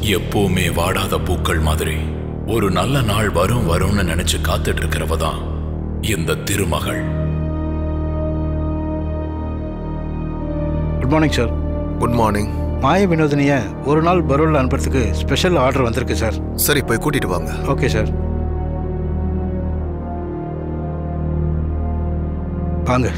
எப்பவுமே வாடாத பூக்கள் மாதிரி ஒரு நல்ல நாள் வரும் வரும்னு நினைச்சு காத்துட்டு இருக்கிறவ தான் இந்த திருமகள் good morning sir good morning Maya வினோதினியை ஒரு நாள் பரோலில் அனுப்புறதுக்கு ஸ்பெஷல் ஆர்டர் வந்திருக்கு சார் சரி போய் கூட்டிட்டு வாங்க ஓகே சார் வாங்க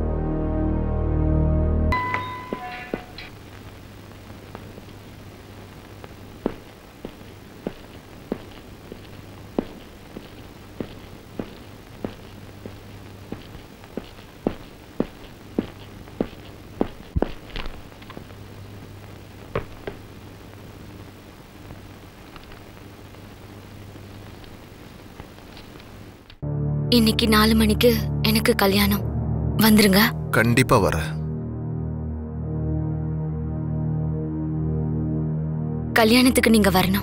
இன்னைக்கு நாலு மணிக்கு எனக்கு கல்யாணம் வந்துருங்க கண்டிப்பா வரேன் கல்யாணத்துக்கு நீங்க வரணும்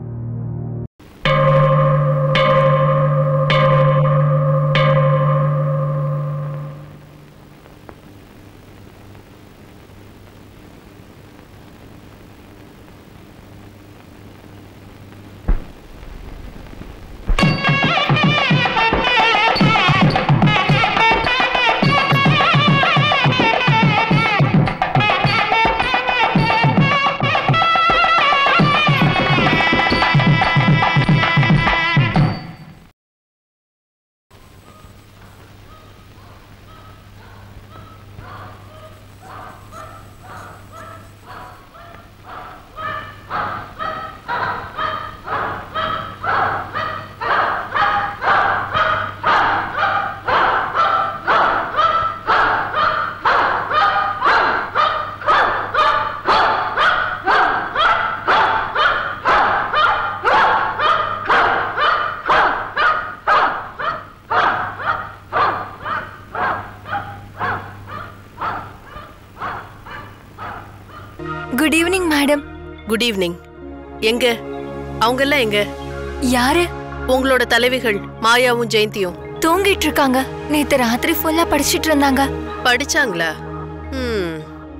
good evening madam good evening எங்க அவங்க எல்லாம் எங்க யாரு உங்களோட தலைவிகள் மாயாவும் ஜெயந்தியும் தூங்கிட்டு இருக்காங்க நேத்து ராத்திரி ஃபுல்லா படிச்சிட்டு இருந்தாங்க படிச்சாங்களா ம்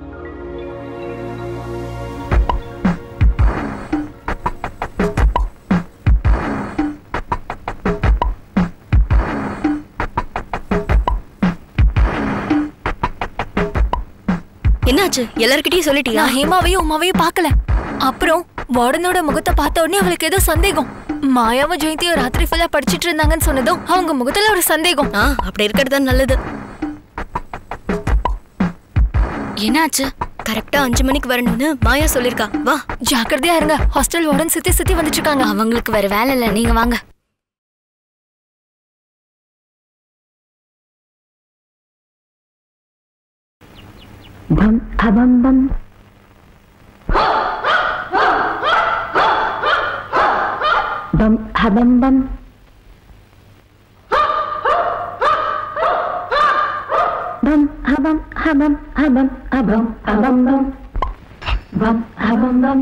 என்னாச்சு எல்லார்கிட்டயும் சொல்லிட்டியா நான் ஹேமாவையும் உமாவையும் பார்க்கல அப்புறம் வார்டனோட முகத்தை பார்த்த உடனே அவளுக்கு ஏதோ சந்தேகம் மாயாவும் ஜெயந்தியும் ராத்திரி ஃபுல்லா படிச்சிட்டு இருந்தாங்கன்னு சொன்னதும் அவங்க முகத்துல ஒரு சந்தேகம் ஆ அப்படி இருக்கிறது தான் நல்லது என்னாச்சு கரெக்டா அஞ்சு மணிக்கு வரணும்னு மாயா சொல்லிருக்கா வா ஜாக்கிரதையா இருங்க ஹாஸ்டல் வார்டன் சுத்தி சுத்தி வந்துட்டு இருக்காங்க அவங்களுக்கு வேற வேலை இல்ல நீங்க வாங்க bum ha bum bum bum ha bum bum bum ha bum ha bum ha bum ha bum ha bum bum bum ha bum bum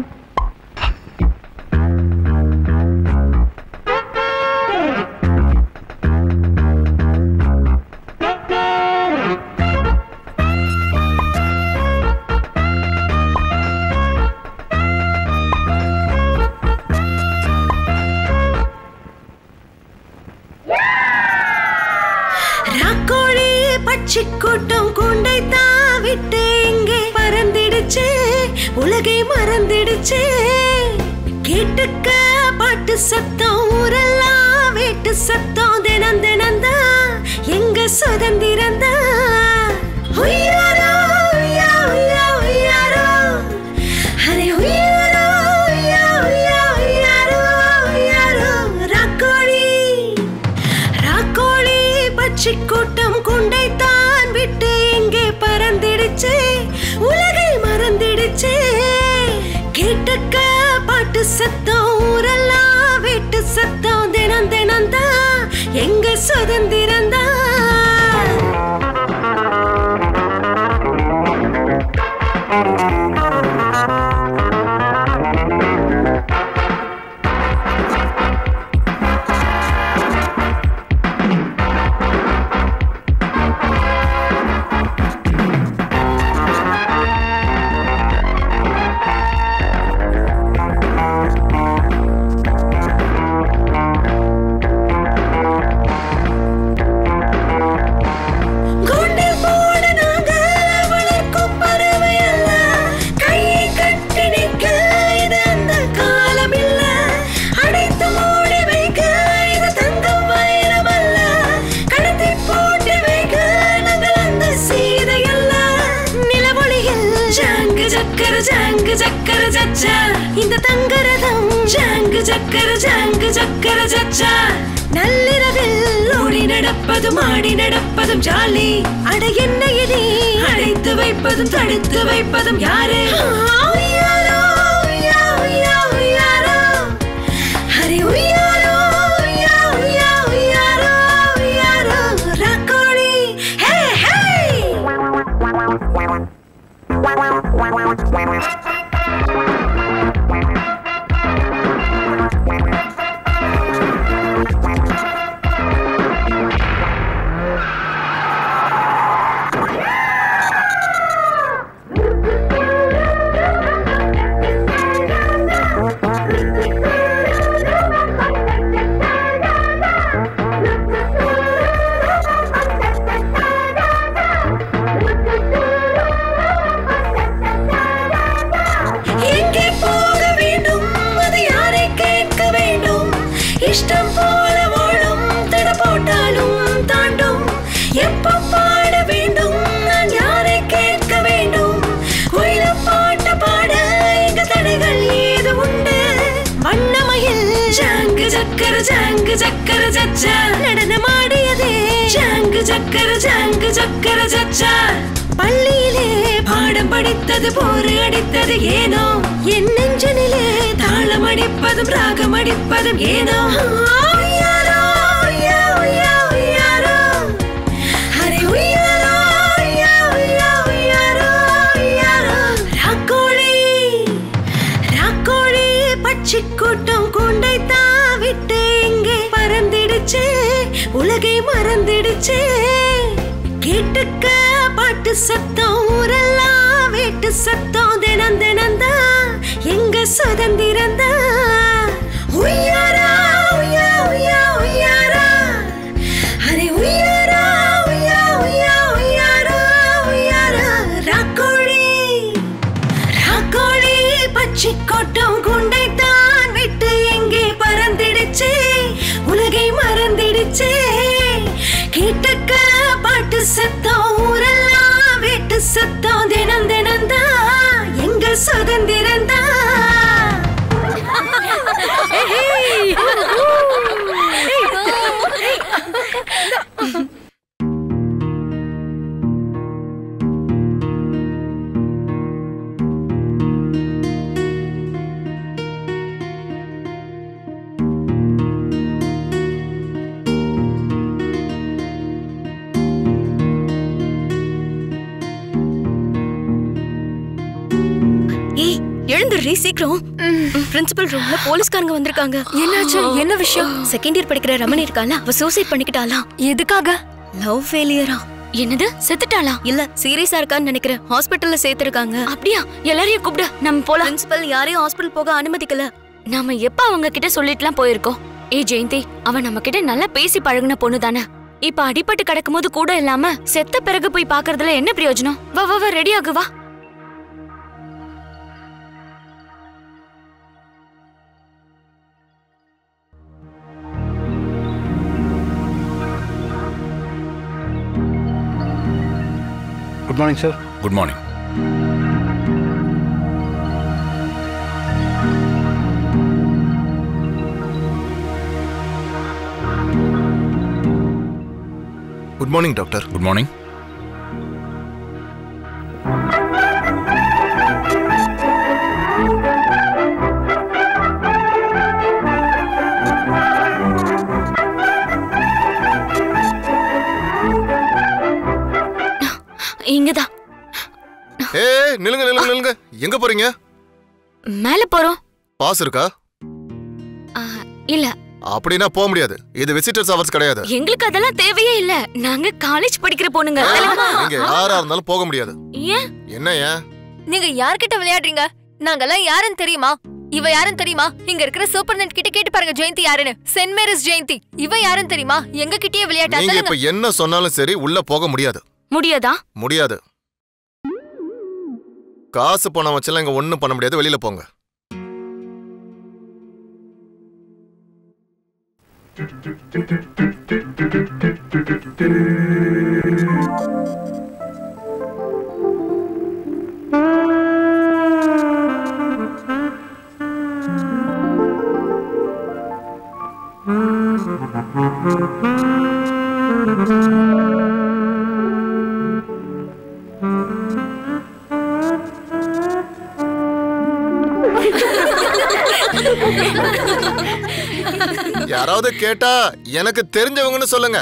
ராக்கோழி பட்சி கூட்டம் கூண்டை தான் விட்டு இங்கே பறந்திடுச்சு உலகை மறந்திடுச்சு கேட்டுக்க பாட்டு சத்தம் ஊரெல்லாம் வீட்டு சத்தம் தினம் தினம் தான் எங்க சுதந்திரம் தான் உய்யாரோ, உய்யா, உய்யா, உய்யாரோ. அரே உய்யாரோ, உய்யா, உய்யா, உய்யாரோ, உய்யாரோ. ராக்கோழி ராக்கோழி பட்சி கூட்டம் குண்டைத்தான் விட்டு எங்கே பறந்திடுச்சு உலகை மறந்திடுச்சு கேட்டுக்க பாட்டு சத்தம் ஊரெல்லாம் வீட்டு சத்தம் தினம் தினம் தான் எங்க சுதந்திரம் தான் சக்கர சச்சா இந்த தங்கரதம் ஜாங்கு சக்கர ஜாங்கு சக்கர சச்சா நள்ளிரவில் ஓடி நடப்பதும் ஆடி நடப்பதும் ஜாலி அட என்ன இடி அடைத்து வைப்பதும் தடுத்து வைப்பதும் யாரு உய்யாரோ, உய்யா, உய்யா, உய்யாரோ. ஹரி உய்யாரோ, உய்யா, உய்யா, உய்யாரோ, உய்யாரோ. ரக்கோழி, ஹே, ஹே. எங்கே போக வேண்டும் அது யாரை கேட்க வேண்டும் இஷ்டம் போல ஓடும் தட போட்டாலும் தாண்டும் எப்ப பாட வேண்டும் நான் யாரை கேட்க வேண்டும் குயில பாட்ட பாட எங்க தடைகள் ஏது உண்டு வண்ணமயில் ஜாங்கு சக்கர ஜாங்கு சக்கர சச்சா நடனமாடியதே ஜாங்கு சக்கர ஜாங்கு சக்கர சச்சா பள்ளியிலே பாடம் படித்தது போரு அடித்தது ஏனோ என் நெஞ்சனிலே தாளம் அடிப்பதும் ராகம் அடிப்பதும் ஏனோ உய்யாரோ, உய்யா, உய்யா, உய்யாரோ. ஹரி உய்யாரோ, உய்யா, உய்யா, உய்யாரோ, உய்யாரோ. ராக்கோழி, ராக்கோழி, பட்சிக் கூட்டம் கூண்டைத்தான் விட்டு இங்கே பறந்திடுச்சே உலகை மறந்திடுச்சே கேட்டுக்க பாட்டு சத்தம் ஊரெல்லாம் வீட்டு சத்தம் தினம் தினம் தான் எங்க சுதந்திரம் தான் உய்யாரா உய்யா உய்யா உய்யாரா ஹரி உய்யாரா உய்யா உய்யா உய்யாரா உய்யாரா ராக்கோழி ராக்கோழி பச்சை கோட்டம் குண்டைத்தான் விட்டு எங்கே பறந்திடுச்சே உலகை மறந்திடுச்சே கேட்டுக்க பாட்டு சத்தம் ஊரெல்லாம் வீட்டு சத்தம் தினம் தினம் தான் எங்க சுதந்திரம் தான் ஏய் எழுந்துடுறி சீக்கிரம் பிரின்சிபல் ரூம்ல போலீஸ்காரங்க வந்திருக்காங்க என்னாச்சு என்ன விஷயம் செகண்ட் இயர் படிக்கிற ரமணி இருக்கால அவ சூசைட் பண்ணிக்கிட்டாலாம் எதுக்காக லவ் ஃபெயிலியரா என்னது செத்துட்டாளா இல்ல சீரியஸா இருக்கான்னு நினைக்கிறேன் ஹாஸ்பிட்டல்ல சேர்த்திருக்காங்க அப்படியா எல்லாரையும் கூப்பிடு நம்ம போலாம் பிரின்சிபல் யாரையும் ஹாஸ்பிடல் போக அனுமதிக்கல நாம எப்ப அவங்க கிட்ட சொல்லிட்டுலாம் போயிருக்கோம் ஏ ஜெயந்தி அவ நம்ம கிட்ட நல்லா பேசி பழகுன பொண்ணு தானே இப்ப அடிபட்டு கிடக்கும்போது கூட இல்லாம செத்த பிறகு போய் பாக்குறதுல என்ன பிரயோஜனம் வா வா வா ரெடி ஆகு வா good morning sir good morning good morning doctor good morning இங்கதான் ஏ நில்லுங்க நில்லுங்க நில்லுங்க எங்க போறீங்க மேல போறோம் பாஸ் இருக்கா ஆ, இல்ல அப்படின்னா போக முடியாது இது விசிட்டர்ஸ் ஹவர்ஸ் கிடையாது எங்களுக்கு அதெல்லாம் தேவையே இல்ல நாங்க காலேஜ் படிக்கிற பொண்ணுங்க நீங்க யாரா இருந்தாலும் போக முடியாது ஏன் என்ன ஏன் நீங்க யார்கிட்ட விளையாடுறீங்க நாங்கெல்லாம் யாருன்னு தெரியுமா இவ யாருன்னு தெரியுமா இங்க இருக்கிற சூப்பர்நெட் கிட்ட கேட்டு பாருங்க ஜெயந்தி யாருன்னு சென்ட் மேரிஸ் ஜெயந்தி இவ யாருன்னு தெரியுமா எங்க கிட்டயே விளையாட்டா நீங்க சொல்லுங்க இப்ப என்ன சொன்னாலும் சரி உள்ள போக முடியாது முடியாதா முடியாது காசு பணம் வச்செல்லாம் இங்க ஒண்ணும் பண்ண முடியாது வெளியில போங்க யாராவது கேட்டா எனக்கு தெரிஞ்சவங்கன்னு சொல்லுங்க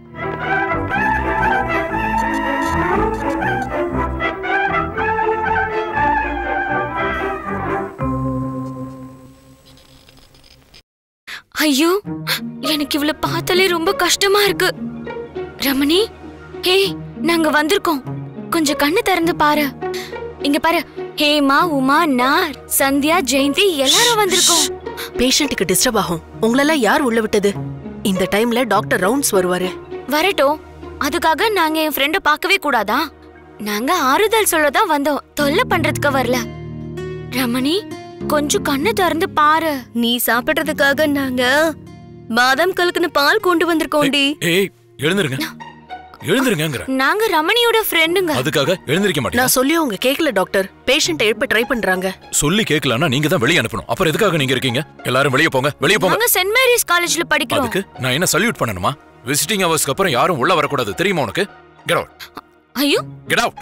ஐயோ எனக்கு இவள பார்த்தாலே ரொம்ப கஷ்டமா இருக்கு ரமணி ஹே நாங்க வந்திருக்கோம் கொஞ்சம் கண்ணு திறந்து பாரு இங்க பாரு ஹேமா உமா நார் சந்தியா ஜெயந்தி எல்லாரும் வந்திருக்கோம் பேஷண்ட்டுக்கு டிஸ்டர்ப் ஆகும் உங்களெல்லாம் யார் உள்ள விட்டது இந்த டைம்ல டாக்டர் ரவுண்ட்ஸ் வருவாரு வரட்டும் அதுக்காக நாங்க என் ஃப்ரெண்ட பார்க்கவே கூடாதா நாங்க ஆறுதல் சொல்ல தான் வந்தோம் தொல்லை பண்றதுக்கு வரல ரமணி கொஞ்சம் கண்ணு திறந்து பாரு நீ சாப்பிடுறதுக்காக நாங்க பாதாம் கலக்குன பால் கொண்டு வந்திருக்கோண்டி ஏய் எழுந்திருங்க எழுந்திருங்கிற நாங்க ரமணியோட ஃப்ரெண்டுங்க அதுக்காக எழுந்திருக்க மாட்டேன் நான் சொல்லி உங்க கேக்கல டாக்டர் பேஷண்ட் எழுப்ப ட்ரை பண்றாங்க சொல்லி கேட்கலன்னா நீங்க தான் வெளியே அனுப்பணும் அப்புறம் எதுக்காக நீங்க இருக்கீங்க எல்லாரும் வெளியே போங்க வெளியே போங்க நாங்க சென்ட் மேரிஸ் காலேஜ்ல படிக்கிறோம் அதுக்கு நான் என்ன சல்யூட் பண்ணணுமா விசிட்டிங் ஹவர்ஸ்க்கு அப்புறம் யாரும் உள்ள வரக்கூடாது தெரியுமா உனக்கு கெட் அவுட் ஐயோ கெட் அவுட்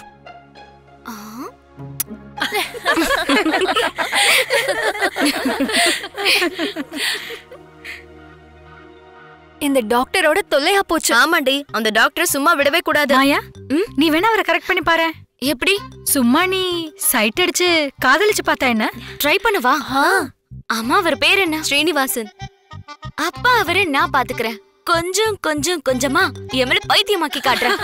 இந்த டாக்டரோட தொல்லையா போச்சு ஆமாண்டி அந்த டாக்டர் சும்மா விடவே கூடாது மாயா நீ வேணா அவரை கரெக்ட் பண்ணி பாரு எப்படி சும்மா நீ சைட் அடிச்சு காதலிச்சு பார்த்தா என்ன ட்ரை பண்ணவா ஆமா அவர் பேர் என்ன ஸ்ரீனிவாசன் அப்பா அவரை நான் பாத்துக்கிறேன் கொஞ்சம் கொஞ்சம் கொஞ்சமா என் மேல பைத்தியமாக்கி காட்டுறேன்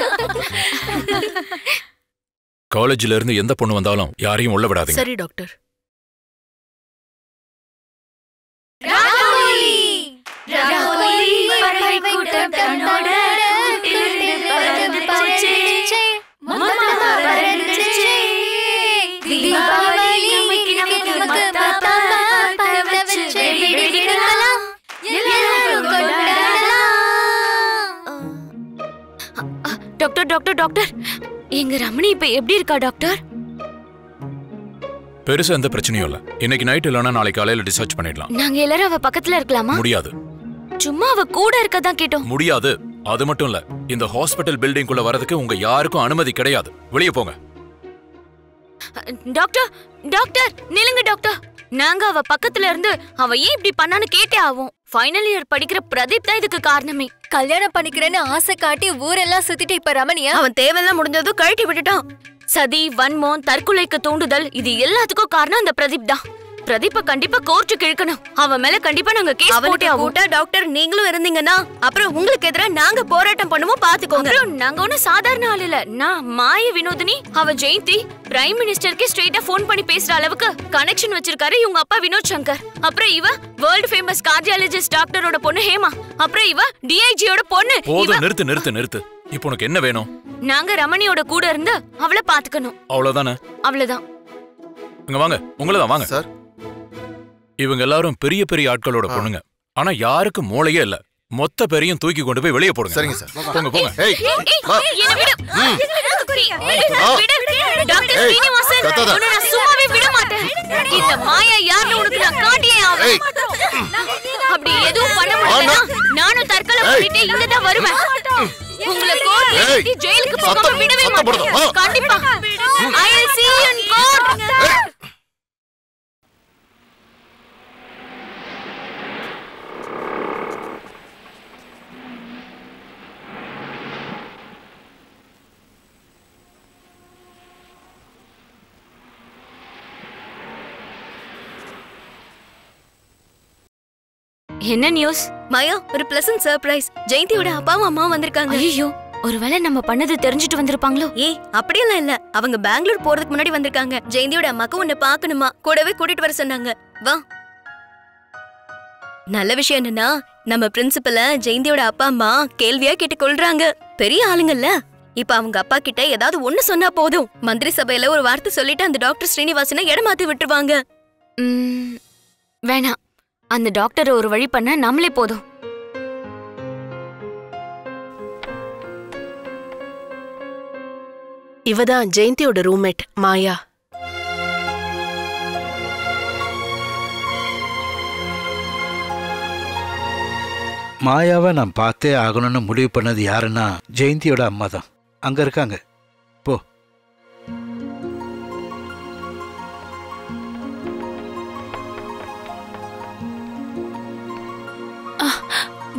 காலேஜ்ல இருந்து எந்த பொண்ணு வந்தாலும் யாரையும் உள்ள விடாதீங்க சரி டாக்டர் பறவை கூட்டம் தன்னோட கூட்டிலிருந்து பறந்து போச்சே. மொத்தமா பறந்துடுச்சே. தீபாவளி நமக்கு நமக்கு மொத்தமா பத்த வச்சு வெடிக்கலாம். எல்லாரும் கொண்டாடலாம். அ, டாக்டர் டாக்டர் டாக்டர் எங்க ரமணி இப்ப எப்படி இருக்கா டாக்டர் பெருசா எந்த பிரச்சனையும் இல்ல இன்னைக்கு நைட் இல்லைன்னா நாளைக்கு காலையில டிஸ்சார்ஜ் பண்ணிடலாம் நாங்க எல்லாரும் அவ பக்கத்துல இருக்கலாமா முடியாது சும்மா அவ கூட இருக்கதான் கேட்டோம் முடியாது அது மட்டும் இல்ல இந்த ஹாஸ்பிட்டல் பில்டிங் குள்ள வரதுக்கு உங்க யாருக்கும் அனுமதி கிடையாது வெளியே போங்க டாக்டர் டாக்டர் நிலுங்க டாக்டர் நாங்க அவ பக்கத்துல இருந்து அவ ஏன் இப்படி பண்ணான்னு கேட்டே ஆவோம் ஃபைனல் இயர் படிக்கிற பிரதீப் தான் இதுக்கு காரணமே கல்யாணம் பண்ணிக்கிறேன்னு ஆசை காட்டி ஊரெல்லாம் சுத்திட்டு இப்ப ரமணியா அவன் தேவையெல்லாம் முடிஞ்சதும் கழட்டி விட்டுட்டான் சதி வன்மம் தற்கொலைக்கு தூண்டுதல் இது எல்லாத்துக்கும் காரணம் அந்த பிரதீப் தான் பிரதீப்ப கண்டிப்பா கோர்ட்டுக்கு இழுக்கணும் அவன் மேல கண்டிப்பா நாங்க கேஸ் போட்டே அவனுக்கு ஆகும் கூட்டா டாக்டர் நீங்களும் இருந்தீங்கன்னா அப்புறம் உங்களுக்கு எதிரா நாங்க போராட்டம் பண்ணுவோம் பாத்துக்கோங்க அப்புறம் நாங்க ஒண்ணும் சாதாரண ஆள் இல்ல நான் மாய வினோதினி அவ ஜெயந்தி பிரைம் மினிஸ்டருக்கு ஸ்ட்ரெயிட்டா ஃபோன் பண்ணி பேசுற அளவுக்கு கனெக்ஷன் வச்சிருக்காரு இவங்க அப்பா வினோத் சங்கர் அப்புறம் இவ வேர்ல்ட் ஃபேமஸ் கார்டியாலஜிஸ்ட் டாக்டரோட பொண்ணு ஹேமா அப்புறம் இவ டிஐஜியோட பொண்ணு இவ போதும் நிறுத்து நிறுத்து நிறுத்து இப்போ உனக்கு என்ன வேணும் நாங்க ரமணியோட கூட இருந்து அவளை பாத்துக்கணும் அவ்வளவுதானே அவ்வளவுதான் இங்க வாங்க உங்களதான் வாங்க சார் இவங்க எல்லாரும் பெரிய பெரிய ஆட்களோட பொண்ணுங்க ஆனா யாருக்கும் மூளையே இல்ல மொத்த பேரையும் தூக்கி கொண்டு போய் வெளியே போடுங்க சரிங்க சார். போங்க போங்க ஏய் ஏய், வா. என்னை விடு. ஆ. விடு. டாக்டர் ஏய், ஸ்ரீனிவாசன், கத்தாத. உன்னை நான் சும்மாவே விட மாட்டேன். இந்த மாயா யாருன்னு உனக்கு நான் காட்டியே ஆவேன். ஏய். அப்படி எதுவும் பண்ண முடியலன்னா, நானும் தற்கொலை ஏய். பண்ணிட்டு இங்கதான் வருவேன். உங்களை கோர்ட்ல ஏய். ஏத்தி ஜெயிலுக்கு போகாம சத்தம், விடவே சத்தம் மாட்டேன். போடாத. வா. கண்டிப்பா. I will see you in court. என்ன நியூஸ் மாயா ஒரு பிளசன்ட் சர்ப்ரைஸ் ஜெயந்தியோட அப்பாவும் அம்மாவும் வந்திருக்காங்க ஐயோ ஒருவேளை நம்ம பண்ணது தெரிஞ்சுட்டு வந்திருப்பாங்களோ ஏய் அப்படியெல்லாம் இல்ல அவங்க பெங்களூர் போறதுக்கு முன்னாடி வந்திருக்காங்க ஜெயந்தியோட அம்மாக்கு உன்னை பார்க்கணுமா கூடவே கூட்டிட்டு வர சொன்னாங்க வா நல்ல விஷயம் என்னன்னா நம்ம பிரின்சிபல ஜெயந்தியோட அப்பா அம்மா கேள்வியா கேட்டு கொள்றாங்க பெரிய ஆளுங்கல்ல இப்ப அவங்க அப்பா கிட்ட ஏதாவது ஒண்ணு சொன்னா போதும் மந்திரி சபையில ஒரு வார்த்தை சொல்லிட்டு அந்த டாக்டர் ஸ்ரீனிவாசனை இடமாத்தி விட்டுருவாங்க ம், வேணாம் அந்த டாக்டரை ஒரு வழி பண்ண நம்மளே போதும் இவதான் ஜெயந்தியோட ரூம்மேட் மாயா மாயாவை நான் பார்த்தே ஆகணும்னு முடிவு பண்ணது யாருன்னா ஜெயந்தியோட அம்மா தான் அங்க இருக்காங்க போ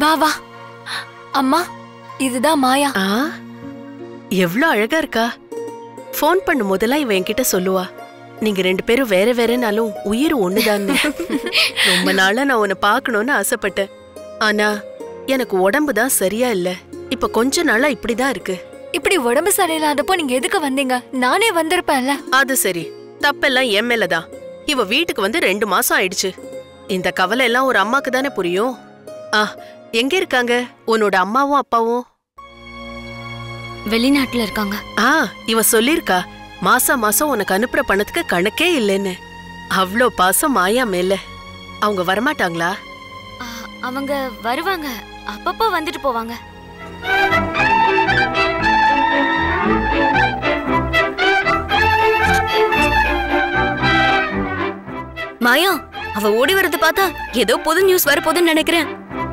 வா வா அம்மா இதுதான் மாயா ஆ எவ்ளோ அழகா இருக்கா ஃபோன் பண்ணும் போதெல்லாம் இவ என்கிட்ட சொல்லுவா நீங்க ரெண்டு பேரும் வேற வேறனாலும் உயிர் ஒண்ணுதான்னு ரொம்ப நாளா நான் உன்னை பார்க்கணும்னு ஆசைப்பட்டேன் ஆனா எனக்கு உடம்பு தான் சரியா இல்ல இப்ப கொஞ்ச நாளா இப்படிதான் இருக்கு இப்படி உடம்பு சரியில்லாதப்போ நீங்க எதுக்கு வந்தீங்க நானே வந்திருப்பேன்ல அது சரி தப்பெல்லாம் என் மேலதான் இவ வீட்டுக்கு வந்து ரெண்டு மாசம் ஆயிடுச்சு இந்த கவலை எல்லாம் ஒரு அம்மாக்கு தானே புரியும் ஆ எங்க இருக்காங்க உன்னோட அம்மாவும் அப்பாவும் வெளிநாட்டுல இருக்காங்க ஆ இவ சொல்லிருக்கா மாசம் மாசம் உனக்கு அனுப்புற பணத்துக்கு கணக்கே இல்லைன்னு அவ்ளோ பாசம் மாயா மேல அவங்க வரமாட்டாங்களா ஆ, அவங்க வருவாங்க அப்பப்போ வந்துட்டு போவாங்க மாயா அவ ஓடி வரத பார்த்தா ஏதோ புது நியூஸ் வரப்போகுதுன்னு நினைக்கிறேன்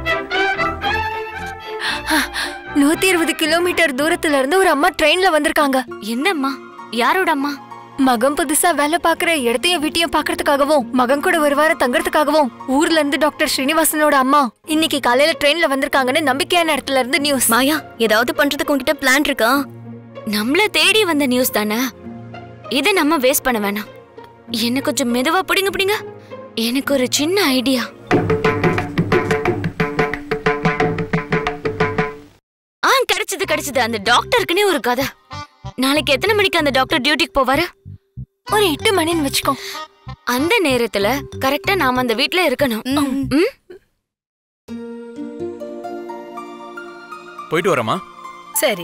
நூத்தி இருபது கிலோமீட்டர் தூரத்துல இருந்து ஒரு அம்மா ட்ரெயின்ல வந்திருக்காங்க எந்த அம்மா யாரோட அம்மா மகன் புதுசா வேலை பாக்குற இடத்தையும் வீட்டையும் பாக்குறதுக்காகவும் மகன் கூட ஒரு வாரம் தங்குறதுக்காகவும் ஊர்ல இருந்து டாக்டர் ஸ்ரீனிவாசனோட அம்மா இன்னைக்கு காலையில ட்ரெயின்ல வந்திருக்காங்கன்னு நம்பிக்கையான இடத்துல இருந்து நியூஸ் மாயா ஏதாவது பண்றதுக்கு உன்கிட்ட பிளான் இருக்கா நம்மள தேடி வந்த நியூஸ் தானே இதை நம்ம வேஸ்ட் பண்ண வேணாம் என்ன கொஞ்சம் மெதுவா பிடிங்க பிடிங்க எனக்கு ஒரு சின்ன ஐடியா ஆ கிடைச்சது கிடைச்சது அந்த டாக்டருக்குனே ஒரு கதை நாளைக்கு எத்தனை மணிக்கு அந்த டாக்டர் டியூட்டிக்கு போவாரு ஒரு எட்டு மணின்னு வச்சுக்கோ அந்த நேரத்துல கரெக்டா நாம அந்த வீட்ல இருக்கணும் ம்? போயிட்டு வரமா சரி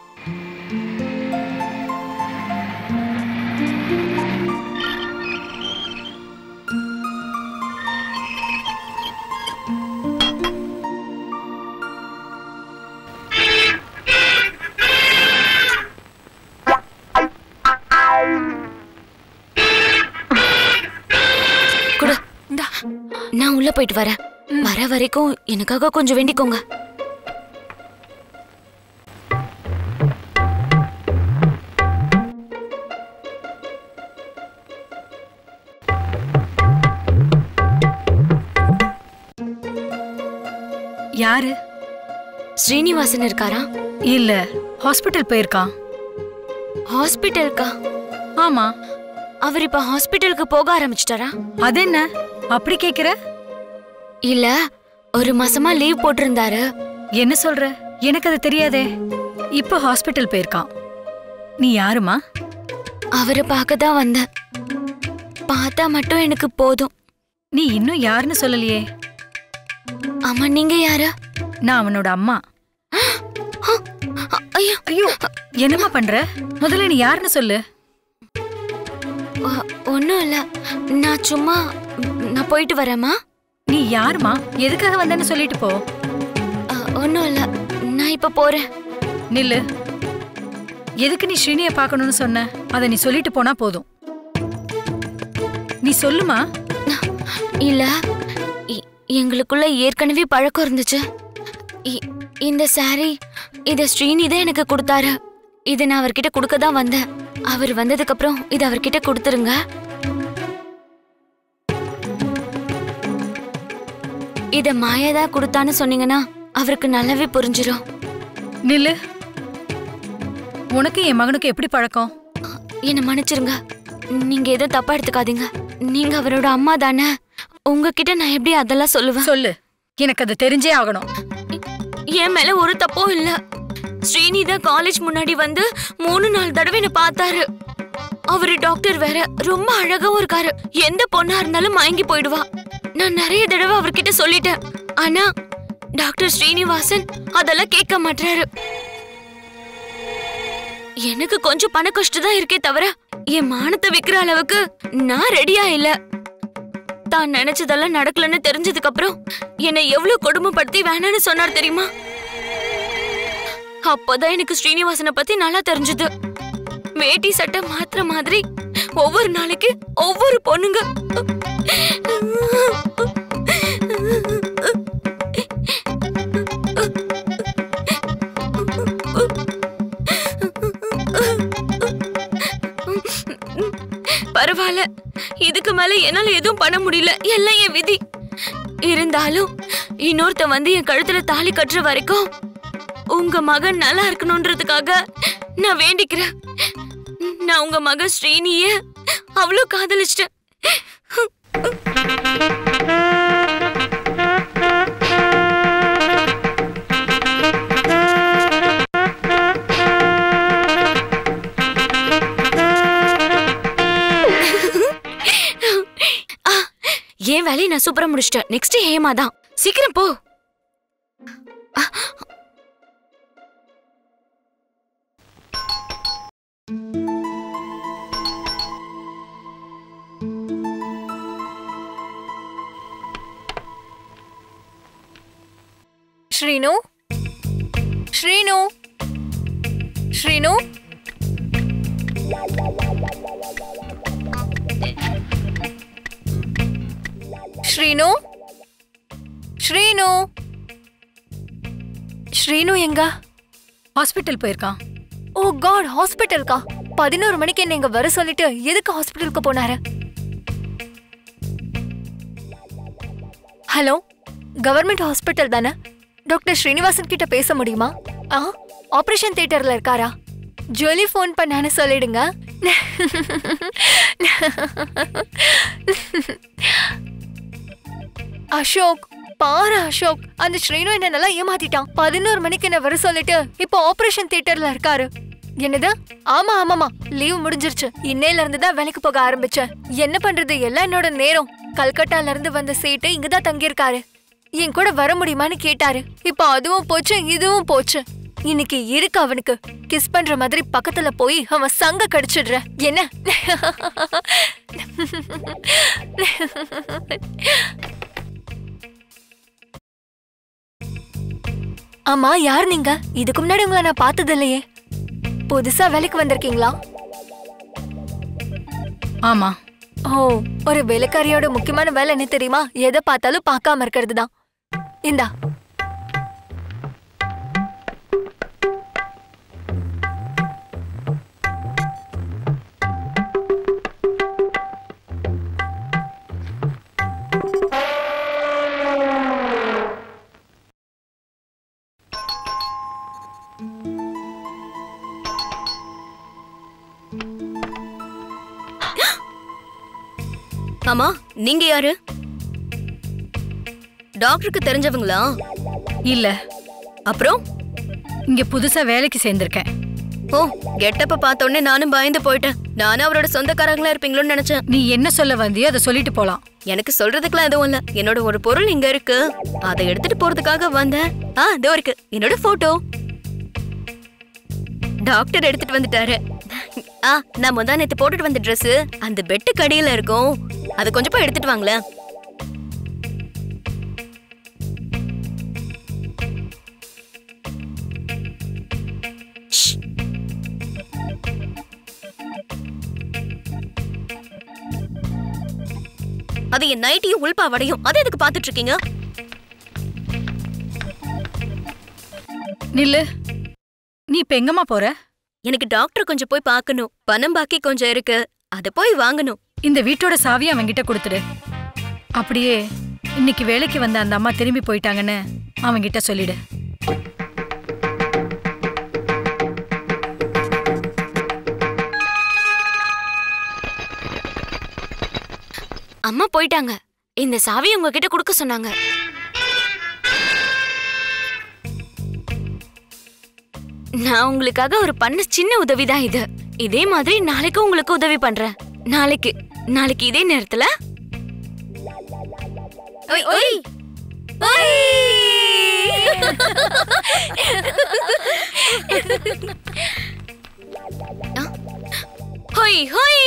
குடு நான் உள்ள போயிட்டு வரேன் வர வரைக்கும் எனக்காக கொஞ்சம் வேண்டிக்கோங்க யாரு ஸ்ரீனிவாசன் இருக்காரா இல்ல ஹாஸ்பிட்டல் போயிருக்கான் ஹாஸ்பிட்டலுக்கா ஆமா அவர் இப்ப ஹாஸ்பிட்டலுக்கு போக ஆரம்பிச்சிட்டாரா அது என்ன அப்படி கேக்குற இல்ல ஒரு மாசமா லீவ் போட்டிருந்தாரு என்ன சொல்ற எனக்கு அது தெரியாதே இப்போ ஹாஸ்பிட்டல் போயிருக்கான் நீ யாருமா அவரை பார்க்க தான் வந்தேன் பார்த்தா மட்டும் எனக்கு போதும் நீ இன்னும் யாருன்னு சொல்லலையே அம்மா நீங்க யாரு நான் அவனோட அம்மா அ- ஐயோ ஐயோ என்னம்மா பண்ற முதல்ல நீ யாருன்னு சொல்லு ஒ- ஒண்ணும் இல்ல நான் சும்மா நான் போயிட்டு வரேம்மா நீ யாருமா எதுக்காக வந்தேன்னு சொல்லிட்டு போ அ, ஒண்ணும் இல்ல நான் இப்ப போறேன் நில்லு எதுக்கு நீ ஸ்ரீனிய பார்க்கணும்னு சொன்ன அதை நீ சொல்லிட்டு போனா போதும் நீ சொல்லுமா இல்ல இ- எங்களுக்குள்ள ஏற்கனவே பழக்கம் இருந்துச்சு இ- இந்த சாரி இத ஸ்ரீனி தான் எனக்கு கொடுத்தாரு இதை நான் அவர்கிட்ட கொடுக்க தான் வந்தேன் அவர் வந்ததுக்கு அப்புறம் இதை அவர்கிட்ட கொடுத்துருங்க இத மாயாதா கொடுத்தான்னு சொன்னீங்கன்னா அவருக்கு நல்லாவே புரிஞ்சிரும் நில்லு உனக்கு என் மகனுக்கு எப்படி பழக்கம் என்ன மன்னிச்சிருங்க நீங்க எதுவும் தப்பா எடுத்துக்காதீங்க நீங்க அவரோட அம்மா தானே உங்ககிட்ட நான் எப்படி அதெல்லாம் சொல்லுவேன் சொல்லு எனக்கு அது தெரிஞ்சே ஆகணும் என் மேல ஒரு தப்பும் இல்ல ஸ்ரீனி தான் காலேஜ் முன்னாடி வந்து மூணு நாலு தடவை என்ன பார்த்தாரு அவரு டாக்டர் வேற ரொம்ப அழகாவும் இருக்காரு எந்த பொண்ணா இருந்தாலும் மயங்கி போயிடுவா நான் நிறைய தடவை அவர்கிட்ட சொல்லிட்டேன் ஆனா டாக்டர் ஸ்ரீனிவாசன் அதெல்லாம் கேட்க மாட்டாரு எனக்கு கொஞ்சம் பண கஷ்டம் தான் இருக்கே தவிர என் மானத்தை விக்கிற அளவுக்கு நான் ரெடியா இல்ல தான் நினைச்சதெல்லாம் நடக்கலன்னு தெரிஞ்சதுக்கு அப்புறம் என்னை எவ்வளவு கொடுமைப்படுத்தி வேணான்னு சொன்னார் தெரியுமா அப்பதான் எனக்கு ஸ்ரீனிவாசனை பத்தி நல்லா தெரிஞ்சது வேட்டி சட்டை மாத்திர மாதிரி ஒவ்வொரு நாளைக்கு ஒவ்வொரு பொண்ணுங்க பரவாயில்ல இதுக்கு மேல என்னால எதுவும் பண்ண முடியல எல்லாம் என் விதி இருந்தாலும் இன்னொருத்த வந்து என் கழுத்துல தாலி கட்டுற வரைக்கும் உங்க மகன் நல்லா இருக்கணும்ன்றதுக்காக நான் வேண்டிக்கிறேன் நான் உங்க மகன் ஸ்ரீனிய அவ்வளோ காதலிச்சிட்டேன் ஆ, என் வேலையை நான் சூப்பரா முடிச்சிட்டேன் நெக்ஸ்ட் ஹேமா தான் சீக்கிரம் போ ஸ்ரீனு ஸ்ரீனு ஸ்ரீனு ஸ்ரீனு ஸ்ரீனு ஸ்ரீனு எங்க ஹாஸ்பிட்டல் போயிருக்கான் ஓ காட் ஹாஸ்பிட்டலுக்கா பதினோரு மணிக்கு என்ன இங்க வர சொல்லிட்டு எதுக்கு ஹாஸ்பிட்டலுக்கு போனாரு ஹலோ கவர்மெண்ட் ஹாஸ்பிட்டல் தானே டாக்டர் ஸ்ரீனிவாசன் கிட்ட பேச முடியுமா ஆ ஆபரேஷன் தியேட்டர்ல இருக்காரா ஜொலி ஃபோன் பண்ணான்னு சொல்லிடுங்க அசோக் பாரு அசோக் அந்த ஸ்ரீனு என்ன நல்லா ஏமாத்திட்டான் பதினோரு மணிக்கு என்ன வர சொல்லிட்டு இப்போ ஆபரேஷன் தியேட்டர்ல இருக்காரு என்னது ஆமா ஆமாமா லீவ் முடிஞ்சிருச்சு இன்னையில இருந்து தான் வேலைக்கு போக ஆரம்பிச்சேன் என்ன பண்றது எல்லாம் என்னோட நேரம் கல்கட்டால இருந்து வந்த சீட்டு இங்கதான் தங்கியிருக்காரு என் கூட வர முடியுமான்னு கேட்டாரு இப்போ அதுவும் போச்சு இதுவும் போச்சு இன்னைக்கு இருக்கு அவனுக்கு கிஸ் பண்ற மாதிரி பக்கத்துல போய் அவன் சங்க கடிச்சிடுற என்ன ஆமா யார் நீங்க இதுக்கு முன்னாடி உங்களை நான் பார்த்தது இல்லையே புதுசா வேலைக்கு வந்திருக்கீங்களா ஆமா ஓ ஒரு வேலைக்காரியோட முக்கியமான வேலை என்ன தெரியுமா எதை பார்த்தாலும் பார்க்காம இருக்கிறது தான் இந்தா ஆமா நீங்க யாரு டாக்டருக்கு தெரிஞ்சவங்களா இல்ல அப்புறம் இங்க புதுசா வேலைக்கு சேர்ந்திருக்கேன் ஓ கெட்டப்ப பார்த்த உடனே நானும் பயந்து போயிட்டேன் நானும் அவரோட சொந்தக்காரங்களா இருப்பீங்களோன்னு நினைச்சேன் நீ என்ன சொல்ல வந்தியோ அதை சொல்லிட்டு போலாம் எனக்கு சொல்றதுக்குலாம் எதுவும் இல்ல என்னோட ஒரு பொருள் இங்க இருக்கு அதை எடுத்துட்டு போறதுக்காக வந்தேன் ஆ இதோ இருக்கு என்னோட போட்டோ டாக்டர் எடுத்துட்டு வந்துட்டாரு ஆ நான் முந்தா நேத்து போட்டுட்டு வந்த Dress அந்த பெட்டு கடியில இருக்கும் அதை கொஞ்சம் போய் எடுத்துட்டு வாங்களேன் ஷ். அது என் நைட்டியும் உள்பாவடையும் அதை எதுக்கு பாத்துட்டு இருக்கீங்க நில்லு நீ இப்ப எங்கம்மா போற எனக்கு டாக்டர் கொஞ்சம் போய் பார்க்கணும் பணம் பாக்கி கொஞ்சம் இருக்கு அதை போய் வாங்கணும் இந்த வீட்டோட சாவியை அவன்கிட்ட கொடுத்துடு அப்படியே இன்னைக்கு வேலைக்கு வந்த அந்த அம்மா திரும்பி போயிட்டாங்கன்னு அவன்கிட்ட சொல்லிடு அம்மா போயிட்டாங்க இந்த சாவி உங்ககிட்ட கொடுக்க சொன்னாங்க நான் உங்களுக்காக ஒரு பண்ண சின்ன உதவிதான் இது இதே மாதிரி நாளைக்கு உங்களுக்கு உதவி பண்றேன் நாளைக்கு நாளைக்கு இதே நேரத்துல ஒய், ஒய். ஆ? ஹொய் ஹொய்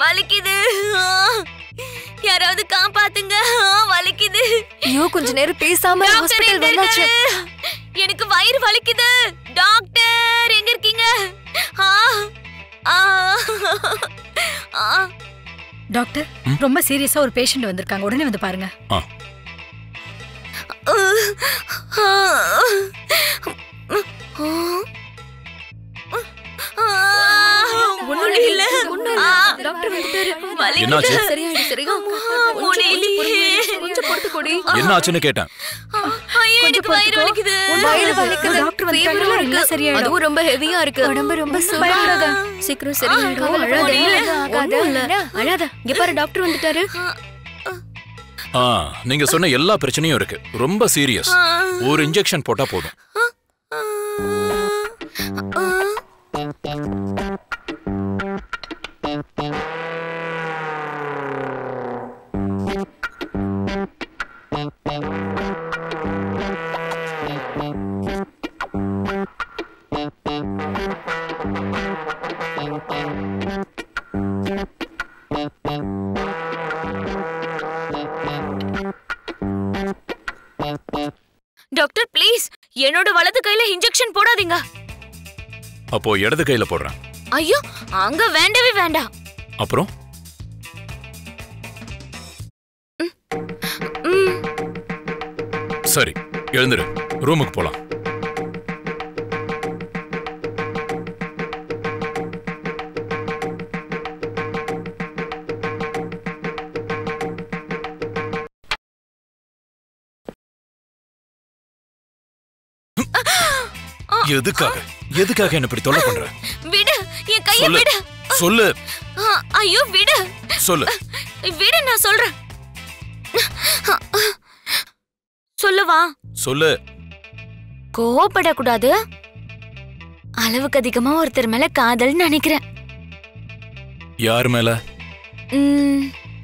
வலிக்குது ஆ, யாராவது காப்பாத்துங்க ஆ, வலிக்குது ஐயோ கொஞ்ச நேரம் பேசாம டாக்டர் ஹாஸ்பிடல் எங்க வந்தாச்சு இருக்காரு? எனக்கு வயிறு வலிக்குது டாக்டர் எங்க இருக்கீங்க ஆ, ஆ, ஆ. டாக்டர் ரொம்ப சீரியஸா ஒரு பேஷண்ட் வந்திருக்காங்க உடனே வந்து பாருங்க ஒண்ணும் இல்ல ஆ, டாக்டர் வந்துட்டாரு வலிக்குது. என்னாச்சு? சரியாயிடு சரியா முடியலையே. கொஞ்சம் பொறுத்து கொடி என்ன ஆச்சுன்னு கேட்டேன் ஐயோ, எனக்கு வயிறு வலிக்குது வயிறு வலிக்குது டாக்டர் வந்துட்டாங்கல்ல, fever எல்லாம் இருக்கு. சரியாயிடும். அதுவும் ரொம்ப ஹெவியா இருக்கு உடம்பு ரொம்ப பயப்படாத சீக்கிரம் சரியாயிடும் கவலைப்படாத. அழாத ஆகாத. ஒண்ணும் இல்ல. என்ன? அழாத இங்க பாரு டாக்டர் வந்துட்டாரு ஆ நீங்க சொன்ன எல்லா பிரச்சனையும் இருக்கு ரொம்ப சீரியஸ் ஒரு இன்ஜெக்ஷன் போட்டா போதும் டாக்டர் ப்ளீஸ் என்னோட வலது கையில இன்ஜெக்ஷன் போடாதீங்க அப்போ இடது கையில போடுறேன் ஐயோ அங்க வேண்டவே வேண்டாம் அப்புறம் ம், சரி எழுந்துரு ரூமுக்கு போலாம் எதுக்காக எதுக்காக என்ன இப்படி தொல்லை பண்ற விடு என் கைய சொல்லு விடு சொல்லு ஆ, ஐயோ விடு சொல்லு விடு நான் சொல்றேன் சொல்லுவா சொல்லு கோவப்படக்கூடாது அளவுக்கு அதிகமா ஒருத்தர் மேல காதல் நினைக்கிறேன் யார் மேல ம்.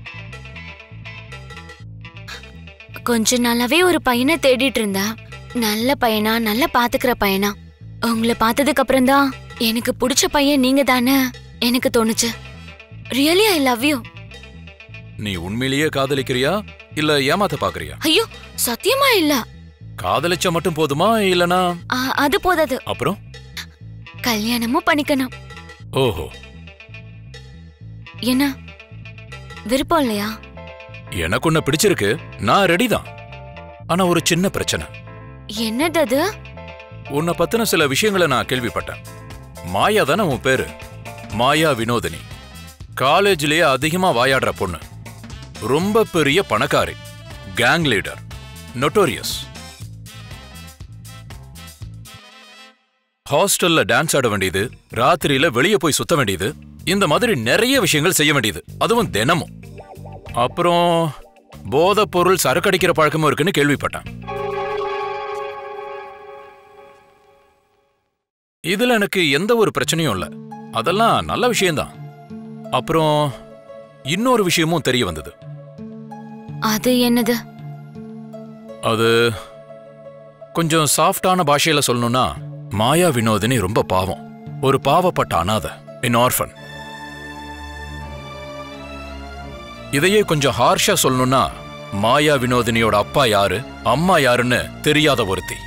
கொஞ்ச நாளாவே ஒரு பையனை தேடிட்டு இருந்தா நல்ல பையனா நல்லா பாத்துக்கிற பையனா உங்களை பார்த்ததுக்கு அப்புறம் தான் எனக்கு பிடிச்ச பையன் நீங்க தானே எனக்கு தோணுச்சு ரியலி ஐ லவ் யூ நீ உண்மையிலேயே காதலிக்கிறியா இல்ல ஏமாத்த பாக்குறியா ஐயோ சத்தியமா இல்ல காதலிச்சா மட்டும் போதுமா இல்லனா ஆ, அது போதாது அப்புறம் கல்யாணமும் பண்ணிக்கணும் ஓஹோ என்ன விருப்பம் இல்லையா எனக்கு உன்னை பிடிச்சிருக்கு நான் ரெடி தான் ஆனா ஒரு சின்ன பிரச்சனை என்னது அது உன்னை பத்தின சில விஷயங்களை நான் கேள்விப்பட்டேன் மாயா தானே உன் பேரு மாயா வினோதினி காலேஜ்லயே அதிகமா வாயாடுற பொண்ணு ரொம்ப பெரிய பணக்காரி கேங் லீடர் நொட்டோரியஸ் ஹாஸ்டல்ல டான்ஸ் ஆட வேண்டியது ராத்திரியில வெளியே போய் சுத்த வேண்டியது இந்த மாதிரி நிறைய விஷயங்கள் செய்ய வேண்டியது அதுவும் தினமும் அப்புறம் போதைப் பொருள் சரக்கடிக்கிற பழக்கமும் இருக்குன்னு கேள்விப்பட்டேன் இதுல எனக்கு எந்த ஒரு பிரச்சனையும் இல்ல அதெல்லாம் நல்ல விஷயம்தான் அப்புறம் இன்னொரு விஷயமும் தெரிய வந்தது அது என்னது அது கொஞ்சம் சாஃப்டான பாஷையில சொல்லணும்னா மாயா வினோதினி ரொம்ப பாவம் ஒரு பாவப்பட்ட அனாதை இன் ஆர்ஃபன் இதையே கொஞ்சம் ஹார்ஷா சொல்லணும்னா மாயா வினோதினியோட அப்பா யாரு அம்மா யாருன்னு தெரியாத ஒருத்தி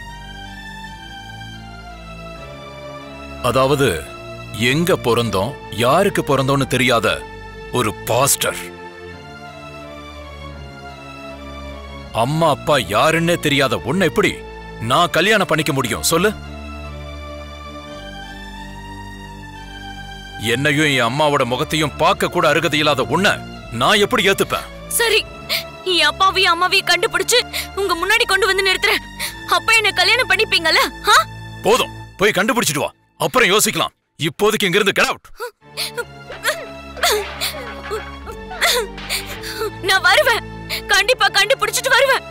அதாவது எங்க பிறந்தோம் யாருக்கு பிறந்தோம்னு தெரியாத ஒரு பாஸ்டர் அம்மா அப்பா யாருன்னே தெரியாத உன்னை எப்படி நான் கல்யாணம் பண்ணிக்க முடியும் சொல்லு என்னையும் என் அம்மாவோட முகத்தையும் பார்க்க கூட அருகதை இல்லாத உன்னை நான் எப்படி ஏத்துப்பேன் சரி என் அப்பாவையும் அம்மாவையும் கண்டுபிடிச்சு உங்க முன்னாடி கொண்டு வந்து நிறுத்துறேன் அப்ப என்ன கல்யாணம் பண்ணிப்பீங்கல்ல ஆ? போதும் போய் கண்டுபிடிச்சிட்டு வா அப்புறம் யோசிக்கலாம் இப்போதைக்கு இங்கிருந்து get out நான் வருவேன் கண்டிப்பா கண்டுபிடிச்சிட்டு வருவேன்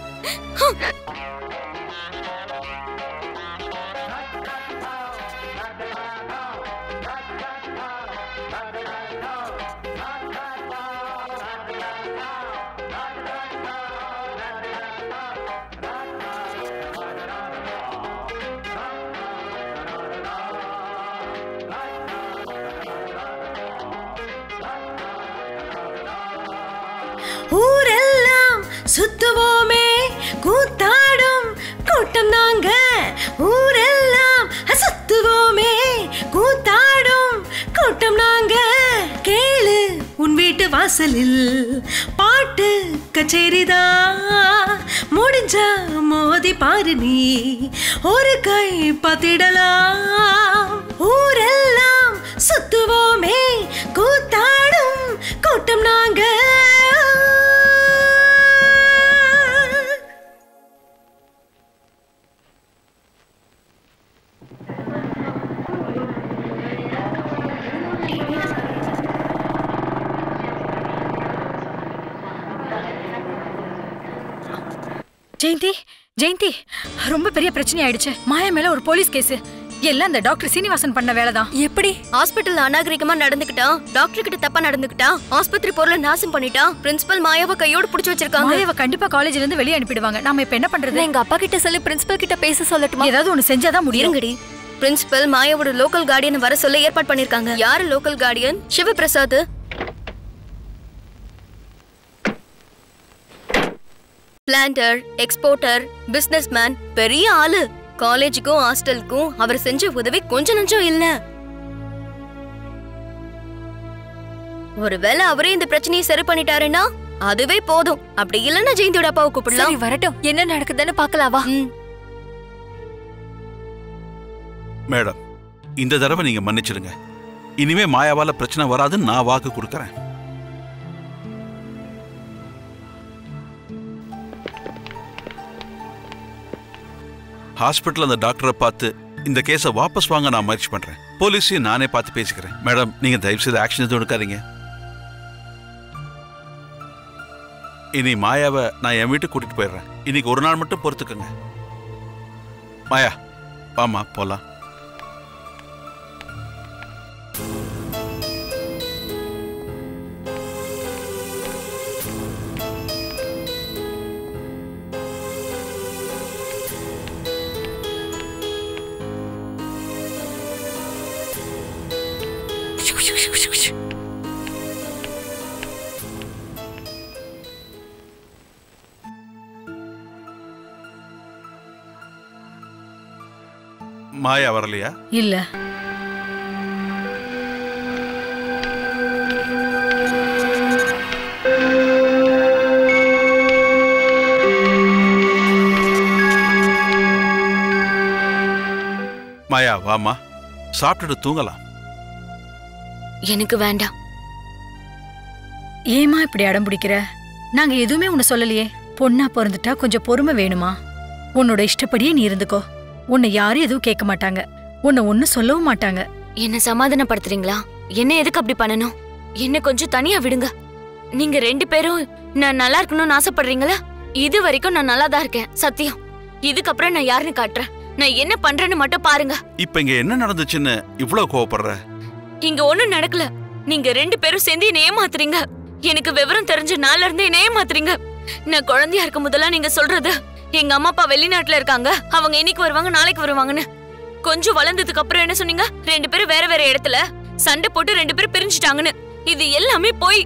ஊரெல்லாம் சுத்துவோமே கூத்தாடும் கூட்டம் நாங்க ஊரெல்லாம் சுத்துவோமே கூத்தாடும் கூட்டம் நாங்க கேளு உன் வீட்டு வாசலில் பாட்டு கச்சேரிதான் முடிஞ்சா மோதி பாரு நீ ஒரு கை பார்த்திடலாம் ஊரெல்லாம் சுத்துவோமே கூத்தாடும் கூட்டம் நாங்க ஜெயந்தி ஜெயந்தி ரொம்ப பெரிய பிரச்சனை ஆயிடுச்சு மாயா மேல ஒரு போலீஸ் கேஸ் எல்லாம் அந்த டாக்டர் சீனிவாசன் பண்ண வேலைதான் எப்படி ஹாஸ்பிட்டல் அநாகரிகமா நடந்துக்கிட்டான் டாக்டர் கிட்ட தப்பா நடந்துக்கிட்டான் ஆஸ்பத்திரி பொருளை நாசம் பண்ணிட்டான் பிரின்சிபல் மாயாவை கையோடு புடிச்சு வச்சிருக்காங்க மாயாவை கண்டிப்பா காலேஜ்ல இருந்து வெளியே அனுப்பிடுவாங்க நாம இப்ப என்ன பண்றது நான் எங்க அப்பா கிட்ட சொல்லி பிரின்சிபல் கிட்ட பேச சொல்லட்டுமா ஏதாவது ஒண்ணு செஞ்சாதான் முடியும் இருங்கடி பிரின்சிபல் மாயாவோட லோக்கல் கார்டியன் வர சொல்ல ஏற்பாடு பண்ணிருக்காங்க யாரு local guardian Sivaprasad planter exporter businessman பெரிய ஆளு காலேஜுக்கும் ஹாஸ்டலுக்கும் அவர் செஞ்ச உதவி கொஞ்ச நஞ்சம் இல்ல ஒருவேளை அவரே இந்த பிரச்சனையை சரி பண்ணிட்டாருன்னா அதுவே போதும் அப்படி இல்லைன்னா ஜெயந்தியோட அப்பாவை கூப்பிடலாம் சரி வரட்டும் என்ன நடக்குதுன்னு பாக்கலாவா ம். மேடம் இந்த தடவை நீங்க மன்னிச்சிடுங்க இனிமே மாயாவால பிரச்சனை வராதுன்னு நான் வாக்கு கொடுக்கறேன் ஹாஸ்பிட்டல் அந்த டாக்டரை பார்த்து இந்த கேஸை வாபஸ் வாங்க நான் முயற்சி பண்றேன் போலீஸையும் நானே பார்த்து பேசிக்கிறேன் மேடம் நீங்க தயவு செய்து ஆக்ஷன் எதுவும் எடுக்காதீங்க இனி மாயாவை நான் என் வீட்டுக்கு கூட்டிட்டு போயிடுறேன் இன்னைக்கு ஒரு நாள் மட்டும் பொறுத்துக்கங்க மாயா வாமா போலாம் மாயா வரலையா இல்ல மாயா வாமா சாப்பிட்டுட்டு தூங்கலாம் எனக்கு வேண்டாம் ஏமா இப்படி அடம் பிடிக்கிற நாங்க எதுவுமே உன்னை சொல்லலையே பொண்ணா பிறந்துட்டா கொஞ்சம் பொறுமை வேணுமா உன்னோட இஷ்டப்படியே நீ இருந்துக்கோ உன்னை யாரும் எதுவும் கேட்க மாட்டாங்க உன்னை ஒன்னும் சொல்லவும் மாட்டாங்க என்ன சமாதானப்படுத்துறீங்களா என்ன எதுக்கு அப்படி பண்ணணும் என்ன கொஞ்சம் தனியா விடுங்க நீங்க ரெண்டு பேரும் நான் நல்லா இருக்கணும்னு ஆசைப்படுறீங்களா இது வரைக்கும் நான் நல்லா தான் இருக்கேன் சத்தியம் இதுக்கப்புறம் நான் யாருன்னு காட்டுறேன் நான் என்ன பண்றேன்னு மட்டும் பாருங்க இப்ப இங்க என்ன நடந்துச்சுன்னு இவ்வளவு கோவப்படுற இங்க ஒண்ணும் நடக்கல நீங்க ரெண்டு பேரும் சேர்ந்து என்ன ஏமாத்துறீங்க எனக்கு விவரம் தெரிஞ்ச நாள்ல இருந்து என்ன ஏமாத்துறீங்க நான் குழந்தையா இருக்கும் போதெல்லாம் நீங்க சொல்றது எங்க அம்மா அப்பா வெளிநாட்டுல இருக்காங்க அவங்க இன்னைக்கு வருவாங்க நாளைக்கு வருவாங்கன்னு கொஞ்சம் வளர்ந்ததுக்கு அப்புறம் என்ன சொன்னீங்க ரெண்டு பேரும் வேற வேற இடத்துல சண்டை போட்டு ரெண்டு பேரும் பிரிஞ்சுட்டாங்கன்னு இது எல்லாமே போய்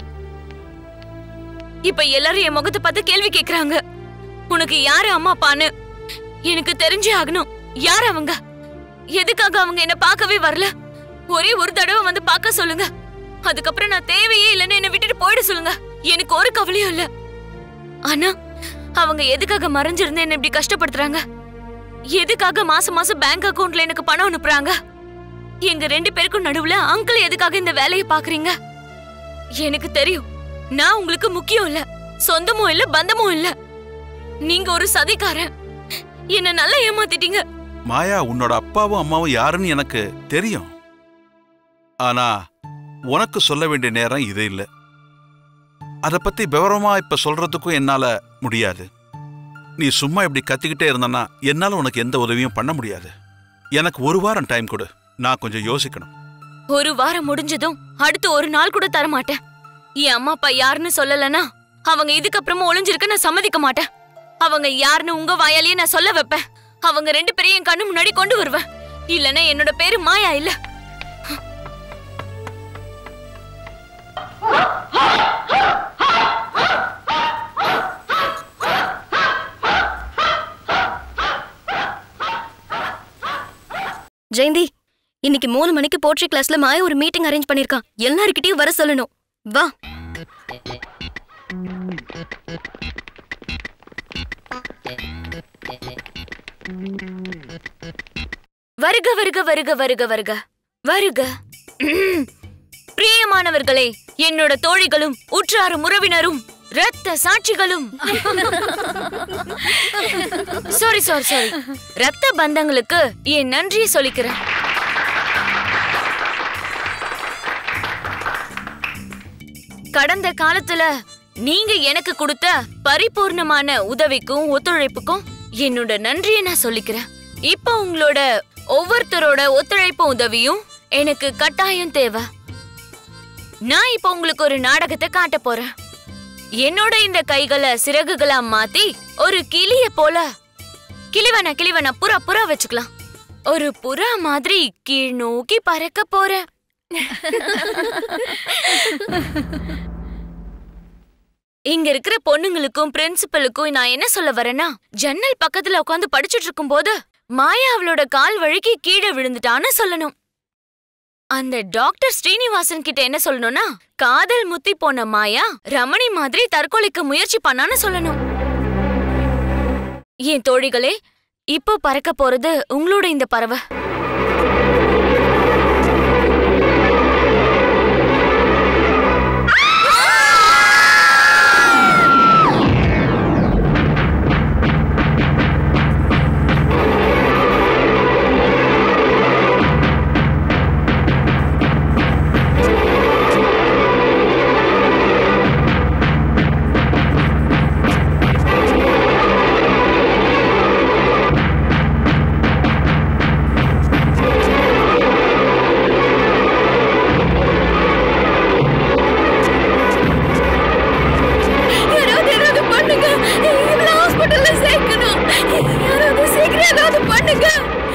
இப்ப எல்லாரும் என் முகத்தை பார்த்து கேள்வி கேக்குறாங்க உனக்கு யாரு அம்மா அப்பான்னு எனக்கு தெரிஞ்சே ஆகணும் யார் அவங்க எதுக்காக அவங்க என்ன பார்க்கவே வரல ஒரே ஒரு தடவை வந்து பார்க்க சொல்லுங்க அதுக்கப்புறம் நான் தேவையே இல்லைன்னு என்ன விட்டுட்டு போயிட சொல்லுங்க எனக்கு ஒரு கவலையும் இல்ல ஆனா அவங்க எதுக்காக மறைஞ்சிருந்து என்ன இப்படி கஷ்டப்படுத்துறாங்க எதுக்காக மாசம் மாசம் பேங்க் அக்கவுண்ட்ல எனக்கு பணம் அனுப்புறாங்க எங்க ரெண்டு பேருக்கும் நடுவுல அங்கிள் எதுக்காக இந்த வேலையை பாக்குறீங்க எனக்கு தெரியும் நான் உங்களுக்கு முக்கியம் இல்ல சொந்தமும் இல்ல பந்தமும் இல்ல நீங்க ஒரு சதிக்காரன் என்ன நல்லா ஏமாத்திட்டீங்க மாயா உன்னோட அப்பாவும் அம்மாவும் யாருன்னு எனக்கு தெரியும் ஆனா உனக்கு சொல்ல வேண்டிய நேரம் இது இல்ல அத பத்தி விவரமா இப்ப சொல்றதுக்கும் என்னால முடியாது நீ சும்மா இப்படி கத்திக்கிட்டே இருந்தனா என்னால உனக்கு எந்த உதவியும் பண்ண முடியாது எனக்கு ஒரு வாரம் டைம் கொடு நான் கொஞ்சம் யோசிக்கணும் ஒரு வாரம் முடிஞ்சதும் அடுத்து ஒரு நாள் கூட தர மாட்டேன் என் அம்மா அப்பா யாருன்னு சொல்லலனா அவங்க இதுக்கப்புறமா ஒளிஞ்சிருக்க நான் சம்மதிக்க மாட்டேன் அவங்க யாருன்னு உங்க வாயாலேயே நான் சொல்ல வைப்பேன் அவங்க ரெண்டு பேரையும் என் கண்ணு முன்னாடி கொண்டு வருவேன் இல்லனா என்னோட பேரு மாயா இல்ல ஜெயந்தி இன்னைக்கு மூணு மணிக்கு போட்ரி கிளாஸ்ல மாயா ஒரு மீட்டிங் அரேஞ்ச் பண்ணிருக்கான் எல்லார்கிட்டயும் வர சொல்லணும் வா வருக வருக வருக வருக வருக வருக பிரியமானவர்களே என்னோட தோழிகளும் உற்றார் உறவினரும் ரத்த சாட்சிகளும் சாரி சாரி சாரி ரத்த பந்தங்களுக்கு என் நன்றியை சொல்லிக்கிறேன் கடந்த காலத்துல நீங்க எனக்கு கொடுத்த பரிபூர்ணமான உதவிக்கும் ஒத்துழைப்புக்கும் என்னோட நன்றியை நான் சொல்லிக்கிறேன் இப்போ உங்களோட ஒவ்வொருத்தரோட ஒத்துழைப்பும் உதவியும் எனக்கு கட்டாயம் தேவை நான் இப்போ உங்களுக்கு ஒரு நாடகத்தை காட்ட போறேன் என்னோட இந்த கைகளை சிறகுகளா மாத்தி ஒரு கிளிய போல கிளிவன கிளிவன புறா புறா வச்சுக்கலாம் ஒரு புறா மாதிரி கீழ் நோக்கி பறக்க போறேன் இங்க இருக்கிற பொண்ணுங்களுக்கும் பிரின்சிபலுக்கும் நான் என்ன சொல்ல வரேன்னா ஜன்னல் பக்கத்துல உட்காந்து படிச்சுட்டு இருக்கும்போது மாயா அவளோட கால் வழுக்கி கீழே விழுந்துட்டான்னு சொல்லணும் அந்த டாக்டர் ஸ்ரீனிவாசன் கிட்ட என்ன சொல்லணும்னா காதல் முத்தி போன மாயா ரமணி மாதிரி தற்கொலைக்கு முயற்சி பண்ணான்னு சொல்லணும் என் தோழிகளே இப்போ பறக்க போறது உங்களோட இந்த பறவை யாராவது ஏதாவது பண்ணுங்க இவள ஹாஸ்பிடல்ல சேர்க்கணும் யாராவது சீக்கிரம் ஏதாவது பண்ணுங்க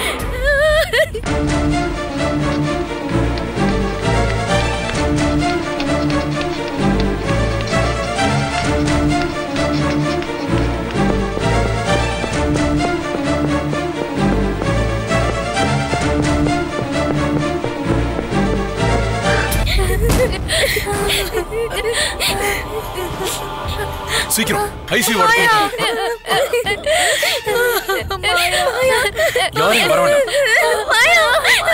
சீக்கிரம் ஐசியூ யாரும் வர வேண்டாம்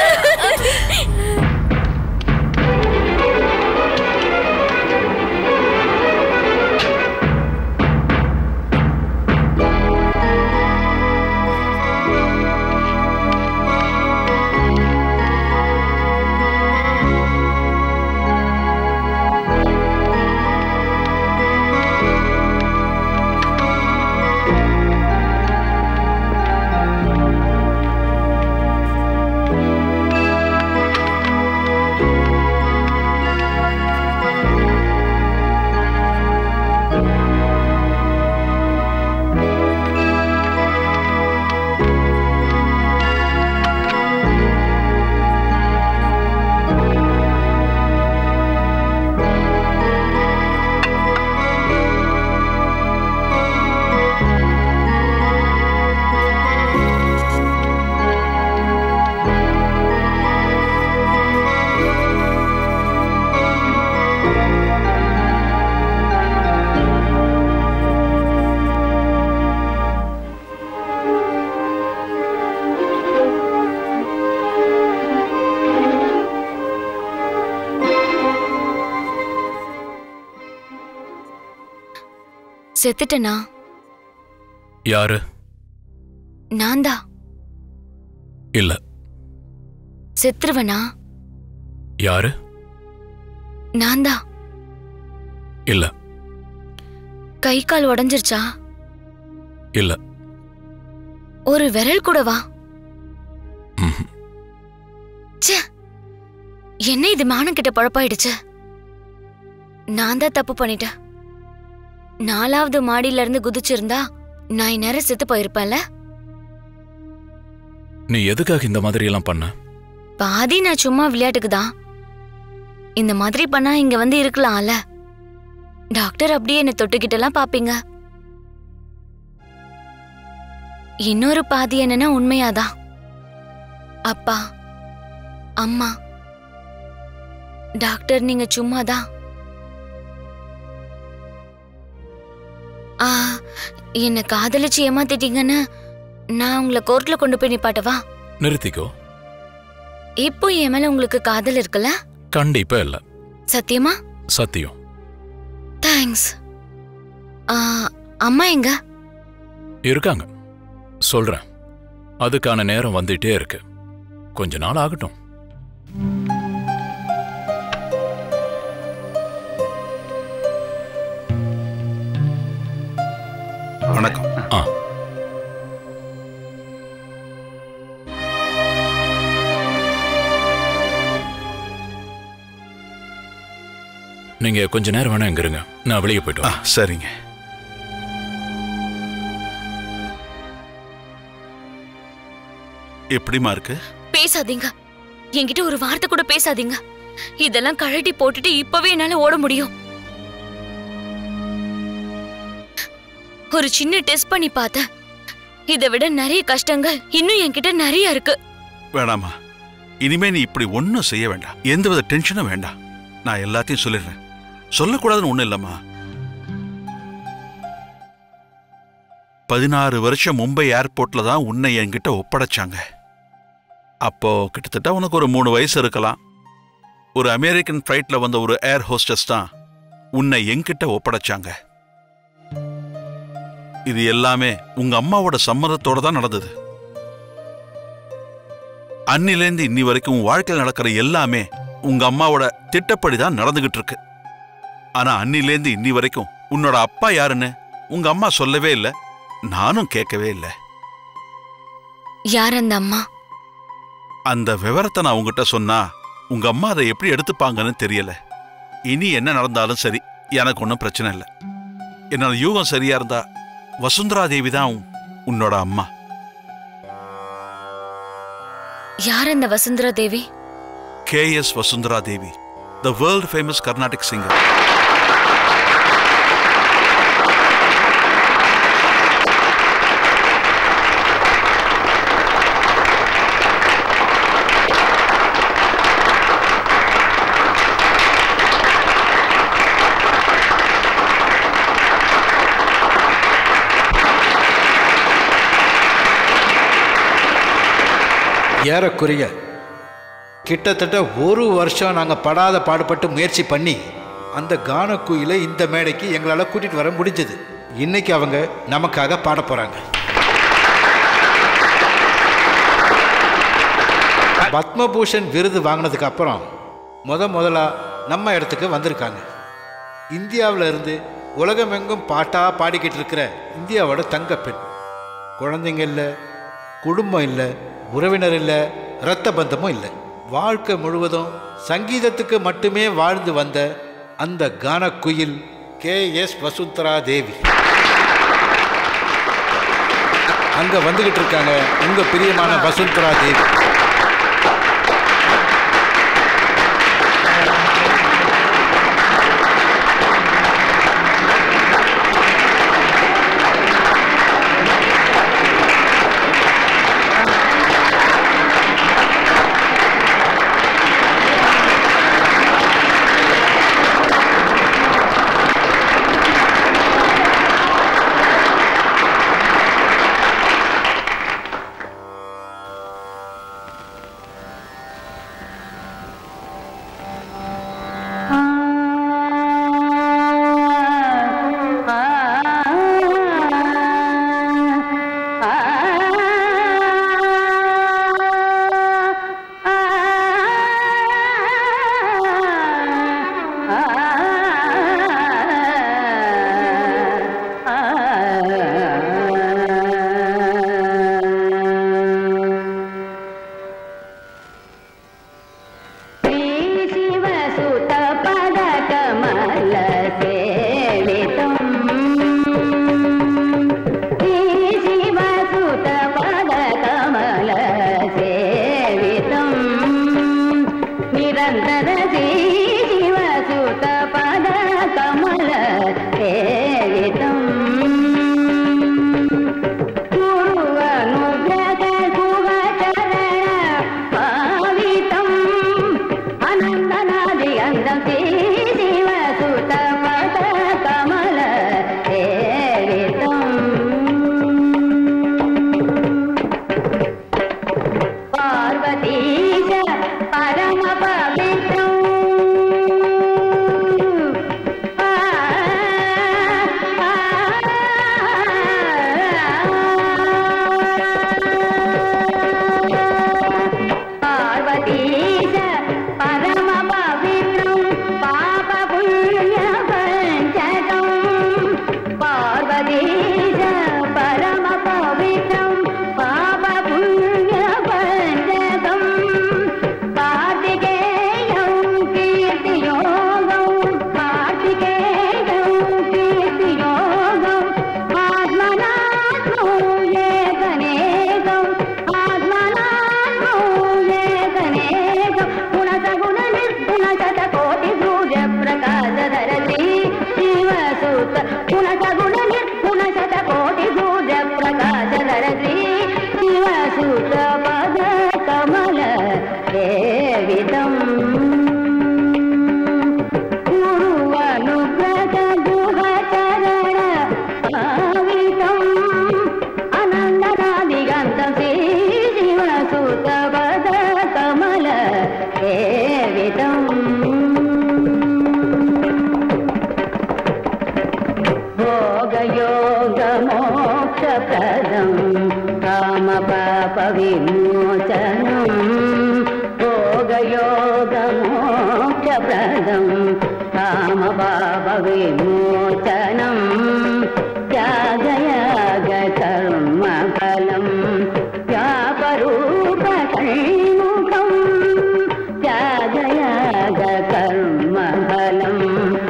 செத்துட்டனா யாரு நான் தான் இல்ல செத்துருவனா யாரு நான் தான் இல்ல கை கால் உடைஞ்சிருச்சா இல்ல ஒரு விரல் கூட வா ச்சே என்ன இது மானம் கிட்ட பழப்பாயிடுச்சு நான் தான் தப்பு பண்ணிட்டேன் நாலாவது மாடியில இருந்து குதிச்சிருந்தா நான் இந்நேரம் செத்து போயிருப்பேன்ல நீ எதுக்காக இந்த மாதிரி எல்லாம் பண்ண பாதி நான் சும்மா விளையாட்டுக்கு தான் இந்த மாதிரி பண்ணா இங்க வந்து இருக்கலாம்ல டாக்டர் அப்படியே என்ன தொட்டுக்கிட்டெல்லாம் பாப்பீங்க இன்னொரு பாதி என்னன்னா உண்மையாதான் அப்பா அம்மா டாக்டர் நீங்க சும்மாதான் ஆ என்ன காதலிச்சு ஏமாத்திட்டீங்கன்னு நான் உங்களை கோர்ட்ல கொண்டு போய் நிப்பாட்டவா நிறுத்திக்கோ இப்போ என் மேல உங்களுக்கு காதல் இருக்குல்ல கண்டிப்பா இல்ல சத்தியமா சத்தியம் தேங்க்ஸ் அம்மா எங்க இருக்காங்க சொல்றேன் அதுக்கான நேரம் வந்துட்டே இருக்கு கொஞ்ச நாள் ஆகட்டும் வணக்கம் ஆ நீங்க கொஞ்ச நேரம் வேணா இங்க இருங்க நான் வெளியே போயிட்டு ஆ வரேன். சரிங்க எப்படிமா இருக்கு பேசாதீங்க என்கிட்ட ஒரு வார்த்தை கூட பேசாதீங்க இதெல்லாம் கழட்டி போட்டுட்டு இப்பவே என்னால ஓட முடியும் ஒரு சின்ன டெஸ்ட் பண்ணி பார்த்தேன் இதை விட நிறைய கஷ்டங்கள் இன்னும் என்கிட்ட நிறைய இருக்கு வேணாமா இனிமே நீ இப்படி ஒன்றும் செய்ய வேண்டாம் எந்தவித டென்ஷனும் வேண்டாம் நான் எல்லாத்தையும் சொல்லிடுறேன் சொல்லக்கூடாதுன்னு ஒன்றும் இல்லைம்மா பதினாறு வருஷம் மும்பை ஏர்போர்ட்ல தான் உன்னை என்கிட்ட ஒப்படைச்சாங்க அப்போ கிட்டத்தட்ட உனக்கு ஒரு மூணு வயசு இருக்கலாம் ஒரு அமெரிக்கன் ஃப்ளைட்ல வந்த ஒரு ஏர் ஹோஸ்டஸ் தான் உன்னை என்கிட்ட ஒப்படைச்சாங்க இது எல்லாமே உங்க அம்மாவோட சம்மதத்தோட தான் நடந்தது அன்னிலேருந்து இன்னி வரைக்கும் உன் வாழ்க்கையில் நடக்கிற எல்லாமே உங்க அம்மாவோட திட்டப்படி தான் நடந்துகிட்டு இருக்கு ஆனா அன்னிலேருந்து இன்னி வரைக்கும் உன்னோட அப்பா யாருன்னு உங்க அம்மா சொல்லவே இல்லை நானும் கேட்கவே இல்லை யார் அந்த அம்மா அந்த விவரத்தை நான் உங்ககிட்ட சொன்னா உங்க அம்மா அதை எப்படி எடுத்துப்பாங்கன்னு தெரியல இனி என்ன நடந்தாலும் சரி எனக்கு ஒன்றும் பிரச்சனை இல்லை என்னோட யூகம் சரியா இருந்தா வசுந்தரா தேவி தான் உன்னோட அம்மா யார் அந்த Vasundhara Devi K S Vasundhara Devi the world famous Carnatic singer ஏறக்குறைய கிட்டத்தட்ட ஒரு வருஷம் நாங்கள் படாத பாடுபட்டு முயற்சி பண்ணி அந்த கான குயிலை இந்த மேடைக்கு எங்களால் கூட்டிகிட்டு வர முடிஞ்சது இன்னைக்கு அவங்க நமக்காக பாட போகிறாங்க பத்மபூஷன் விருது வாங்கினதுக்கு அப்புறம் முத முதலா நம்ம இடத்துக்கு வந்திருக்காங்க இந்தியாவில் இருந்து உலகமெங்கும் பாட்டாக பாடிக்கிட்டு இருக்கிற இந்தியாவோட தங்க பெண் குழந்தைங்க இல்லை குடும்பம் இல்லை உறவினர் இல்லை இரத்த பந்தமும் இல்லை வாழ்க்கை முழுவதும் சங்கீதத்துக்கு மட்டுமே வாழ்ந்து வந்த அந்த கான குயில் கே எஸ் வசுந்தரா தேவி அங்க வந்துகிட்டு இருக்காங்க உங்க பிரியமான வசுந்தரா தேவி विमोचनम् भोगयोगमोक्षप्रदम् कामपापविमोचनम् त्यागयागकर्मफलम् व्यापरूपषण्मुखम् त्यागयागकर्मफलम्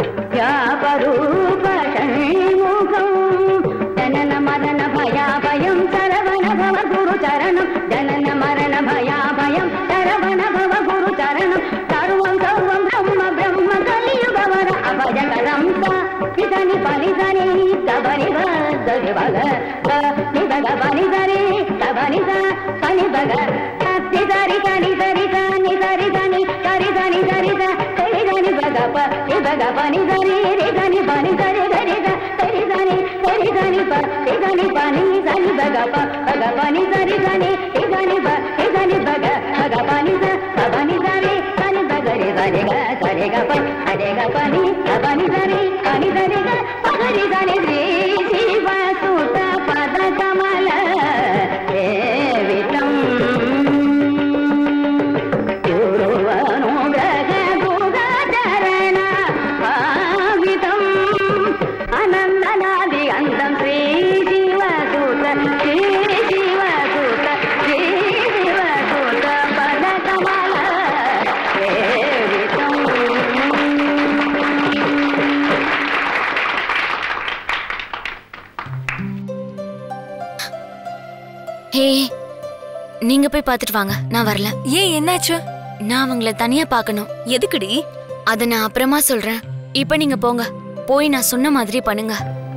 व्यापरूपषण्मुखम् जनन मरण भयाभयं शरवण भव गुरु चरणं जनन मरण भयाभयं शरवण भव गुरु चरणं सर्वं सर्वं ब्रह्म ब्रह्म कलियुगवर अभजकरं सा निधनि पलिधनि सबनि भगरि भग निभग बनि धरि सबनि सा कनि भग निधरि कनि धरि कनि धरि धनि करि धनि धरि ध करि धनि भग प निभग बनि धरि रि धनि बनि धरि धरि ध करि धनि करि धनि प रि धनि बनि धनि भग प भग बनि धरि धनि रि धनि भ रि धनि भग भग बनि ध सबनि धरि कनि भग रि धनि ग सरि ग प हरे ग पनि सबनि धरि कनि धरि ग पगरि धनि श्री शिव सुत पद कमल सेवितम् అనందనాది అందం శ్రీ శివదూత శ్రీ శివదూత శ్రీ శివదూత పద కమల సేవితం ஹே நீங்க போய் பார்த்துட்டு வாங்க நான் வரல ஏன் என்னாச்சு நான் அவங்கள தனியா பார்க்கணும் எதுக்குடி அத நான் அப்புறமா சொல்றேன் இப்ப நீங்க போங்க போய் நான் சொன்ன மாதிரி பண்ணுங்க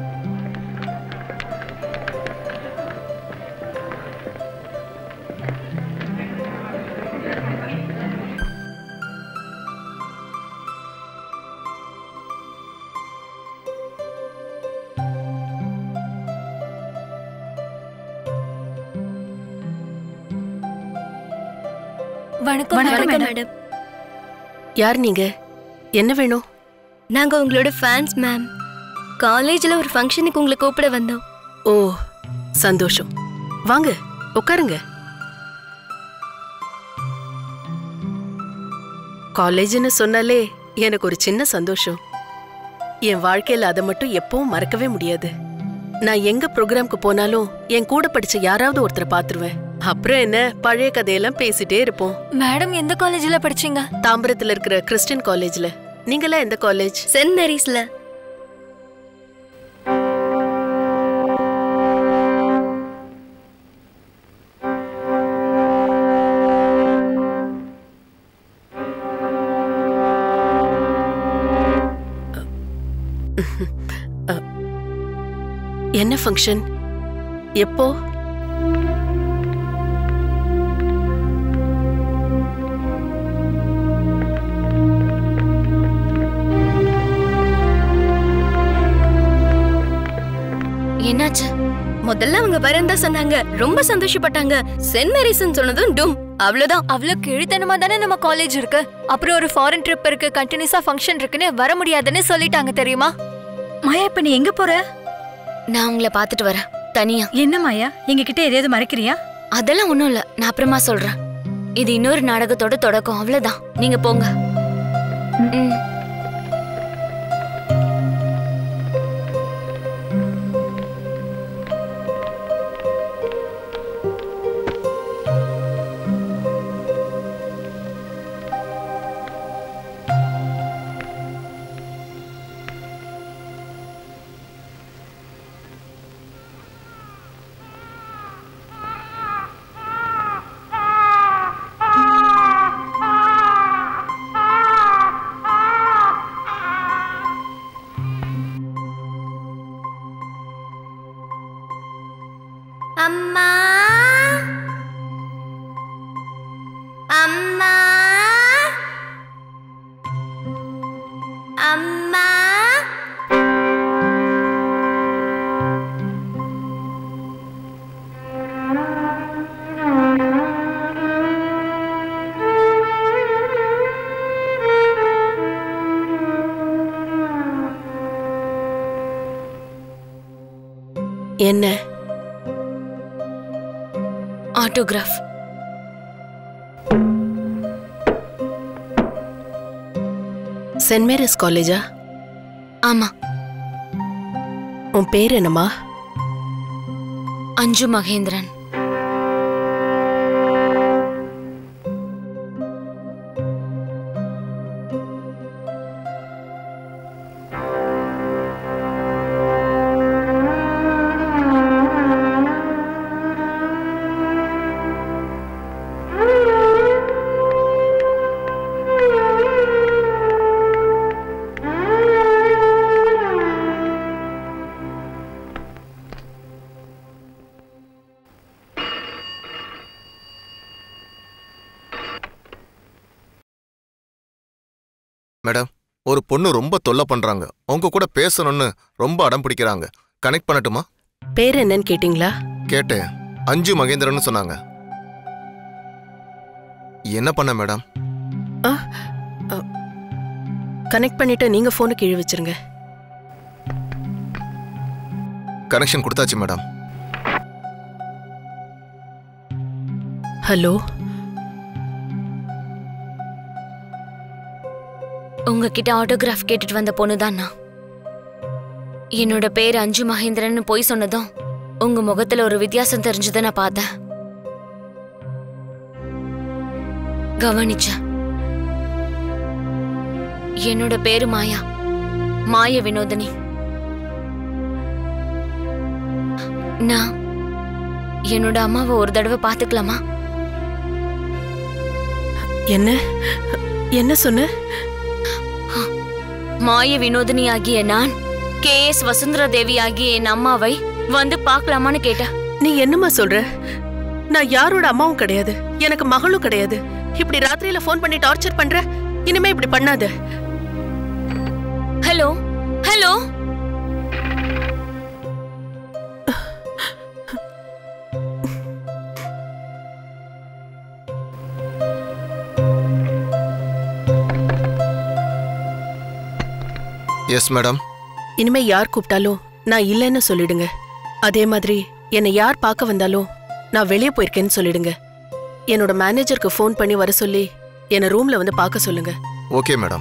வணக்கம் வணக்கம், மேடம். மேடம் யார் நீங்க என்ன வேணும் நாங்க உங்களோட ஃபேன்ஸ் மேம் காலேஜ்ல ஒரு ஃபங்க்ஷனுக்கு உங்களை கூப்பிட வந்தோம் ஓ சந்தோஷம் வாங்க உட்காருங்க காலேஜ்னு சொன்னாலே எனக்கு ஒரு சின்ன சந்தோஷம் என் வாழ்க்கையில அதை மட்டும் எப்பவும் மறக்கவே முடியாது நான் எங்க ப்ரோக்ராம்க்கு போனாலும் என் கூட படிச்ச யாராவது ஒருத்தரை பாத்துருவேன் அப்புறம் என்ன பழைய கதையெல்லாம் பேசிட்டே இருப்போம் மேடம் எந்த காலேஜ்ல படிச்சீங்க தாம்பரத்துல இருக்கிற கிறிஸ்டியன் காலேஜ்ல நீங்களாம் எந்த காலேஜ் சென்ட் மேரிஸ்ல என்ன ஃபங்க்ஷன் எப்போ என்னாச்சு முதல்ல அவங்க வரேன் தான் சொன்னாங்க ரொம்ப சந்தோஷப்பட்டாங்க சென்ட் மேரிஸ்ன்னு சொன்னதும் டும் அவ்வளவுதான் அவ்வளவு கீழ்த்தனமா தானே நம்ம காலேஜ் இருக்கு அப்புறம் ஒரு ஃபாரின் ட்ரிப் இருக்கு கண்டினியூஸா ஃபங்க்ஷன் இருக்குன்னு வர முடியாதுன்னு சொல்லிட்டாங்க தெரியுமா மாயா இப்ப நீ எங்க போற நான் உங்களை பார்த்துட்டு வரேன் தனியா என்ன மாயா எங்க கிட்ட எதையாவது மறைக்கிறியா அதெல்லாம் ஒண்ணும் இல்ல நான் அப்புறமா சொல்றேன் இது இன்னொரு நாடகத்தோட தொடக்கம் அவ்வளவுதான் நீங்க போங்க ம். அம்மா அம்மா அம்மா என்ன ஆட்டோகிராஃப் சென்ட் மேரிஸ் காலேஜா ஆமா உன் பேர் என்னம்மா அஞ்சு மகேந்திரன் மேடம் ஒரு பொண்ணு ரொம்ப தொல்லை பண்றாங்க அவங்க கூட பேசணும்னு ரொம்ப அடம் பிடிக்கிறாங்க கனெக்ட் பண்ணட்டுமா பேர் என்னன்னு கேட்டிங்களா கேட்டேன் அஞ்சு மகேந்திரன் சொன்னாங்க என்ன பண்ண மேடம் கனெக்ட் பண்ணிட்டு நீங்க போனை கீழே வச்சிருங்க கனெக்ஷன் கொடுத்தாச்சு மேடம் ஹலோ உங்ககிட்ட ஆட்டோகிராஃப் கேட்டுட்டு வந்த பொண்ணு தான் நான் என்னோட பேர் அஞ்சு மகேந்திரன் போய் சொன்னதும் உங்க முகத்துல ஒரு வித்தியாசம் தெரிஞ்சதை நான் பார்த்தேன் கவனிச்சேன் என்னோட பேரு மாயா மாய வினோதினி நான் என்னோட அம்மாவை ஒரு தடவை பார்த்துக்கலாமா என்ன என்ன சொன்ன மாய வினோதினி ஆகிய நான் கே எஸ் வசுந்தரா தேவி ஆகிய என் அம்மாவை வந்து பார்க்கலாமான்னு கேட்டேன் நீ என்னம்மா சொல்ற நான் யாரோட அம்மாவும் கிடையாது எனக்கு மகளும் கிடையாது இப்படி ராத்திரியில ஃபோன் பண்ணி டார்ச்சர் பண்ற இனிமே இப்படி பண்ணாத ஹலோ ஹலோ எஸ் மேடம் இனிமே யார் கூப்பிட்டாலும் நான் இல்லைன்னு சொல்லிடுங்க அதே மாதிரி என்னை யார் பார்க்க வந்தாலும் நான் வெளியே போயிருக்கேன்னு சொல்லிடுங்க என்னோட மேனேஜருக்கு ஃபோன் பண்ணி வர சொல்லி என்னை ரூம்ல வந்து பார்க்க சொல்லுங்க ஓகே மேடம்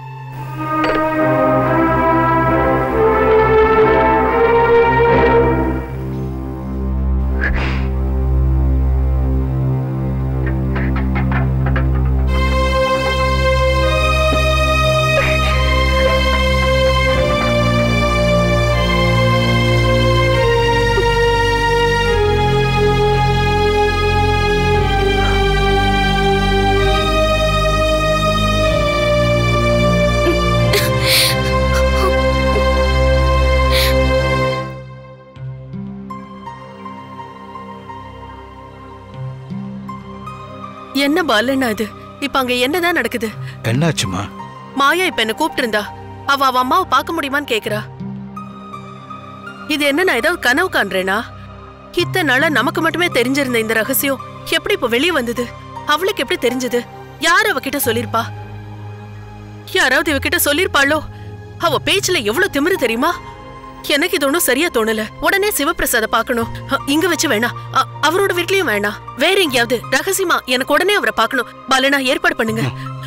என்ன பாலண்ணா இது இப்ப அங்க என்னதான் நடக்குது என்னாச்சுமா மாயா இப்ப என்ன கூப்பிட்டு இருந்தா அவ அவ அம்மாவை பார்க்க முடியுமான்னு கேக்குறா இது என்ன நான் ஏதாவது கனவு காண்றேனா இத்தனை நாளா நமக்கு மட்டுமே தெரிஞ்சிருந்த இந்த ரகசியம் எப்படி இப்ப வெளியே வந்தது அவளுக்கு எப்படி தெரிஞ்சது யார் அவகிட்ட சொல்லிருப்பா யாராவது இவகிட்ட சொல்லிருப்பாளோ அவ பேச்சுல எவ்வளவு திமிரு தெரியுமா எனக்கு இது ஒன்றும் சரியா தோணல உடனே சிவபிரசாத பார்க்கணும் அ, இங்க வச்சு வேணாம் அ, அவரோட வீட்லயும் வேணாம் வேற எங்கேயாவது ரகசியமா எனக்கு உடனே அவரை பார்க்கணும் பாலனா ஏற்பாடு பண்ணுங்க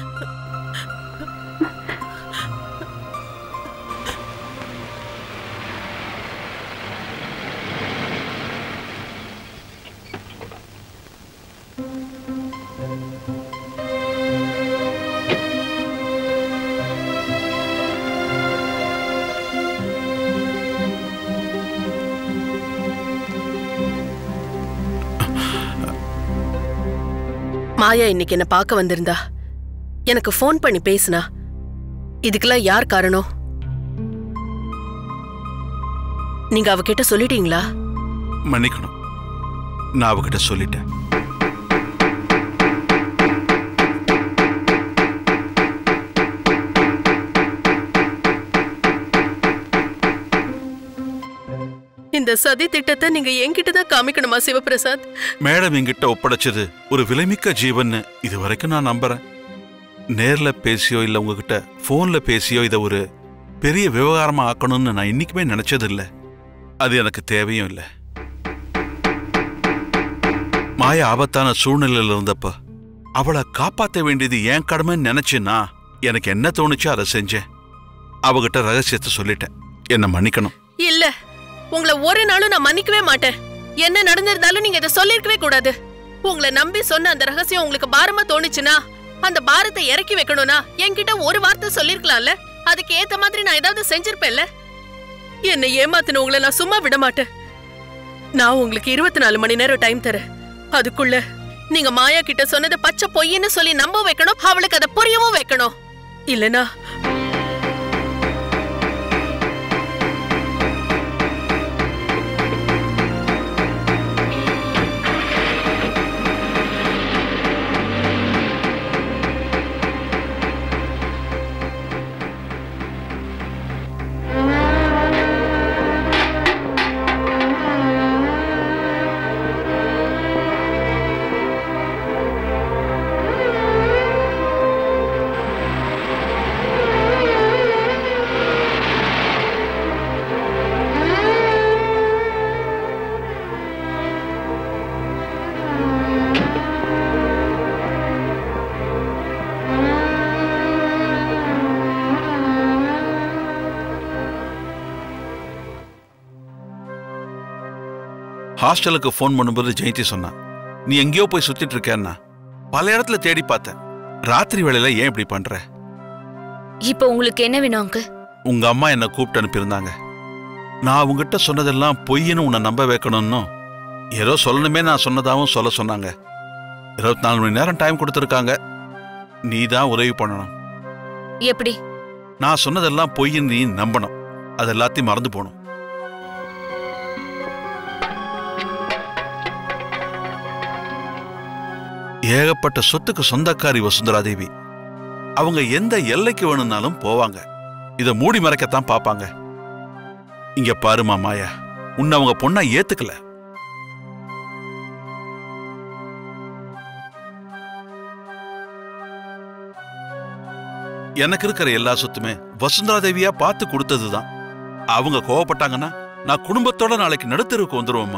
மாயா இன்னைக்கு என்ன பார்க்க வந்திருந்தா எனக்கு ஃபோன் பண்ணி பேசுனா இதுக்கெல்லாம் யார் காரணம் நீங்க அவகிட்ட சொல்லிட்டீங்களா மன்னிக்கணும் நான் அவகிட்ட சொல்லிட்டேன் இந்த சதி திட்டத்தை நீங்க என்கிட்ட தான் காமிக்கணுமா சிவபிரசாத் மேடம் என்கிட்ட ஒப்படைச்சது ஒரு விலைமிக்க ஜீவன்னு இது வரைக்கும் நான் நம்புறேன் நேர்ல பேசியோ இல்ல உங்ககிட்ட போன்ல பேசியோ இதை ஒரு பெரிய விவகாரமா ஆக்கணும்னு நான் இன்னைக்குமே நினைச்சது இல்ல அது எனக்கு தேவையும் இல்லை மாயா ஆபத்தான சூழ்நிலையில இருந்தப்ப அவளை காப்பாத்த வேண்டியது என் கடமைன்னு நினைச்சேன்னா எனக்கு என்ன தோணுச்சோ அதை செஞ்சேன் அவகிட்ட ரகசியத்தை சொல்லிட்டேன் என்ன மன்னிக்கணும் இல்ல உங்களை ஒரு நாளும் நான் மன்னிக்கவே மாட்டேன் என்ன நடந்திருந்தாலும் நீங்க இதை சொல்லிருக்கவே கூடாது உங்களை நம்பி சொன்ன அந்த ரகசியம் உங்களுக்கு பாரமா தோணுச்சுன்னா அந்த பாரத்தை இறக்கி வைக்கணும்னா என்கிட்ட ஒரு வார்த்தை சொல்லிருக்கலாம்ல அதுக்கு ஏத்த மாதிரி நான் ஏதாவது செஞ்சிருப்பேன்ல என்னை ஏமாத்தின உங்களை நான் சும்மா விட மாட்டேன் நான் உங்களுக்கு இருபத்தி நாலு மணி நேரம் டைம் தரேன் அதுக்குள்ள நீங்க மாயா கிட்ட சொன்னது பச்சை பொய்ன்னு சொல்லி நம்ப வைக்கணும் அவளுக்கு அதை புரியவும் வைக்கணும் இல்லனா ஹாஸ்டலுக்கு ஃபோன் பண்ணும்போது ஜெயந்தி சொன்னான் நீ எங்கேயோ போய் சுத்திட்டு இருக்கேன்னா பல இடத்துல தேடி பார்த்தேன் ராத்திரி வேளையில ஏன் இப்படி பண்ற இப்போ உங்களுக்கு என்ன வேணும் அங்கிள் உங்க அம்மா என்ன கூப்பிட்டு அனுப்பியிருந்தாங்க நான் உங்ககிட்ட சொன்னதெல்லாம் பொய்ன்னு உன்னை நம்ப வைக்கணும்னும் ஏதோ சொல்லணுமே நான் சொன்னதாவும் சொல்ல சொன்னாங்க இருபத்தி நாலு மணி நேரம் டைம் கொடுத்துருக்காங்க நீ தான் உதவி பண்ணணும் எப்படி நான் சொன்னதெல்லாம் பொய்ன்னு நீ நம்பணும் அது எல்லாத்தையும் மறந்து போகணும் ஏகப்பட்ட சொத்துக்கு சொந்தக்காரி வசுந்தரா தேவி அவங்க எந்த எல்லைக்கு வேணும்னாலும் போவாங்க இத மூடி மறைக்கத்தான் பாப்பாங்க இங்க பாருமா மாயா உன்னை அவங்க பொண்ணா ஏத்துக்கல எனக்கு இருக்கிற எல்லா சொத்துமே வசுந்தரா தேவியா பார்த்து கொடுத்ததுதான் அவங்க கோவப்பட்டாங்கன்னா நான் குடும்பத்தோட நாளைக்கு நடுத்தருக்கு வந்துருவோம்மா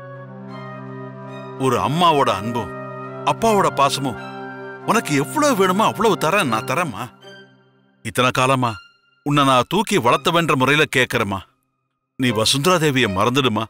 ஒரு அம்மாவோட அன்பும் அப்பாவோட பாசமும் உனக்கு எவ்வளவு வேணுமோ அவ்வளவு தரேன் நான் தரேம்மா இத்தனை காலமா உன்னை நான் தூக்கி வளர்த்தவன்ற முறையில கேட்கறேம்மா நீ வசுந்தரா தேவிய மறந்துடுமா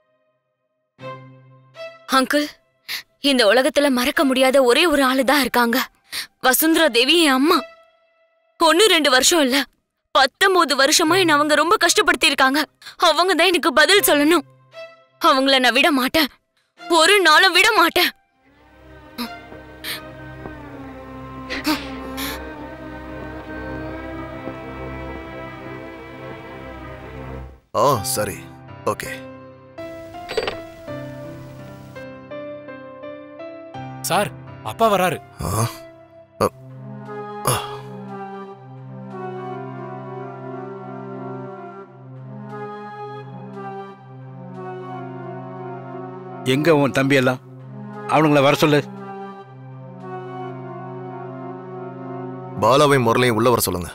அங்கிள் இந்த உலகத்துல மறக்க முடியாத ஒரே ஒரு ஆளு தான் இருக்காங்க வசுந்தரா தேவி என் அம்மா ஒன்னு ரெண்டு வருஷம் இல்ல பத்தொன்பது வருஷமா என்ன அவங்க ரொம்ப கஷ்டப்படுத்தி இருக்காங்க அவங்க தான் எனக்கு பதில் சொல்லணும் அவங்கள நான் விட மாட்டேன் ஒரு நாளும் விட மாட்டேன் ஓ சரி ஓகே சார் அப்பா வராரு ஆ அ, ஆ. எங்க உன் தம்பி எல்லாம் அவனுங்கள வர சொல்லு பாலாவை முரளையும் உள்ள வர சொல்லுங்க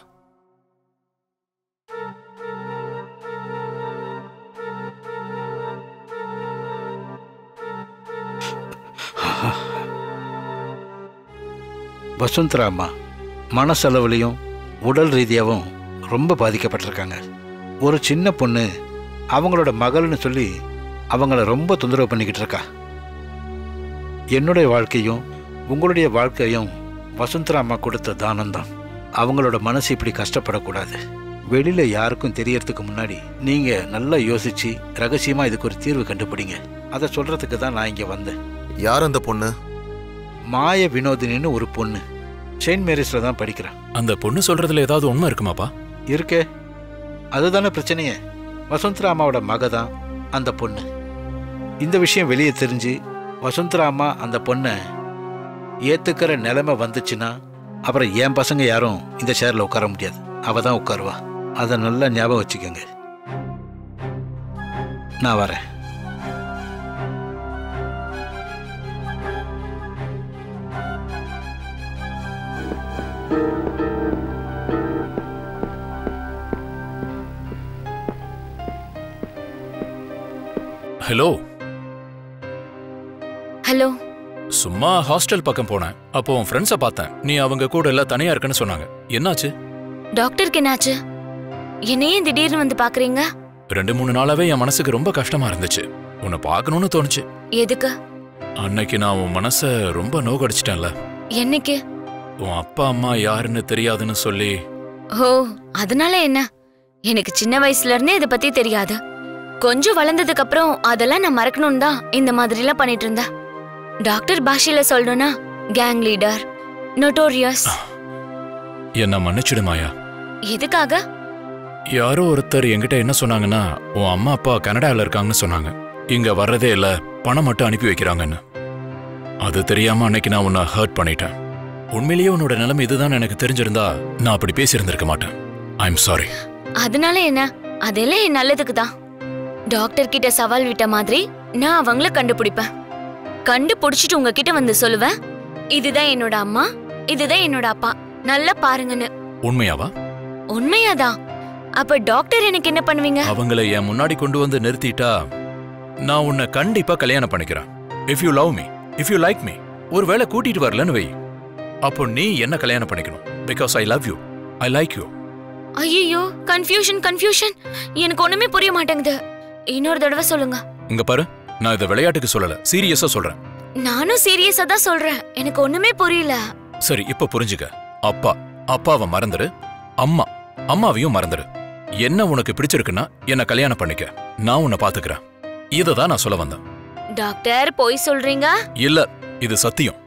வசுந்தரா அம்மா மனசளவுலையும் உடல் ரீதியாகவும் ரொம்ப பாதிக்கப்பட்டிருக்காங்க ஒரு சின்ன பொண்ணு அவங்களோட மகள்னு சொல்லி அவங்கள ரொம்ப தொந்தரவு பண்ணிக்கிட்டு இருக்கா என்னுடைய வாழ்க்கையும் உங்களுடைய வாழ்க்கையும் வசுந்தரா அம்மா கொடுத்த தானம்தான் அவங்களோட மனசு இப்படி கஷ்டப்படக்கூடாது வெளியில யாருக்கும் தெரியறதுக்கு முன்னாடி நீங்க நல்லா யோசிச்சு ரகசியமா இதுக்கு ஒரு தீர்வு கண்டுபிடிங்க அதை சொல்றதுக்கு தான் நான் இங்க வந்தேன் யார் அந்த பொண்ணு மாய வினோதினின்னு ஒரு பொண்ணு செயின்ட் மேரிஸ்ல தான் படிக்கிறான் அந்த பொண்ணு சொல்றதுல ஏதாவது உண்மை இருக்குமாப்பா இருக்கே அதுதானே பிரச்சனையே வசுந்தரா அம்மாவோட மக தான் அந்த பொண்ணு இந்த விஷயம் வெளியே தெரிஞ்சு வசுந்தரா அம்மா அந்த பொண்ணை ஏத்துக்கிற நிலைமை வந்துச்சுன்னா அப்புறம் என் பசங்க யாரும் இந்த சேர்ல உட்கார முடியாது அவ தான் உட்காருவா அதை நல்லா ஞாபகம் வச்சுக்கோங்க நான் வரேன் ஹலோ ஹலோ சும்மா ஹாஸ்டல் பக்கம் போனேன் அப்போ உன் ஃப்ரெண்ட்ஸை பார்த்தேன் நீ அவங்க கூட எல்லாம் தனியா இருக்கன்னு சொன்னாங்க என்னாச்சு டாக்டருக்கு என்னாச்சு என்னையே திடீர்னு வந்து பாக்குறீங்க ரெண்டு மூணு நாளாவே என் மனசுக்கு ரொம்ப கஷ்டமா இருந்துச்சு உன்னை பார்க்கணும்னு தோணுச்சு எதுக்கு அன்னைக்கு நான் உன் மனச ரொம்ப நோகடிச்சிட்டேன்ல என்னைக்கு உன் அப்பா அம்மா யாருன்னு தெரியாதுன்னு சொல்லி ஓ அதனால என்ன எனக்கு சின்ன வயசுல இருந்தே இத பத்தி தெரியாது கொஞ்சம் வளர்ந்ததுக்கு அப்புறம் அதெல்லாம் நான் மறக்கணும்னு தான் இந்த மாதிரி எல்லாம் பண்ணிட்டு இருந்தேன் டாக்டர் பாஷையில சொல்லணும்னா கேங் லீடர் நொட்டோரியஸ் என்ன மன்னிச்சிடு மாயா எதுக்காக யாரோ ஒருத்தர் என்கிட்ட என்ன சொன்னாங்கன்னா உன் அம்மா அப்பா கனடால இருக்காங்கன்னு சொன்னாங்க இங்க வர்றதே இல்ல பணம் மட்டும் அனுப்பி வைக்கிறாங்கன்னு அது தெரியாம அன்னைக்கு நான் உன்னை ஹர்ட் பண்ணிட்டேன் உண்மையிலேயே உன்னோட நிலைமை இதுதான் எனக்கு தெரிஞ்சிருந்தா நான் அப்படி பேசியிருந்திருக்க மாட்டேன் ஐ எம் சாரி அதனால என்ன அதெல்லாம் என் நல்லதுக்கு தான் டாக்டர் கிட்ட சவால் விட்ட மாதிரி நான் அவங்கள கண்டுபிடிப்பேன் கண்டுபிடிச்சிட்டு உங்ககிட்ட வந்து சொல்லுவேன் இதுதான் என்னோட அம்மா இதுதான் என்னோட அப்பா நல்லா பாருங்கன்னு உண்மையாவா உண்மையாதான் அப்ப டாக்டர் எனக்கு என்ன பண்ணுவீங்க அவங்கள என் முன்னாடி கொண்டு வந்து நிறுத்திட்டா நான் உன்னை கண்டிப்பா கல்யாணம் பண்ணிக்கிறேன் if you love me if you like me ஒருவேளை கூட்டிட்டு வரலன்னு வை அப்போ நீ என்ன கல்யாணம் பண்ணிக்கணும் because I love you I like you ஐயோ கன்ஃபியூஷன் கன்ஃபியூஷன் எனக்கு ஒண்ணுமே புரிய மாட்டேங்குது இன்னொரு தடவை சொல்லுங்க இங்க பாரு நான் இதை விளையாட்டுக்கு சொல்லல சீரியஸா சொல்றேன் நானும் சீரியஸா தான் சொல்றேன் எனக்கு ஒண்ணுமே புரியல சரி இப்ப புரிஞ்சுக்க அப்பா அப்பாவை மறந்துடு அம்மா அம்மாவையும் மறந்துடு என்ன உனக்கு பிடிச்சிருக்குன்னா என்ன கல்யாணம் பண்ணிக்க நான் உன்னை பாத்துக்கிறேன் இதை தான் நான் சொல்ல வந்தேன் டாக்டர் போய் சொல்றீங்க இல்ல இது சத்தியம்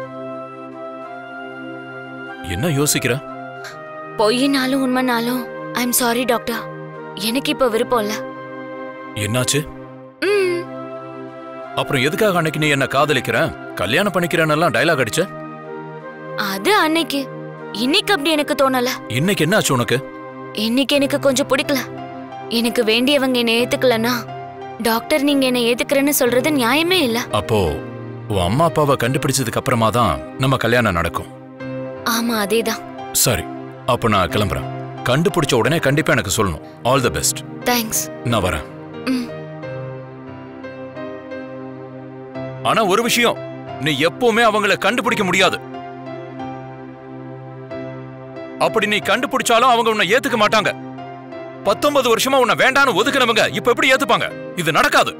என்ன யோசிக்கிற பொய்யினாலும் உண்மைனாலும் ஐ எம் சாரி டாக்டர் எனக்கு இப்ப விருப்பம் இல்ல என்னாச்சு ம், அப்புறம் எதுக்காக அன்னைக்கு நீ என்ன காதலிக்கிற கல்யாணம் பண்ணிக்கிறேன்னெல்லாம் டயலாக் அடிச்ச அது அன்னைக்கு இன்னைக்கு அப்படி எனக்கு தோணல இன்னைக்கு என்ன ஆச்சு உனக்கு இன்னைக்கு எனக்கு கொஞ்சம் பிடிக்கல எனக்கு வேண்டியவங்க என்ன ஏத்துக்கலனா டாக்டர் நீங்க என்ன ஏத்துக்கிறேன்னு சொல்றது நியாயமே இல்ல அப்போ உன் அம்மா அப்பாவை கண்டுபிடிச்சதுக்கு அப்புறமா தான் நம்ம கல்யாணம் நடக்கும் ஆமா அதேதான் சரி அப்போ நான் கிளம்புறேன் கண்டுபிடிச்ச உடனே கண்டிப்பா எனக்கு சொல்லணும் ஆல் தி பெஸ்ட் தேங்க்ஸ் நான் வரேன் ம். ஆனா ஒரு விஷயம் நீ எப்பவுமே அவங்கள கண்டுபிடிக்க முடியாது அப்படி நீ கண்டுபிடிச்சாலும் அவங்க உன்னை ஏத்துக்க மாட்டாங்க பத்தொன்பது வருஷமா உன்னை வேண்டான்னு ஒதுக்குனவங்க இப்ப எப்படி ஏத்துப்பாங்க இது நடக்காது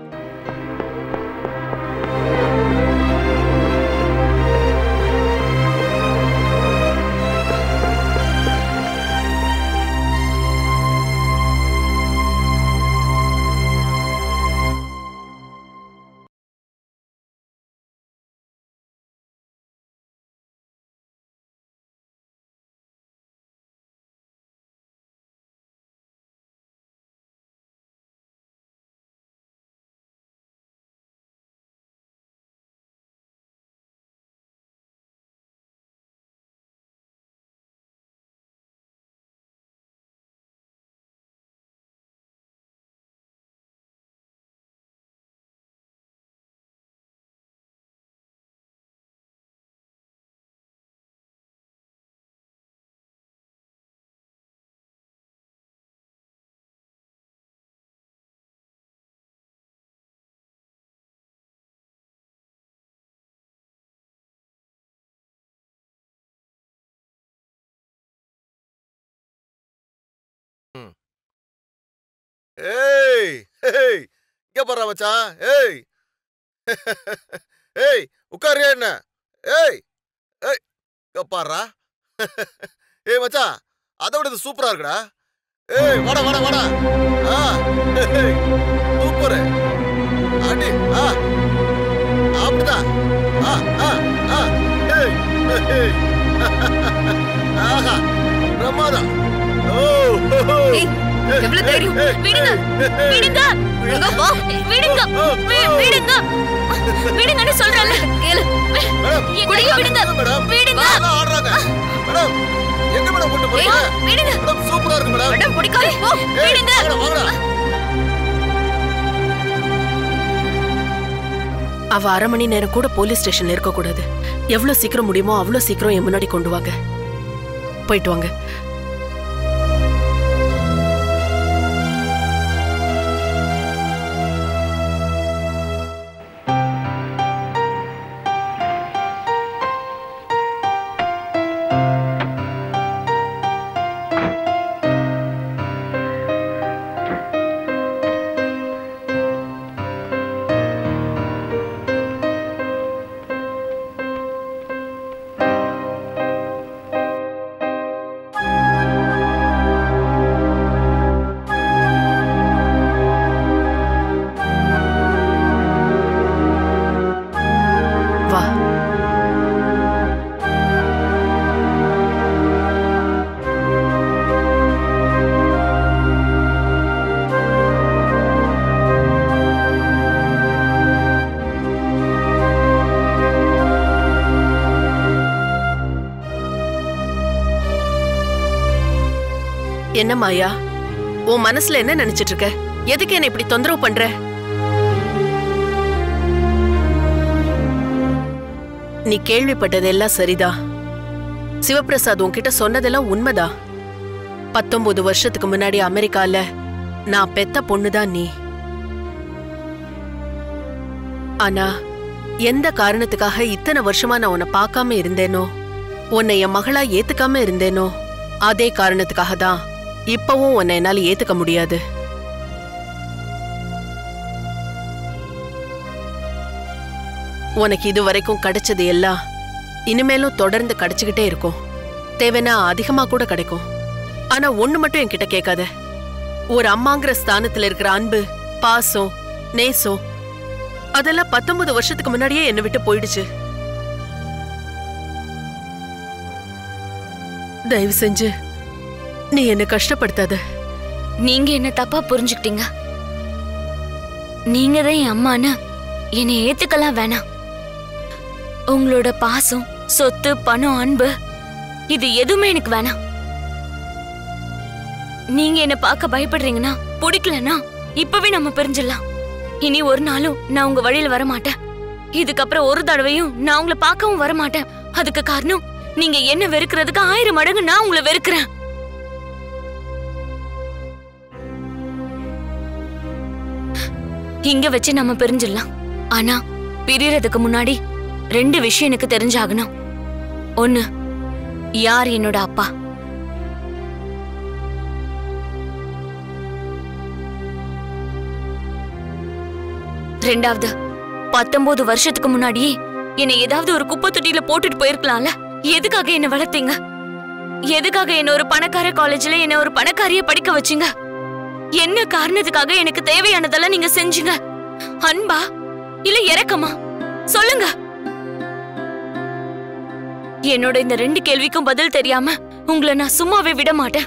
ஏய் ஏய் இங்க பாரு மச்சான் ஏய் ஏய் உட்காரியா என்ன ஏய் ஏய் இங்க பாருடா ஏய் மச்சான் அதை விட இது சூப்பரா இருக்குடா ஏய் வாடா வாடா வாடா ஆ ஏய் சூப்பர் அடி ஆ அப்படிதான் ஆ ஆ ஆ ஏய் ஏய் ஆஹா பிரமாதம் ஓ ஏய், எவ்வளவு தைரியம்? விடுங்க, விடுங்க. இங்க போ, விடுங்க, வி- விடுங்க. விடுங்கன்னு சொல்றேன்ல, கேளு. என்னைய விடுங்க, விடுங்க. மேடம் எங்க மேடம் கூட்டு போறீங்க ஏய், விடுங்க. மேடம் சூப்பரா இருக்கு மேடம் மேடம், பிடிக்காது, போ, ஏய், விடுங்க. வாங்கடா, வாங்கடா. அவ அரை மணி நேரம் கூட போலீஸ் ஸ்டேஷன்ல இருக்க கூடாது எவ்வளவு சீக்கிரம் முடியுமோ அவ்வளவு சீக்கிரம் என் முன்னாடி கொண்டு வாங்க போயிட்டு வாங்க என்ன மாயா உன் மனசுல என்ன நினைச்சிட்டு இருக்க எதுக்கு என்ன இப்படி தொந்தரவு பண்ற நீ கேள்விப்பட்டது எல்லாம் சரிதான் சிவபிரசாத் உன்கிட்ட சொன்னதெல்லாம் உண்மைதான் பத்தொன்பது வருஷத்துக்கு முன்னாடி அமெரிக்கால நான் பெத்த பொண்ணுதான் நீ ஆனா எந்த காரணத்துக்காக இத்தனை வருஷமா நான் உன்னை பார்க்காம இருந்தேனோ உன்னை என் மகளா ஏத்துக்காம இருந்தேனோ அதே காரணத்துக்காக தான் இப்பவும் உன்னை என்னால ஏத்துக்க முடியாது உனக்கு இது வரைக்கும் கிடைச்சது எல்லாம் இனிமேலும் தொடர்ந்து கிடைச்சுக்கிட்டே இருக்கும் தேவைன்னா அதிகமா கூட கிடைக்கும் ஆனா ஒண்ணு மட்டும் என்கிட்ட கேட்காத ஒரு அம்மாங்கிற ஸ்தானத்துல இருக்கிற அன்பு பாசம் நேசம் அதெல்லாம் பத்தொன்பது வருஷத்துக்கு முன்னாடியே என்னை விட்டு போயிடுச்சு தயவு செஞ்சு நீ என்ன கஷ்டப்படுத்தாத நீங்க என்ன தப்பா புரிஞ்சுக்கிட்டீங்க நீங்க தான் என் அம்மான்னு என்னை ஏத்துக்கலாம் வேணாம் உங்களோட பாசம் சொத்து பணம் அன்பு இது எதுவுமே எனக்கு வேணாம் நீங்க என்ன பார்க்க பயப்படுறீங்கன்னா பிடிக்கலனா இப்பவே நம்ம பிரிஞ்சிடலாம் இனி ஒரு நாளும் நான் உங்க வழியில வர மாட்டேன் இதுக்கப்புறம் ஒரு தடவையும் நான் உங்களை பார்க்கவும் வர மாட்டேன் அதுக்கு காரணம் நீங்க என்ன வெறுக்கிறதுக்கு ஆயிரம் மடங்கு நான் உங்களை வெறுக்கிறேன் இங்க வச்சு நம்ம பிரிஞ்சிடலாம் ஆனா பிரியறதுக்கு முன்னாடி ரெண்டு விஷயம் எனக்கு தெரிஞ்சாகணும் ஒண்ணு யார் என்னோட அப்பா ரெண்டாவது பத்தொன்பது வருஷத்துக்கு முன்னாடியே என்னை ஏதாவது ஒரு குப்பை தொட்டியில போட்டுட்டு போயிருக்கலாம்ல எதுக்காக என்ன வளர்த்தீங்க எதுக்காக என்ன ஒரு பணக்கார காலேஜ்ல என்ன ஒரு பணக்காரிய படிக்க வச்சீங்க என்ன காரணத்துக்காக எனக்கு தேவையானதெல்லாம் நீங்க செஞ்சீங்க அன்பா இல்ல இரக்கமா சொல்லுங்க என்னோட இந்த ரெண்டு கேள்விக்கும் பதில் தெரியாம உங்களை நான் சும்மாவே விட மாட்டேன்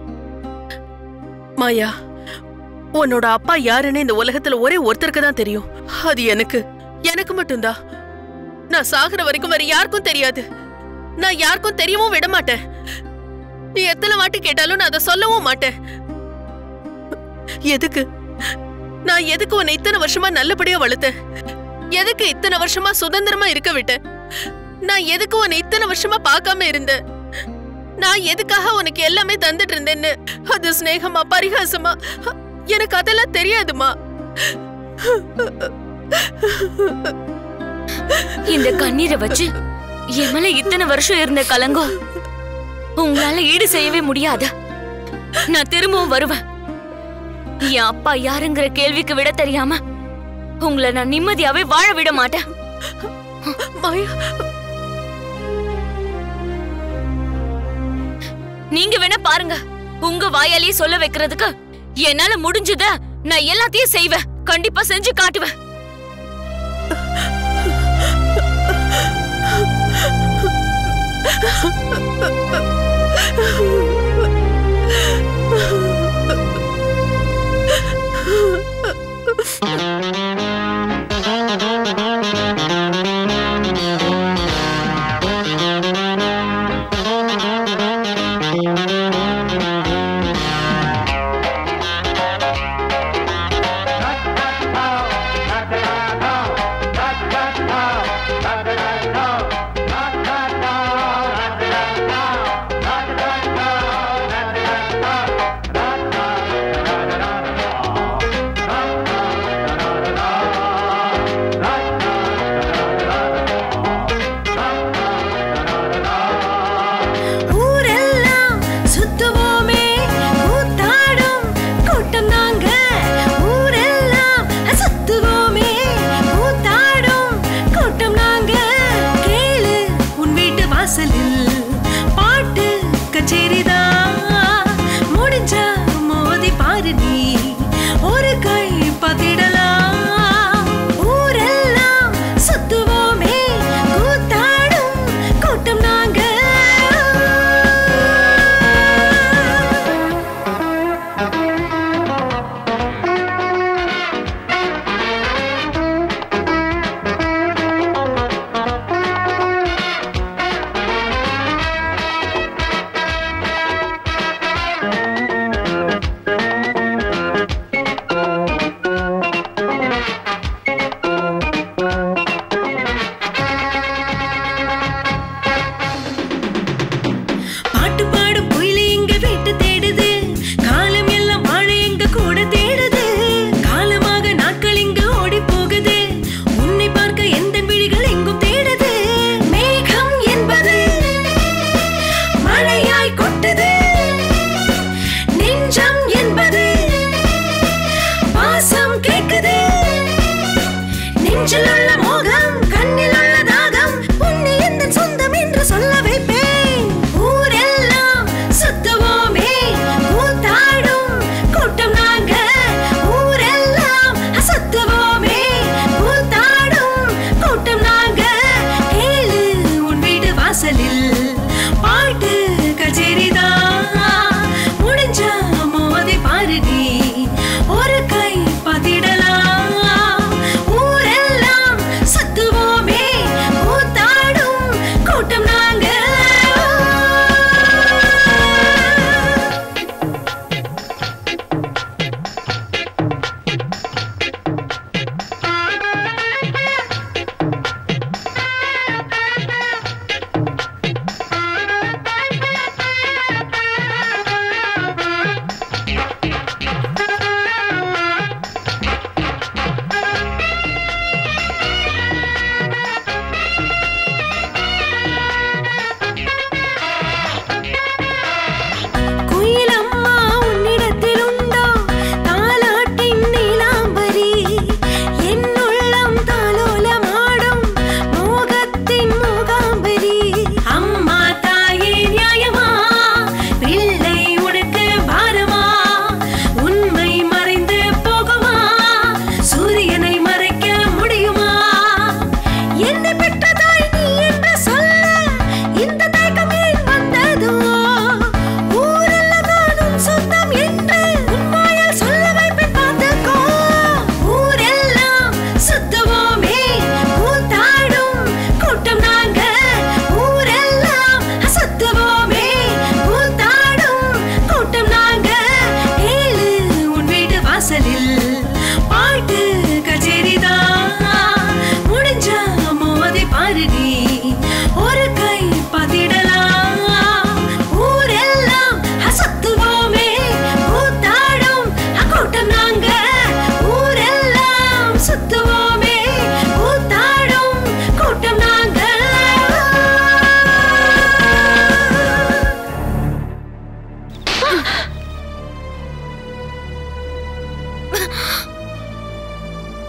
மாயா உன்னோட அப்பா யாருன்னு இந்த உலகத்துல ஒரே ஒருத்தருக்கு தான் தெரியும் அது எனக்கு எனக்கு மட்டும்தான் நான் சாகுற வரைக்கும் வேற யாருக்கும் தெரியாது நான் யாருக்கும் தெரியவும் விட மாட்டேன் நீ எத்தனை வாட்டி கேட்டாலும் நான் அதை சொல்லவும் மாட்டேன் எதுக்கு நான் எதுக்கு உன்னை இத்தனை வருஷமா நல்லபடியா வளர்த்தேன் எதுக்கு இத்தனை வருஷமா சுதந்திரமா இருக்க விட்டேன் நான் எதுக்கு உன்னை இத்தனை வருஷமா பார்க்காம இருந்தேன் நான் எதுக்காக உனக்கு எல்லாமே தந்துட்டு இருந்தேன்னு அது சிநேகமா பரிகாசமா எனக்கு அதெல்லாம் தெரியாதுமா இந்த கண்ணீரை வச்சு என் மேல இத்தனை வருஷம் இருந்த கலங்கம் உங்களால ஈடு செய்யவே முடியாது நான் திரும்பவும் வருவேன் என் அப்பா யாருங்கிற கேள்விக்கு விட தெரியாம உங்களை நான் நிம்மதியாவே வாழ விட மாட்டேன் மாயா நீங்க வேணா பாருங்க உங்க வாயாலேயே சொல்ல வைக்கிறதுக்கு என்னால முடிஞ்சத நான் எல்லாத்தையும் செய்வேன் கண்டிப்பா செஞ்சு காட்டுவேன் ஊரெல்லாம் சுத்துவோமே கூத்தாடும் கூட்டம் நாங்க ஊரெல்லாம் சுத்துவோமே கூத்தாடும் கூட்டம் நாங்க கேளு உன் வீட்டு வாசலில் பாட்டு கச்சேரிதான் முடிஞ்சா மோதி பாரு நீ ஒரு கை பார்த்திடலாம் ஊரெல்லாம் சுத்துவோமே கூத்தாடும் கூட்டம் நாங்க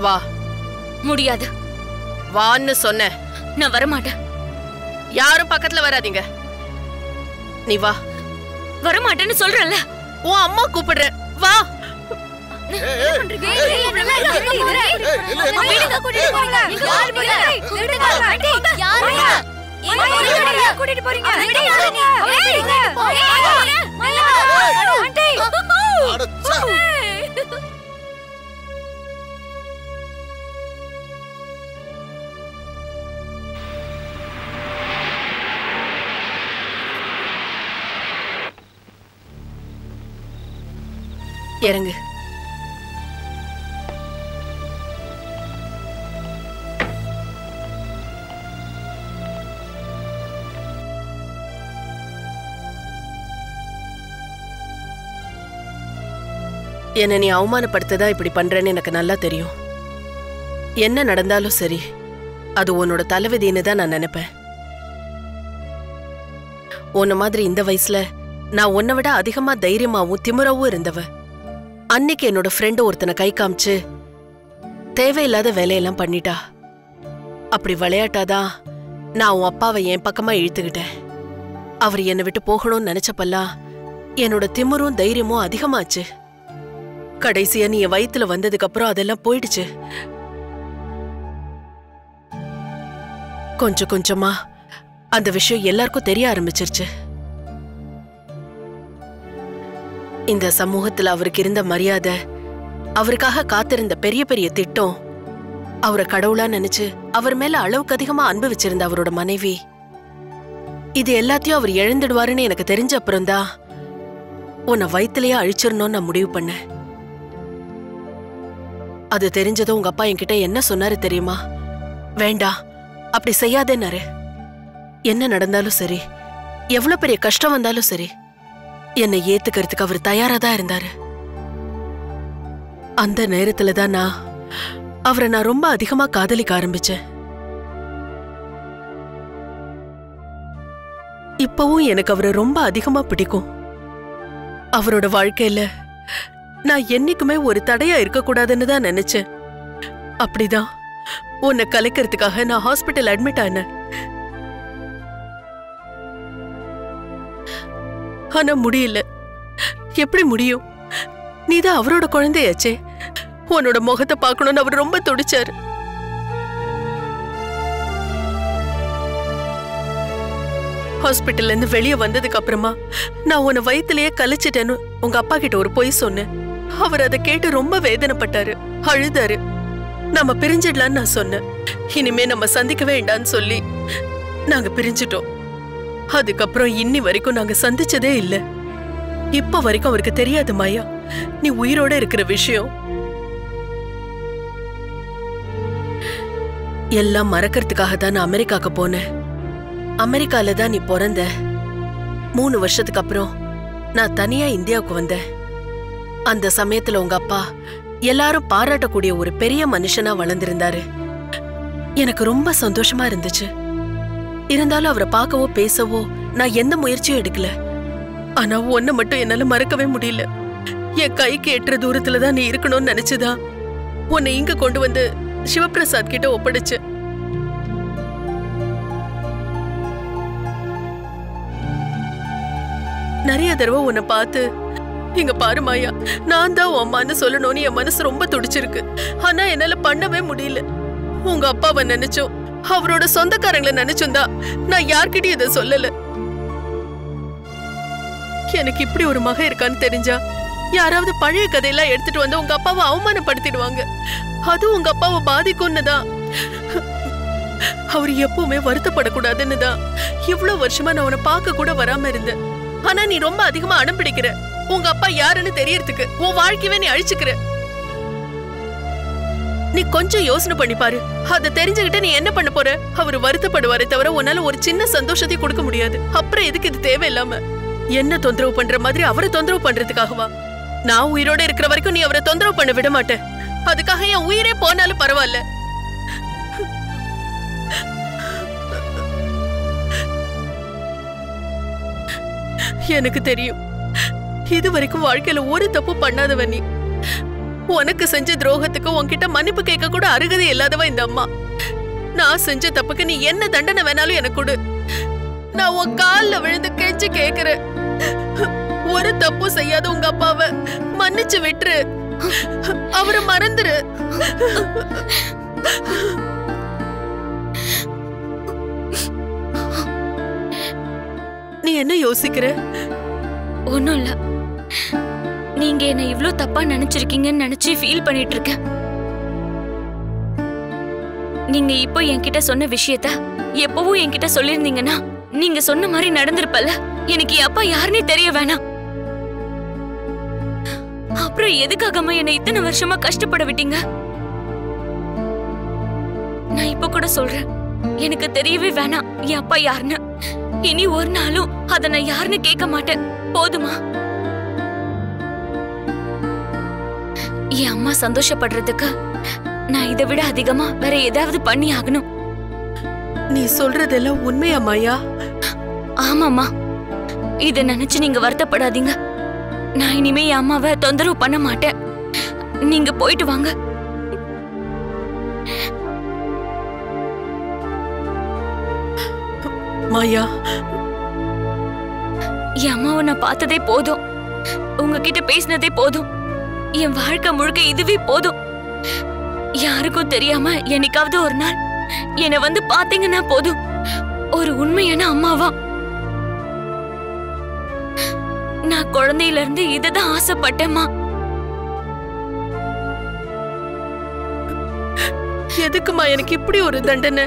வா முடியாது வான்னு சொன்னேன் நான் வரமாட்டேன் யாரும் பக்கத்துல வராதீங்க நீ வா வரமாட்டேன்னு சொல்றேன்ல உன் அம்மா கூப்பிடுற வா இறங்கு என்ன நீ அவமானப்படுத்ததா இப்படி பண்றேன்னு எனக்கு நல்லா தெரியும் என்ன நடந்தாலும் சரி அது உன்னோட தலைவிதின்னு தான் நான் நினைப்பேன் உன்ன மாதிரி இந்த வயசுல நான் உன்னை விட அதிகமா தைரியமாவும் திமிராவும் இருந்தவ அன்னைக்கு என்னோட ஃப்ரெண்டு ஒருத்தனை கை காமிச்சு தேவையில்லாத வேலையெல்லாம் பண்ணிட்டா அப்படி விளையாட்டாதான் நான் உன் அப்பாவை என் பக்கமா இழுத்துக்கிட்டேன் அவர் என்னை விட்டு போகணும்னு நினைச்சப்பெல்லாம் என்னோட திமிரும் தைரியமும் அதிகமாச்சு கடைசியா நீ என் வயித்துல வந்ததுக்கு அப்புறம் அதெல்லாம் போயிடுச்சு கொஞ்சம் கொஞ்சமா அந்த விஷயம் எல்லாருக்கும் தெரிய ஆரம்பிச்சிருச்சு இந்த சமூகத்துல அவருக்கு இருந்த மரியாதை அவருக்காக காத்திருந்த பெரிய பெரிய திட்டம் அவரை கடவுளா நினைச்சு அவர் மேல அளவுக்கு அதிகமா அன்பு வச்சிருந்த அவரோட மனைவி இது எல்லாத்தையும் அவர் இழந்துடுவாருன்னு எனக்கு தெரிஞ்ச அப்புறம்தான் உன்னை வயித்துலயே அழிச்சிடணும்னு நான் முடிவு பண்ணேன் அது தெரிஞ்சதும் உங்க அப்பா என்கிட்ட என்ன சொன்னாரு தெரியுமா வேண்டாம் அப்படி செய்யாதேன்னாரு என்ன நடந்தாலும் சரி எவ்வளவு பெரிய கஷ்டம் வந்தாலும் சரி என்னை ஏத்துக்கிறதுக்கு அவர் தயாரா தான் இருந்தாரு அந்த நேரத்துல தான் நான் அவரை நான் ரொம்ப அதிகமா காதலிக்க ஆரம்பிச்சேன் இப்பவும் எனக்கு அவரை ரொம்ப அதிகமா பிடிக்கும் அவரோட வாழ்க்கையில நான் என்னைக்குமே ஒரு தடையா இருக்கக்கூடாதுன்னு தான் நினைச்சேன் அப்படிதான் உன்னை கலைக்கிறதுக்காக நான் ஹாஸ்பிட்டல் அட்மிட் ஆனேன் ஆனா முடியல எப்படி முடியும் நீதான் அவரோட குழந்தையாச்சே உன்னோட முகத்தை பார்க்கணும்னு அவர் ரொம்ப துடிச்சாரு ஹாஸ்பிட்டல்ல இருந்து வெளியே வந்ததுக்கு அப்புறமா நான் உன்னை வயித்துலயே கலைச்சிட்டேன்னு உங்க அப்பா கிட்ட ஒரு பொய் சொன்னேன் அவர் அதை கேட்டு ரொம்ப வேதனைப்பட்டாரு அழுதாரு நம்ம பிரிஞ்சிடலான்னு நான் சொன்னேன் இனிமே நம்ம சந்திக்க வேண்டாம்னு சொல்லி நாங்க பிரிஞ்சிட்டோம் அதுக்கப்புறம் இன்னி வரைக்கும் நாங்க சந்திச்சதே இல்ல இப்ப வரைக்கும் அவருக்கு தெரியாது மாயா நீ உயிரோட இருக்கிற விஷயம் எல்லாம் மறக்கறதுக்காக தான் நான் அமெரிக்காக்கு போனேன் அமெரிக்கால தான் நீ பிறந்த மூணு வருஷத்துக்கு அப்புறம் நான் தனியா இந்தியாவுக்கு வந்தேன் அந்த சமயத்துல உங்க அப்பா எல்லாரும் பாராட்டக்கூடிய ஒரு பெரிய மனுஷனா வளர்ந்திருந்தாரு எனக்கு ரொம்ப சந்தோஷமா இருந்துச்சு இருந்தாலும் அவரை பார்க்கவோ பேசவோ நான் எந்த முயற்சியும் எடுக்கல ஆனா ஒன்ன மட்டும் என்னால மறக்கவே முடியல என் கைக்கு எட்டுற தூரத்துல தான் நீ இருக்கணும்னு நினைச்சுதான் உன்னை இங்க கொண்டு வந்து சிவபிரசாத் கிட்ட ஒப்படைச்சு நிறைய தடவை உன்னை பார்த்து இங்க பாரு மாயா நான் தான் உன் அம்மான்னு சொல்லணும்னு என் மனசு ரொம்ப துடிச்சிருக்கு ஆனா என்னால பண்ணவே முடியல உங்க அப்பாவை நினைச்சோம் அவரோட சொந்தக்காரங்களை நினைச்சும் தான் நான் யார்கிட்டயும் இதை சொல்லல எனக்கு இப்படி ஒரு மகன் இருக்கான்னு தெரிஞ்சா யாராவது பழைய கதையெல்லாம் எடுத்துட்டு வந்து உங்க அப்பாவை அவமானப்படுத்திடுவாங்க அது உங்க அப்பாவை பாதிக்கும்னு தான் அவர் எப்பவுமே வருத்தப்படக்கூடாதுன்னு தான் இவ்வளவு வருஷமா நான் உன்னை பார்க்க கூட வராம இருந்தேன் ஆனா நீ ரொம்ப அதிகமா அடம் பிடிக்கிற உங்க அப்பா யாருன்னு தெரியறதுக்கு உன் வாழ்க்கையவே நீ அழிச்சுக்கிற நீ கொஞ்சம் யோசனை பண்ணி பாரு அத தெரிஞ்சுக்கிட்டு நீ என்ன பண்ண போற அவர் வருத்தப்படுவாரே தவிர உன்னால ஒரு சின்ன சந்தோஷத்தையும் கொடுக்க முடியாது அப்புறம் எதுக்கு இது தேவையில்லாம என்ன தொந்தரவு பண்ற மாதிரி அவரை தொந்தரவு பண்றதுக்காகவா நான் உயிரோட இருக்கிற வரைக்கும் நீ அவரை தொந்தரவு பண்ண விட மாட்டேன் அதுக்காக என் உயிரே போனாலும் பரவாயில்ல எனக்கு தெரியும் இது வரைக்கும் வாழ்க்கையில ஒரு தப்பு பண்ணாதவன் நீ உனக்கு செஞ்ச துரோகத்துக்கு உன்கிட்ட மன்னிப்பு கேட்க கூட அருகதை இல்லாதவ இந்த அம்மா நான் செஞ்ச தப்புக்கு நீ என்ன தண்டனை வேணாலும் எனக்கு கொடு நான் உன் கால்ல விழுந்து கெஞ்சி கேக்குறேன் ஒரு தப்பு செய்யாத உங்க அப்பாவை மன்னிச்சு விட்டுரு அவரை மறந்துரு நீ என்ன யோசிக்கிற ஒண்ணும் இல்ல நீங்க என்ன இவ்ளோ தப்பா நினைச்சிருக்கீங்கன்னு நினைச்சு ஃபீல் பண்ணிட்டு இருக்கேன் நீங்க இப்போ என்கிட்ட சொன்ன விஷயத்த எப்பவும் என்கிட்ட சொல்லிருந்தீங்கன்னா நீங்க சொன்ன மாதிரி நடந்திருப்பல எனக்கு என் அப்பா யாருன்னே தெரிய வேணாம் அப்புறம் எதுக்காகம்மா என்னை இத்தனை வருஷமா கஷ்டப்பட விட்டீங்க நான் இப்ப கூட சொல்றேன் எனக்கு தெரியவே வேணாம் என் அப்பா யாருன்னு இனி ஒரு நாளும் அத நான் யாருன்னு கேட்க மாட்டேன் போதுமா என் அம்மா சந்தோஷப்படுறதுக்கு நான் இதை விட அதிகமா வேற ஏதாவது பண்ணி ஆகணும் நீ சொல்றதெல்லாம் உண்மையா மாயா ஆமாம்மா இத நினைச்சு நீங்க வருத்தப்படாதீங்க நான் இனிமே என் அம்மாவை தொந்தரவு பண்ண மாட்டேன் நீங்க போயிட்டு வாங்க மாயா என் அம்மாவை நான் பார்த்ததே போதும் உங்ககிட்ட பேசினதே போதும் என் வாழ்க்கை முழுக்க இதுவே போதும் யாருக்கும் தெரியாம என்னைக்காவது ஒரு நாள் என்னை வந்து பாத்தீங்கன்னா போதும் ஒரு உண்மையான அம்மாவா நான் குழந்தையில இருந்து இததான் ஆசைப்பட்டேம்மா எதுக்குமா எனக்கு இப்படி ஒரு தண்டனை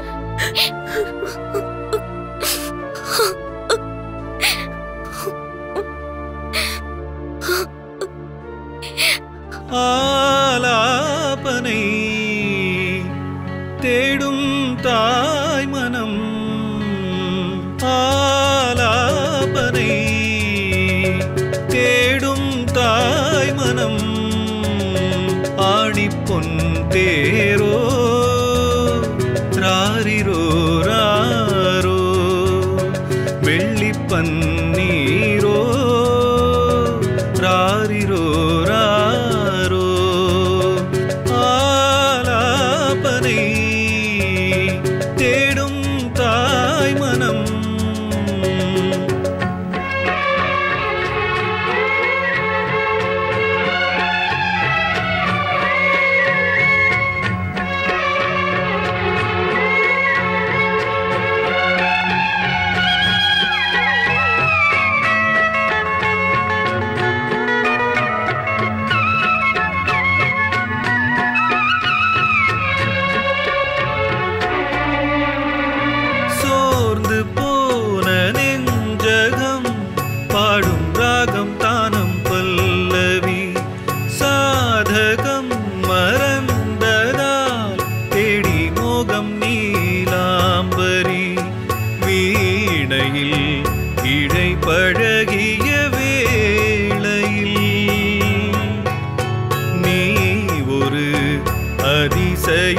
ஆலாபனை தேடும் தாய் மனம் ஆலாபனை தேடும் தாய் மனம் ஆணிப்பொன் தேரோ ராரிரோ ராரோ வெள்ளிப்பன்னீரோ ராரிரோ ராரோ ஆலாபனை தேடும் தாய் மனம் சோர்ந்து போன நெஞ்சகம் பாடும் ராகம் தானம் பல்லவி சாதகம் மறந்ததால் தேடி மோகம் நீலாம்பரி வீணையில் இடை பழகிய வேளையில் நீ ஒரு அதிசய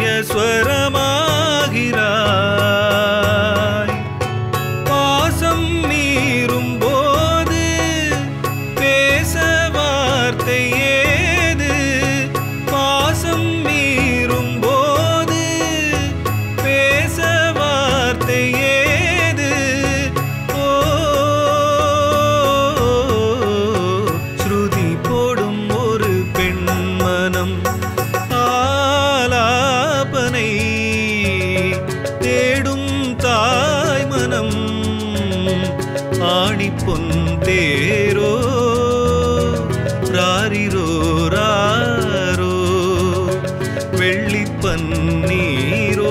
ஸ்வரமாகிறாய் பாசம் மீறும் போது பேச வார்த்தை ஏது பாசம் மீறும் போது பேச வார்த்தை ஏது ஓ ஸ்ருதி போடும் ஒரு பெண்மனம் ஆலாபனை தேடும் தாய் மனம் ஆணிப்பொன் தேரோ ராரிரோ ராரோ வெள்ளிப்பன்னீரோ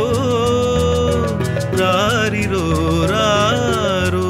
ராரிரோ ராரோ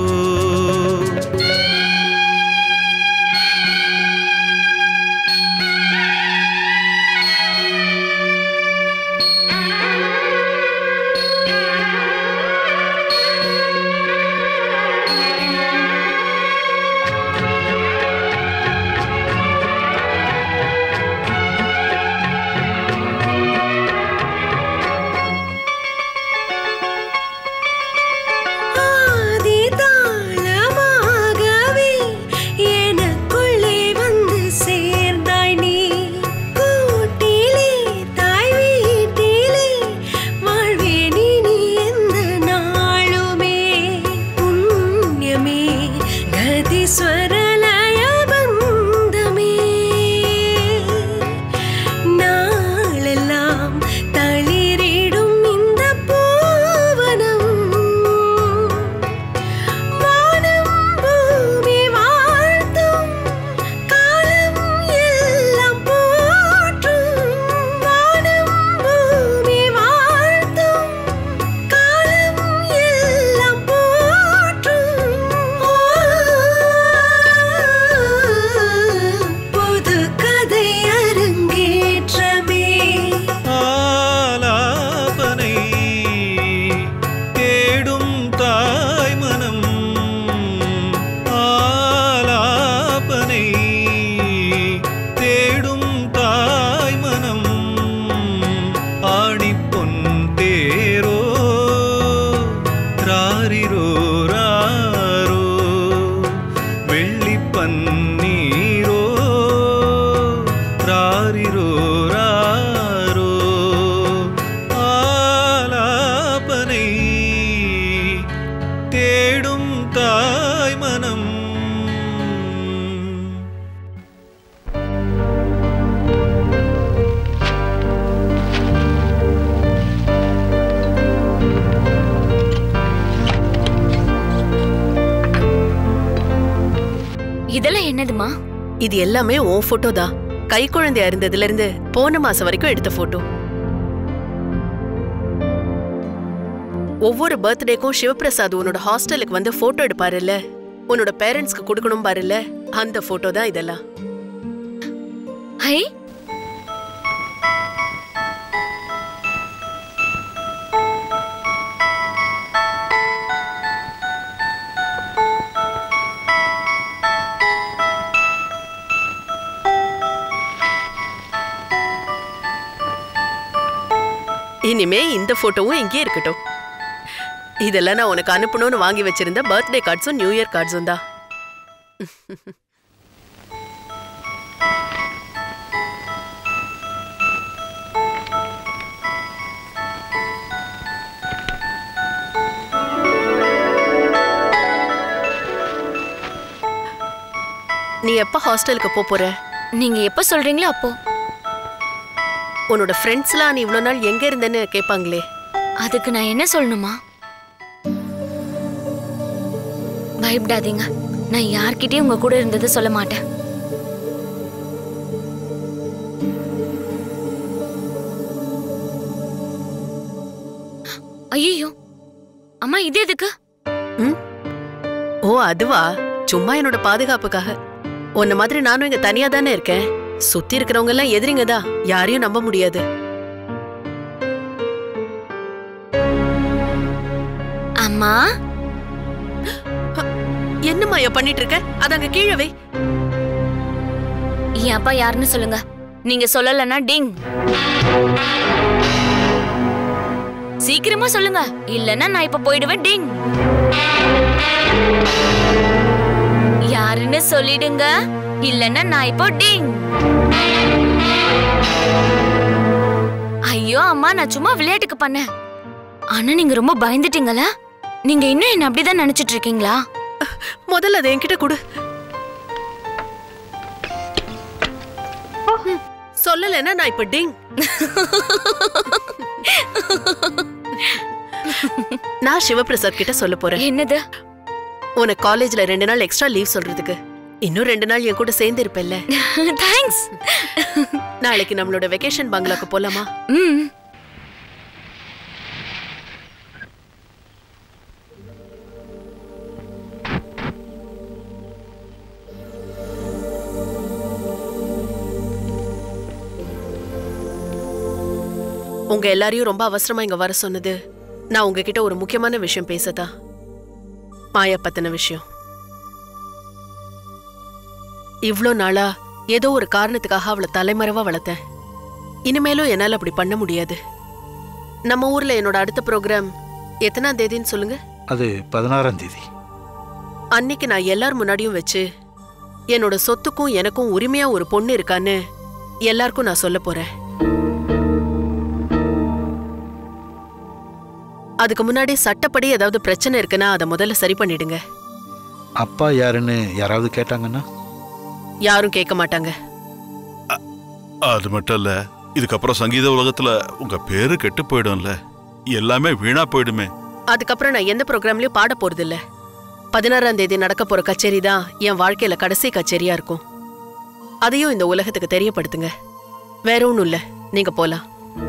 என்னதுமா இது எல்லாமே உன் போட்டோ தான் கை குழந்தையா இருந்ததுல இருந்து போன மாசம் வரைக்கும் எடுத்த போட்டோ ஒவ்வொரு பர்த்டேக்கும் சிவபிரசாத் உன்னோட ஹாஸ்டலுக்கு வந்து போட்டோ எடுப்பாருல்ல உன்னோட பேரண்ட்ஸ்க்கு கொடுக்கணும் பாருல்ல அந்த போட்டோ தான் இதெல்லாம் ஹை இனிமே இந்த போட்டோவும் இங்கே இருக்கட்டும் இதெல்லாம் நான் உனக்கு அனுப்பணும்னு வாங்கி வச்சிருந்த பர்த்டே கார்ட்ஸும் நியூ இயர் கார்ட்ஸும் தான் நீ எப்ப ஹாஸ்டலுக்கு போப் போற நீங்க எப்ப சொல்றீங்களோ அப்போ உன்னோட ஃப்ரெண்ட்ஸ்லாம் நீ இவ்வளோ நாள் எங்க இருந்தேன்னு கேட்பாங்களே அதுக்கு நான் என்ன சொல்லணுமா பயப்படாதீங்க நான் யார்கிட்டயும் உங்க கூட இருந்ததை சொல்ல மாட்டேன் ஐயோ அம்மா இது எதுக்கு ஓ அதுவா சும்மா என்னோட பாதுகாப்புக்காக உன்ன மாதிரி நானும் இங்க தனியா தானே இருக்கேன் சுத்தி இருக்கிறவங்க எல்லாம் எதிரிங்க தான் யாரையும் நம்ப முடியாது அம்மா என்னம்மா ஐயா பண்ணிட்டு இருக்க அத அங்க கீழே வை என் அப்பா யாருன்னு சொல்லுங்க நீங்க சொல்லலன்னா டிங் சீக்கிரமா சொல்லுங்க இல்லன்னா நான் இப்ப போயிடுவேன் டிங் யாருன்னு சொல்லிடுங்க இல்லன்னா நான் இப்போ டிங் ஐயோ அம்மா நான் சும்மா விளையாட்டுக்கு பண்ணேன் ஆனா நீங்க ரொம்ப பயந்துட்டீங்களா நீங்க இன்னும் என்ன அப்படிதான் நினைச்சிட்டு இருக்கீங்களா முதல்ல அதை என்கிட்ட கொடு ம், சொல்லலைன்னா நான் இப்ப டிங் நான் சிவபிரசாத் கிட்ட சொல்ல போறேன் என்னது உனக்கு காலேஜ்ல ரெண்டு நாள் எக்ஸ்ட்ரா லீவ் சொல்றதுக்கு இன்னும் ரெண்டு நாள் என் கூட சேர்ந்து இருப்பல்ல தேங்க்ஸ் நாளைக்கு நம்மளோட வெக்கேஷன் பங்களாக்கு போலாமா ம் உங்க எல்லாரையும் ரொம்ப அவசரமா இங்க வர சொன்னது நான் உங்ககிட்ட ஒரு முக்கியமான விஷயம் பேசதா மாயா பத்தின விஷயம் இவ்ளோ நாளா ஏதோ ஒரு காரணத்துக்காக அவளை தலைமறைவா வளர்த்தேன் இனிமேலும் என்னால அப்படி பண்ண முடியாது நம்ம ஊர்ல என்னோட அடுத்த ப்ரோக்ராம் எத்தனாம் தேதின்னு சொல்லுங்க அது பதினாறாம் தேதி அன்னைக்கு நான் எல்லார் முன்னாடியும் வச்சு என்னோட சொத்துக்கும் எனக்கும் உரிமையா ஒரு பொண்ணு இருக்கான்னு எல்லாருக்கும் நான் சொல்ல போறேன் அதுக்கு முன்னாடி சட்டப்படி ஏதாவது பிரச்சனை இருக்குன்னா அதை முதல்ல சரி பண்ணிடுங்க அப்பா யாருன்னு யாராவது கேட்டாங்கன்னா யாரும் கேட்க மாட்டாங்க அது மட்டும் இல்ல இதுக்கப்புறம் சங்கீத உலகத்துல உங்க பேரு கெட்டு போயிடும்ல எல்லாமே வீணா போயிடுமே அதுக்கப்புறம் நான் எந்த ப்ரோக்ராம்லயும் பாட போறது இல்ல பதினாறாம் தேதி நடக்க போற கச்சேரி தான் என் வாழ்க்கையில கடைசி கச்சேரியா இருக்கும் அதையும் இந்த உலகத்துக்கு தெரியப்படுத்துங்க வேற ஒண்ணும் இல்ல நீங்க போலாம்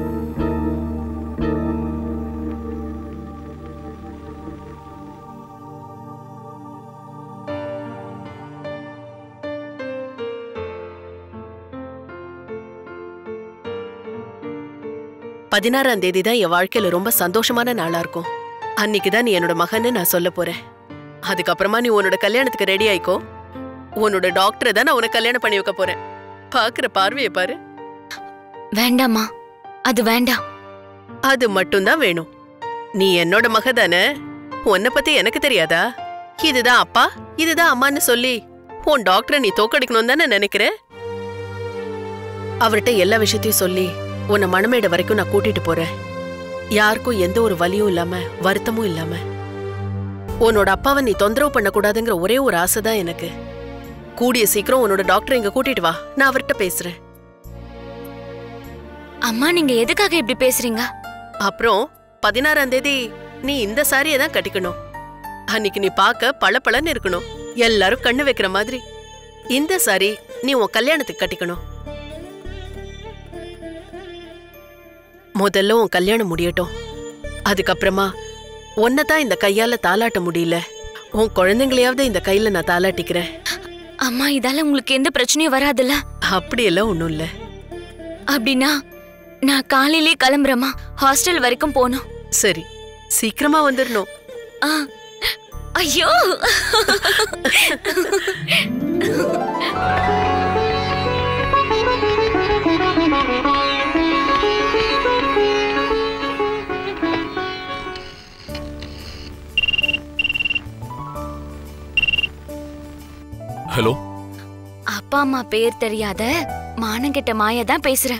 பதினாறாம் தேதி தான் என் வாழ்க்கையில ரொம்ப சந்தோஷமான நாளா இருக்கும் அன்னைக்கு தான் நீ என்னோட மகன்னு நான் சொல்ல போறேன் அதுக்கப்புறமா நீ உன்னோட கல்யாணத்துக்கு ரெடி ஆயிக்கோ உன்னோட டாக்டரை தான் நான் உனக்கு கல்யாணம் பண்ணி வைக்க போறேன் பாக்குற பார்வையை பாரு வேண்டாம்மா அது வேண்டாம் அது மட்டும்தான் வேணும் நீ என்னோட மக தானே உன்னை பத்தி எனக்கு தெரியாதா இதுதான் அப்பா இதுதான் அம்மான்னு சொல்லி உன் டாக்டரை நீ தோக்கடிக்கணும் தானே நினைக்கிற அவர்கிட்ட எல்லா விஷயத்தையும் சொல்லி உன்னை மணமேடை வரைக்கும் நான் கூட்டிட்டு போறேன் யாருக்கும் எந்த ஒரு வலியும் இல்லாம வருத்தமும் இல்லாம உன்னோட அப்பாவை நீ தொந்தரவு பண்ணக்கூடாதுங்கிற ஒரே ஒரு ஆசை தான் எனக்கு கூடிய சீக்கிரம் உன்னோட டாக்டர் இங்க கூட்டிட்டு வா நான் அவர்கிட்ட பேசுறேன் அம்மா நீங்க எதுக்காக இப்படி பேசுறீங்க அப்புறம் பதினாறாம் தேதி நீ இந்த சாரியை தான் கட்டிக்கணும் அன்னைக்கு நீ பார்க்க பளபளன்னு இருக்கணும் எல்லாரும் கண்ணு வைக்கிற மாதிரி இந்த சாரி நீ உன் கல்யாணத்துக்கு கட்டிக்கணும் முதல்ல உன் கல்யாணம் முடியட்டும் அதுக்கப்புறமா தான் இந்த கையால தாலாட்ட முடியல உன் குழந்தைங்களையாவது இந்த கையில நான் தாலாட்டிக்கிறேன் அம்மா இதால உங்களுக்கு எந்த பிரச்சனையும் வராதுல்ல அப்படியெல்லாம் ஒண்ணும் இல்ல அப்படின்னா நான் காலையிலே கிளம்புறேம்மா ஹாஸ்டல் வரைக்கும் போகணும் சரி சீக்கிரமா வந்துடணும் ஆ ஐயோ ஹலோ அப்பா அம்மா பேர் தெரியாத மானங்கெட்ட மாயா தான் பேசுறேன்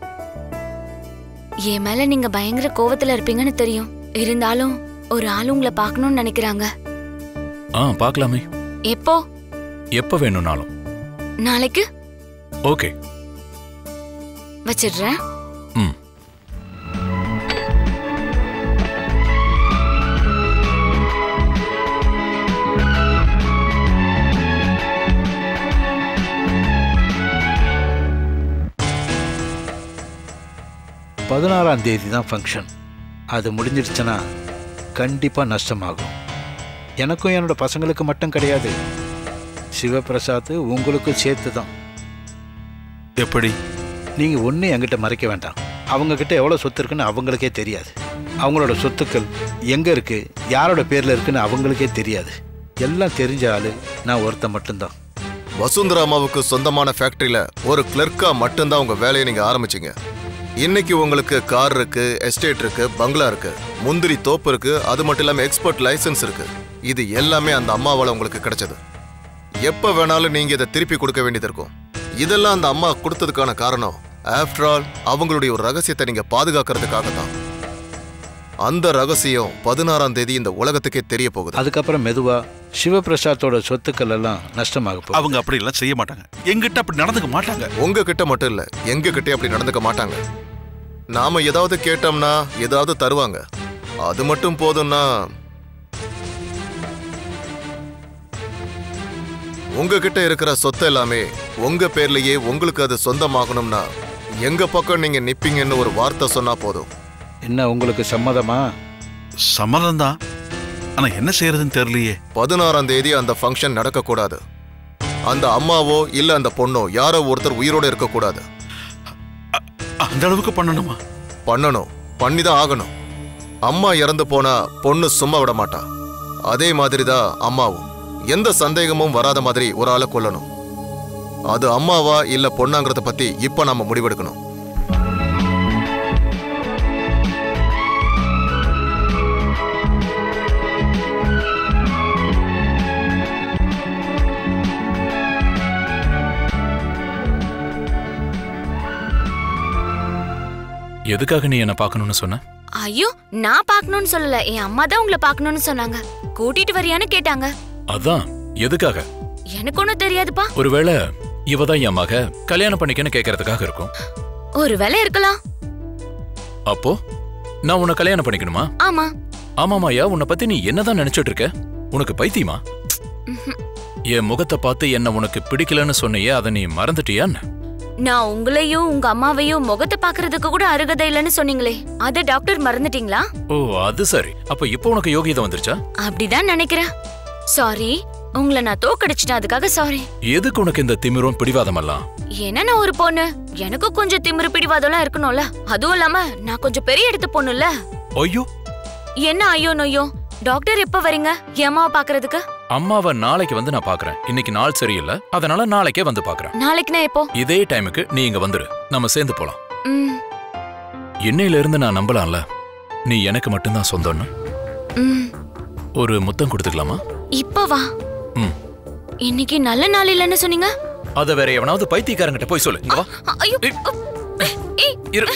என் மேல நீங்க பயங்கர கோவத்துல இருப்பீங்கன்னு தெரியும் இருந்தாலும் ஒரு ஆள் உங்களை பார்க்கணும்னு நினைக்கிறாங்க ஆ பார்க்கலாமே எப்போ எப்ப வேணும்னாலும் நாளைக்கு ஓகே வச்சிடுறேன் ம் பதினாறாம் தேதி தான் ஃபங்க்ஷன் அது முடிஞ்சிடுச்சுன்னா கண்டிப்பாக நஷ்டமாகும் எனக்கும் என்னோட பசங்களுக்கு மட்டும் கிடையாது சிவபிரசாத் உங்களுக்கும் சேர்த்து தான் எப்படி நீங்கள் ஒன்றும் என்கிட்ட மறைக்க வேண்டாம் அவங்கக்கிட்ட எவ்வளோ சொத்து இருக்குன்னு அவங்களுக்கே தெரியாது அவங்களோட சொத்துக்கள் எங்கே இருக்குது யாரோட பேரில் இருக்குன்னு அவங்களுக்கே தெரியாது எல்லாம் தெரிஞ்ச ஆள் நான் ஒருத்தன் மட்டும்தான் வசுந்தரா அம்மாவுக்கு சொந்தமான ஃபேக்டரியில ஒரு கிளர்க்கா மட்டும்தான் உங்க வேலையை நீங்க ஆரம்பிச்சீங்க இன்னைக்கு உங்களுக்கு கார் இருக்கு எஸ்டேட் இருக்கு பங்களா இருக்கு முந்திரி தோப்பு இருக்கு அது மட்டும் இல்லாம எக்ஸ்பர்ட் லைசென்ஸ் இருக்கு இது எல்லாமே அந்த அம்மாவால உங்களுக்கு கிடைச்சது எப்ப வேணாலும் நீங்க இதை திருப்பி கொடுக்க வேண்டியது இருக்கும் இதெல்லாம் அந்த அம்மா கொடுத்ததுக்கான காரணம் ஆஃப்டர் ஆல் அவங்களுடைய ஒரு ரகசியத்தை நீங்க பாதுகாக்கிறதுக்காக தான் அந்த ரகசியம் பதினாறாம் தேதி இந்த உலகத்துக்கே தெரிய போகுது அதுக்கப்புறம் மெதுவா சிவபிரசாத்தோட சொத்துக்கள் எல்லாம் நஷ்டமாக போகுது அவங்க அப்படி எல்லாம் செய்ய மாட்டாங்க எங்கிட்ட அப்படி நடந்துக்க மாட்டாங்க உங்க கிட்ட மட்டும் இல்ல எங்க கிட்டே அப்படி நடந்துக்க மாட்டாங்க நாம ஏதாவது கேட்டோம்னா ஏதாவது தருவாங்க அது மட்டும் போதும்னா உங்ககிட்ட இருக்கிற சொத்து எல்லாமே உங்க பேர்லயே உங்களுக்கு அது சொந்தமாகணும்னா எங்க பக்கம் நீங்க நிப்பீங்கன்னு ஒரு வார்த்தை சொன்னா போதும் என்ன உங்களுக்கு சம்மதமா சம்மதம் தான் ஆனா என்ன செய்யறதுன்னு தெரியலையே பதினாறாம் தேதி அந்த ஃபங்க்ஷன் நடக்கக்கூடாது அந்த அம்மாவோ இல்ல அந்த பொண்ணோ யாரோ ஒருத்தர் உயிரோட இருக்கக்கூடாது அந்த அளவுக்கு பண்ணணுமா பண்ணணும் பண்ணி தான் ஆகணும் அம்மா இறந்து போனா பொண்ணு சும்மா விட மாட்டா அதே மாதிரி தான் அம்மாவும் எந்த சந்தேகமும் வராத மாதிரி ஒரு ஆளை கொல்லணும் அது அம்மாவா இல்ல பொண்ணாங்கிறத பத்தி இப்ப நாம முடிவெடுக்கணும் எதுக்காக நீ என்ன பார்க்கணும்னு சொன்ன ஐயோ நான் பார்க்கணும்னு சொல்லல என் அம்மா தான் உங்களை பார்க்கணும்னு சொன்னாங்க கூட்டிட்டு வரியான்னு கேட்டாங்க அதான் எதுக்காக எனக்கு ஒன்றும் தெரியாதுப்பா ஒருவேளை இவ தான் என் மக கல்யாணம் பண்ணிக்கன்னு கேட்கறதுக்காக இருக்கும் ஒரு வேலை இருக்கலாம் அப்போ நான் உன்னை கல்யாணம் பண்ணிக்கணுமா ஆமா ஆமாமாயா உன்னை பத்தி நீ என்னதான் நினைச்சிட்டு இருக்க உனக்கு பைத்தியமா ம்ஹும். என் முகத்தை பார்த்து என்ன உனக்கு பிடிக்கலன்னு சொன்னியே அதை நீ மறந்துட்டியான்னு நான் உங்களையும் உங்க அம்மாவையும் முகத்தை பாக்குறதுக்கு கூட அருகதை இல்லைன்னு சொன்னீங்களே அத டாக்டர் மறந்துட்டீங்களா ஓ அது சரி அப்ப இப்போ உனக்கு யோகியதை வந்துருச்சா அப்படிதான் நினைக்கிறேன் சாரி உங்களை நான் தோக்கடிச்சிட்டேன் அதுக்காக சாரி எதுக்கு உனக்கு இந்த திமிரும் பிடிவாதமெல்லாம் ஏன்னா நான் ஒரு பொண்ணு எனக்கும் கொஞ்சம் திமிரு பிடிவாதம்லாம் இருக்கணும்ல அதுவும் இல்லாம நான் கொஞ்சம் பெரிய இடத்து பொண்ணுல்ல ஐயோ என்ன ஐயோ நொய்யோ டாக்டர் எப்ப வரீங்க என் அம்மாவை பாக்குறதுக்கு அம்மாவை நாளைக்கு வந்து நான் பாக்குறேன் இன்னைக்கு நாள் சரியில்லை அதனால நாளைக்கே வந்து பாக்குறேன் நாளைக்கு நான் எப்போ இதே டைமுக்கு நீ இங்க வந்துரு நம்ம சேர்ந்து போலாம் ம் இன்னையில இருந்து நான் நம்பலாம்ல நீ எனக்கு மட்டும்தான் சொந்தம்னு ம் ஒரு முத்தம் கொடுத்துக்கலாமா இப்ப வா ம் இன்னைக்கு நல்ல நாள் இல்லைன்னு சொன்னீங்க அத வேற எவனாவது பைத்தியக்காரங்கிட்ட போய் சொல்லு இங்க வா அ- ஐயோ ஏய் இரு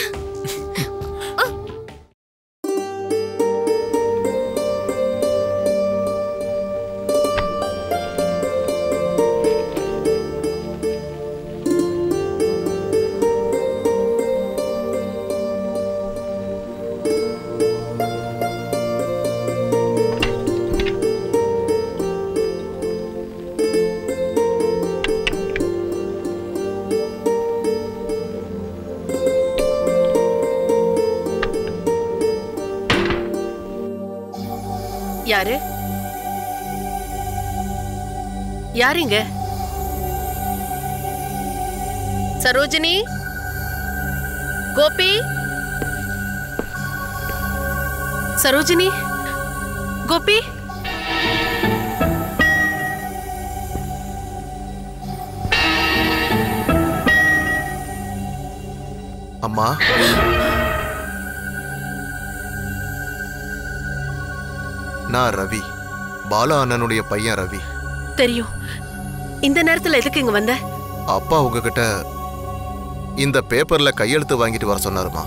யாரு யாருங்க சரோஜினி கோபி சரோஜினி கோபி அம்மா நான் ரவி பாலா அண்ணனுடைய பையன் ரவி தெரியும் இந்த நேரத்துல எதுக்கு இங்க வந்த அப்பா உங்ககிட்ட இந்த பேப்பர்ல கையெழுத்து வாங்கிட்டு வர சொன்னாருமா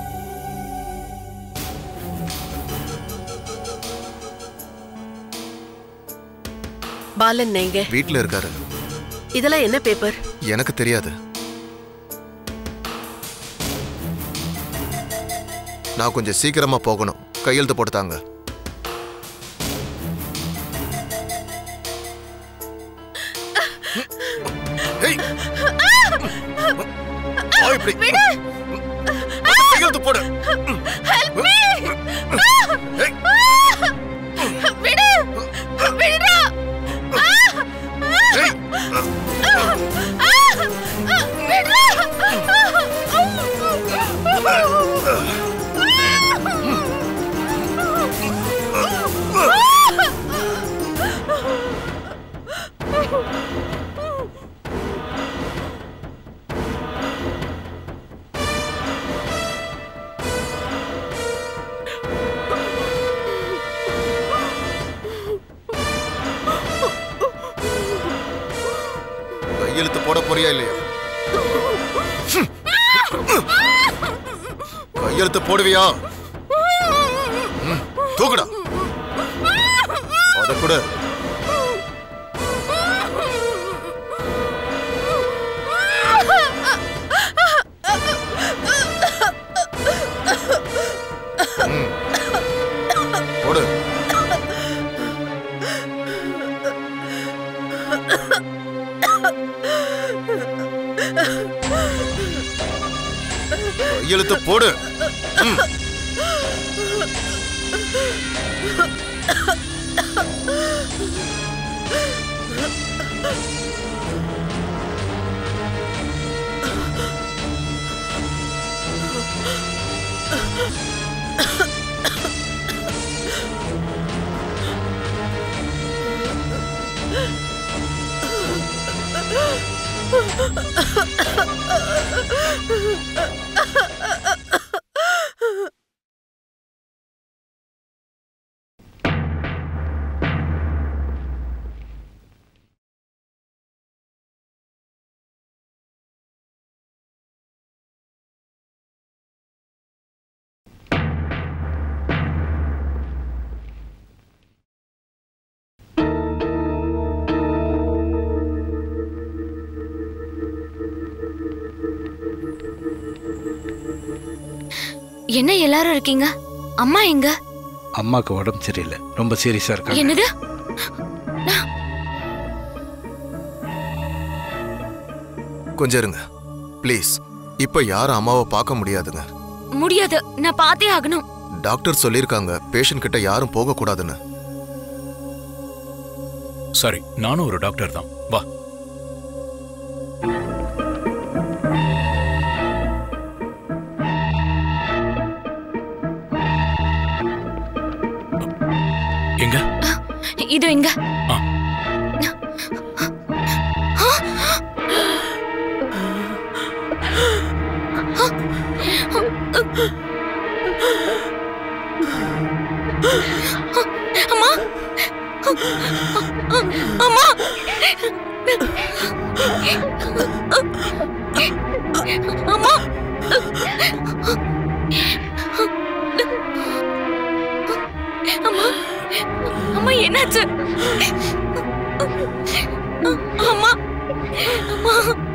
பாலன் நீங்க வீட்ல இருக்காரு இதெல்லாம் என்ன பேப்பர் எனக்கு தெரியாது நான் கொஞ்சம் சீக்கிரமா போகணும் கையெழுத்து போட்டுத்தாங்க ஏய். வா இப்படி. கையெழுத்து போடு ஏய். ஏய். கையெழுத்து போட போறியா இல்லையா கையெழுத்து போடுவியா ம், தூக்குடா அத கூட போடு கையெழுத்து போடு ம். என்ன எல்லாரும் இருக்கீங்க அம்மா எங்க அம்மாவுக்கு உடம்பு சரியில்லை ரொம்ப சீரியஸா இருக்காங்க என்னது கொஞ்சம் இருங்க ப்ளீஸ் இப்ப யாரும் அம்மாவை பார்க்க முடியாதுங்க முடியாது நான் பார்த்தே ஆகணும் டாக்டர் சொல்லியிருக்காங்க பேஷண்ட் கிட்ட யாரும் போக கூடாதுன்னு சரி நானும் ஒரு டாக்டர் தான் வா எங்க இது எங்க ஆ. அம்மா அம்மா அம்மா அம்மா அம்மா என்னாச்சு அம்மா அம்மா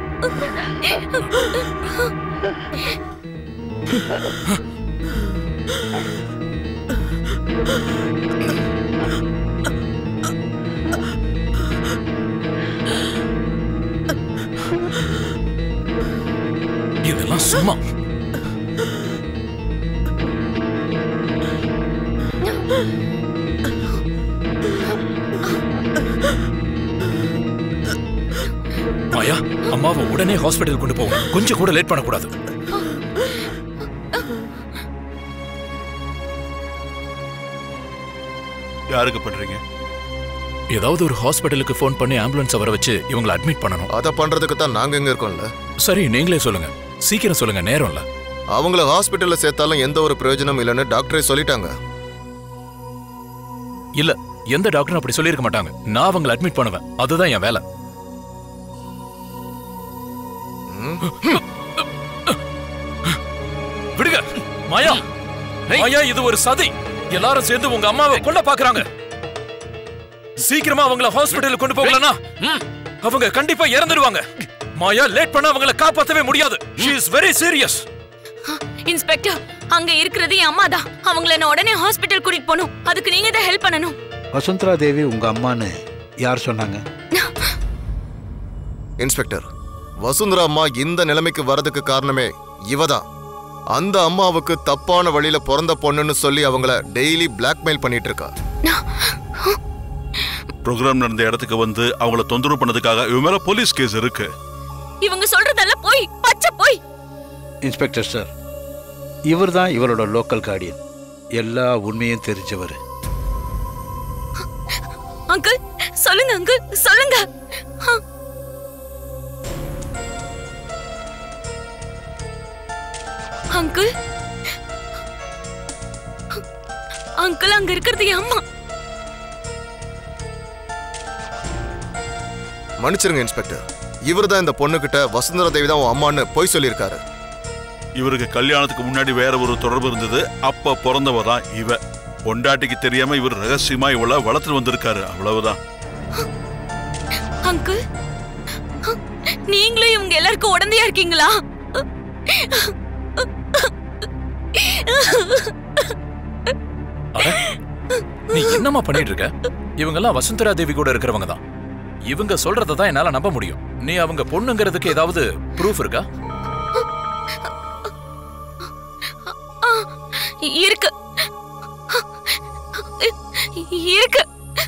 இதெல்லாம் சும்மா அம்மாவை உடனே ஹாஸ்பிட்டல் கொண்டு போகணும் கொஞ்சம் கூட லேட் பண்ணக்கூடாது யாருக்கு பண்றீங்க ஏதாவது ஒரு ஹாஸ்பிட்டலுக்கு ஃபோன் பண்ணி ஆம்புலன்ஸ் வர வச்சு இவங்களை அட்மிட் பண்ணணும் அதை பண்றதுக்கு தான் நாங்க எங்க இருக்கோம்ல சரி நீங்களே சொல்லுங்க சீக்கிரம் சொல்லுங்க நேரம் இல்ல அவங்கள ஹாஸ்பிட்டல்ல சேர்த்தாலும் எந்த ஒரு பிரயோஜனம் இல்லைன்னு டாக்டரே சொல்லிட்டாங்க இல்ல எந்த டாக்டரும் அப்படி சொல்லியிருக்க மாட்டாங்க நான் அவங்களை அட்மிட் பண்ணுவேன் அதுதான் என் வேலை விடுங்க மாயா மாயா இது ஒரு சதி எல்லாரும் சேர்ந்து உங்க அம்மாவை கொல்ல பாக்குறாங்க சீக்கிரமா அவங்கள ஹாஸ்பிடலுக்கு கொண்டு போகலனா அவங்க கண்டிப்பா இறந்துடுவாங்க மாயா லேட் பண்ண அவங்கள காப்பாத்தவே முடியாது she is very serious inspector அங்க இருக்கிறது என் அம்மா தான் அவங்கள நான் உடனே ஹாஸ்பிட்டல் கூட்டிட்டு போகணும் அதுக்கு நீங்க தான் ஹெல்ப் பண்ணணும் வசுந்தரா தேவி உங்க அம்மான்னு யார் சொன்னாங்க இன்ஸ்பெக்டர் வசுந்தரா அம்மா இந்த நிலைமைக்கு வரதுக்கு காரணமே இவதான் அந்த அம்மாவுக்கு தப்பான வழியில பிறந்த பொண்ணுன்னு சொல்லி அவங்கள டெய்லி பிளாக்மெயில் பண்ணிட்டு இருக்கா ப்ரோக்ராம் நடந்த இடத்துக்கு வந்து அவங்கள தொந்தரவு பண்ணதுக்காக இவன் மேல போலீஸ் கேஸ் இருக்கு இவங்க சொல்றதெல்லாம் போய் பச்சை போய் இன்ஸ்பெக்டர் சார் இவர் தான் இவரோட லோக்கல் கார்டியன் எல்லா உண்மையும் தெரிஞ்சவர் அங்கிள் சொல்லுங்க அங்கிள் சொல்லுங்க ஆ. அங்கிள் அங்கிள் அங்க இருக்கிறது என் அம்மா மன்னிச்சிருங்க இன்ஸ்பெக்டர் இவர் தான் இந்த பொண்ணுகிட்ட வசுந்தரா தேவி தான் உன் அம்மான்னு பொய் சொல்லியிருக்காரு இவருக்கு கல்யாணத்துக்கு முன்னாடி வேற ஒரு தொடர்பு இருந்தது அப்ப பிறந்தவ தான் இவ பொண்டாட்டிக்கு தெரியாம இவர் ரகசியமா இவள வளர்த்துட்டு வந்திருக்காரு அவ்வளவுதான் அங்கிள் நீங்களும் இவங்க எல்லாருக்கும் உடந்தையா இருக்கீங்களா அட, நீ என்னம்மா பண்ணிட்டு இருக்க இவங்க எல்லாம் வசுந்தரா தேவி கூட இருக்கிறவங்க தான் இவங்க சொல்றதை தான் என்னால நம்ப முடியும் நீ அவங்க பொண்ணுங்கிறதுக்கு ஏதாவது ப்ரூஃப் இருக்கா ஆ, இருக்கு இருக்கு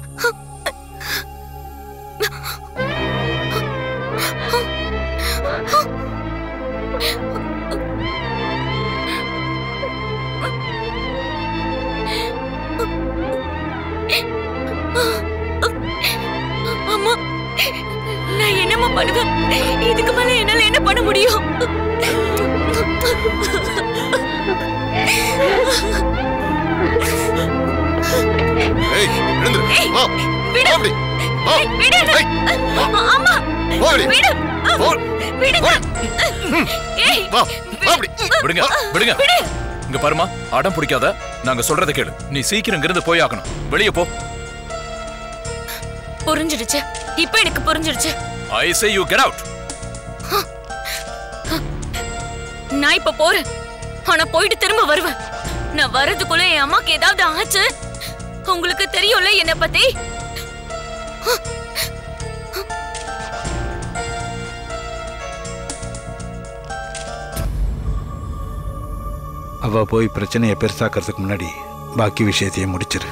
அம்மா நான் என்னம்மா பண்ணுவேன் இதுக்கு மேல என்னால என்ன பண்ண முடியும் ஏய் எழுந்துரு வா விடு. அப்படி வா விடு ஏய், அம்மா ஓடி. விடு ஓ, விடுங்க ஏய் வா வா அப்படி விடுங்க விடுங்க இங்க பாருமா அடம் பிடிக்காத நாங்க சொல்றதை கேளு நீ சீக்கிரம் இங்கிருந்து போய் ஆகணும் வெளியே போ புரிஞ்சிடுச்சு இப்ப எனக்கு புரிஞ்சிடுச்சு I say you get out நான் இப்ப போறேன் ஆனா போயிட்டு திரும்ப வருவேன் நான் வர்றதுக்குள்ள என் அம்மாக்கு ஏதாவது ஆச்சு உங்களுக்கு தெரியும்ல என்ன பத்தி அவ போய் பிரச்சனையை பெருசாக்கிறதுக்கு முன்னாடி பாக்கி விஷயத்தையும் முடிச்சிரு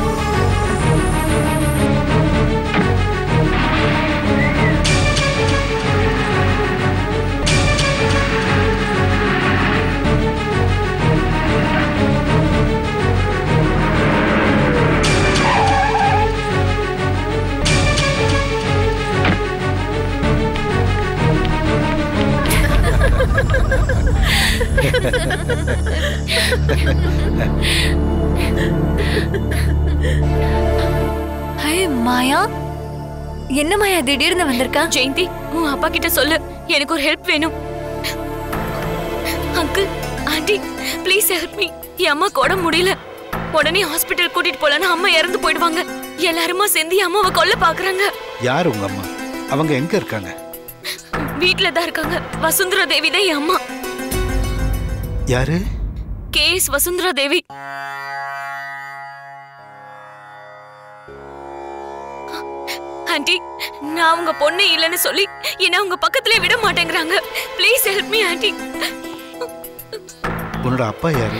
ஹே மாயா என்ன மாயா திடீர்னு வந்திருக்கா ஜெயந்தி உன் அப்பா கிட்ட சொல்லு எனக்கு ஒரு ஹெல்ப் வேணும் uncle aunty please help me என் அம்மா கூட முடியல உடனே ஹாஸ்பிட்டல் கூட்டிட்டு போலன்னா அம்மா இறந்து போயிடுவாங்க எல்லாருமா சேர்ந்து என் அம்மாவை கொல்ல பாக்குறாங்க யார் உங்க அம்மா அவங்க எங்க இருக்காங்க வீட்ல தான் இருக்காங்க வசுந்தரா தேவி தான் என் அம்மா யாரு K S Vasundhara Devi aunty நான் உங்க பொண்ணு இல்லைன்னு சொல்லி என்ன உங்க பக்கத்திலே விட மாட்டேங்கிறாங்க ப்ளீஸ் ஹெல்ப் மீ ஆண்டி உன்னோட அப்பா யாரு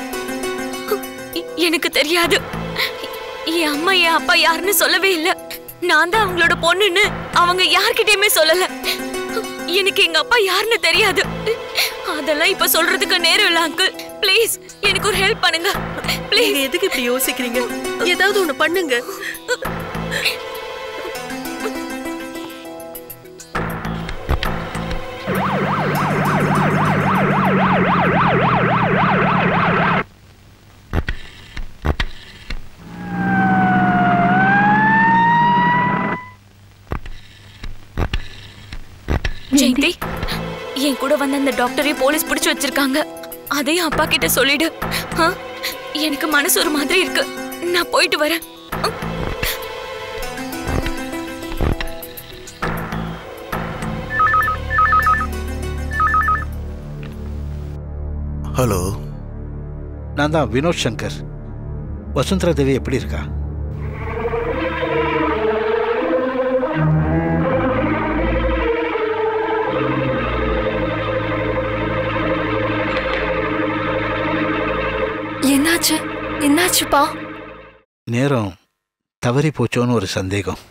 எ- எனக்கு தெரியாது என் அம்மா என் அப்பா யாருன்னு சொல்லவே இல்ல நான் தான் அவங்களோட பொண்ணுன்னு அவங்க யார்கிட்டயுமே சொல்லல எனக்கு எங்க அப்பா யாருன்னு தெரியாது அதெல்லாம் இப்ப சொல்றதுக்கு நேரம் இல்ல அங்கிள் ப்ளீஸ் எனக்கு ஒரு ஹெல்ப் பண்ணுங்க ப்ளீஸ் நீங்க எதுக்கு இப்படி யோசிக்கிறீங்க ஏதாவது ஒண்ணு பண்ணுங்க ஜெயந்தி என் கூட வந்த அந்த டாக்டரையும் போலீஸ் பிடிச்சு வச்சிருக்காங்க அதையும் அப்பா கிட்ட சொல்லிடு ஆ? எனக்கு மனசு ஒரு மாதிரி இருக்கு நான் போயிட்டு வரேன் ஹலோ நான் தான் வினோத் சங்கர் வசுந்தரா தேவி எப்படி இருக்கா என்னாச்சு என்னாச்சுப்பா நேரம் தவறி போச்சோன்னு ஒரு சந்தேகம்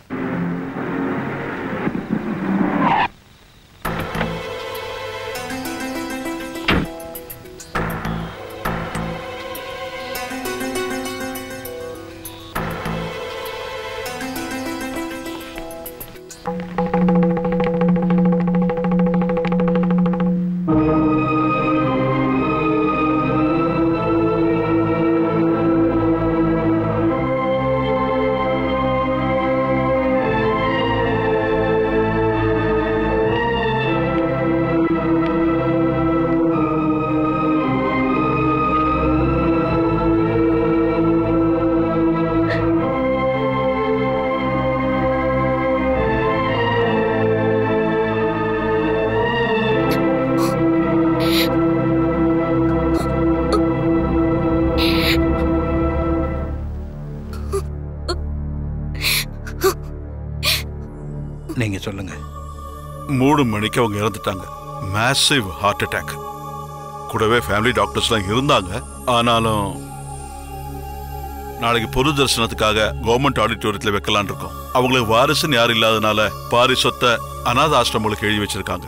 நீங்க சொல்லுங்க மூணு மணிக்கு அவங்க இறந்துட்டாங்க மேசிவ் ஹார்ட் அட்டாக் கூடவே ஃபேமிலி டாக்டர்ஸ்லாம் இருந்தாங்க ஆனாலும் நாளைக்கு பொது தரிசனத்துக்காக கவர்மெண்ட் ஆடிட்டோரியத்தில் வைக்கலாம்னு இருக்கோம் அவங்களுக்கு வாரிசுன்னு யாரும் இல்லாதனால பாரி சொத்தை அனாத ஆசிரமங்களுக்கு எழுதி வச்சிருக்காங்க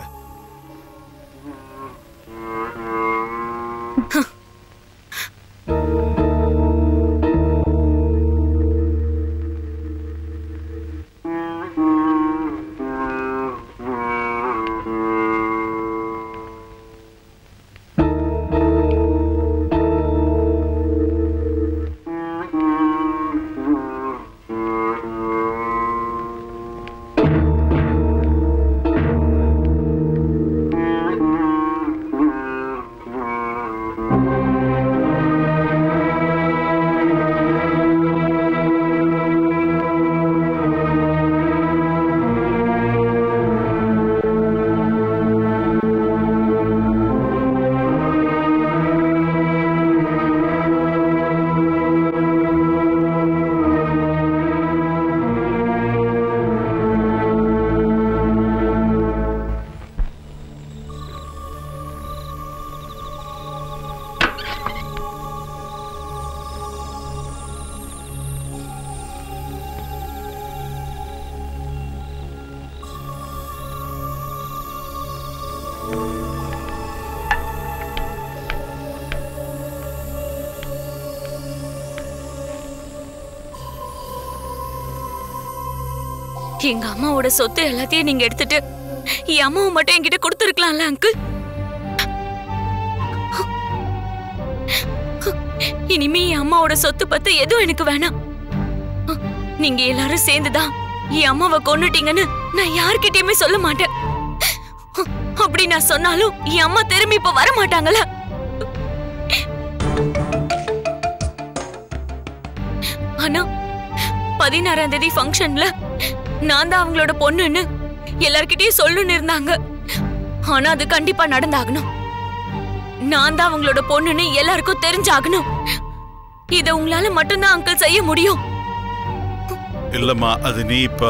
எங்க அம்மாவோட சொத்து எல்லாத்தையும் நீங்க எடுத்துட்டு என் அம்மாவை மட்டும் என்கிட்ட கொடுத்துருக்கலாம்ல அங்கிள் இனிமே என் அம்மாவோட சொத்து பத்து எதுவும் எனக்கு வேணாம் நீங்க எல்லாரும் சேர்ந்துதான் என் அம்மாவை கொன்னுட்டீங்கன்னு நான் யார்கிட்டயுமே சொல்ல மாட்டேன் அப்படி நான் சொன்னாலும் என் அம்மா திரும்பி இப்ப வர மாட்டாங்கல்ல ஆனா பதினாறாம் தேதி ஃபங்க்ஷன்ல நான் தான் அவங்களோட பொண்ணுன்னு எல்லார்கிட்டயும் சொல்லணும்னு இருந்தாங்க ஆனா அது கண்டிப்பா நடந்தாகணும் நான் தான் அவங்களோட பொண்ணுன்னு எல்லாருக்கும் தெரிஞ்சாகணும் இத உங்களால மட்டும்தான் அங்கிள் செய்ய முடியும் இல்லம்மா அது நீ இப்ப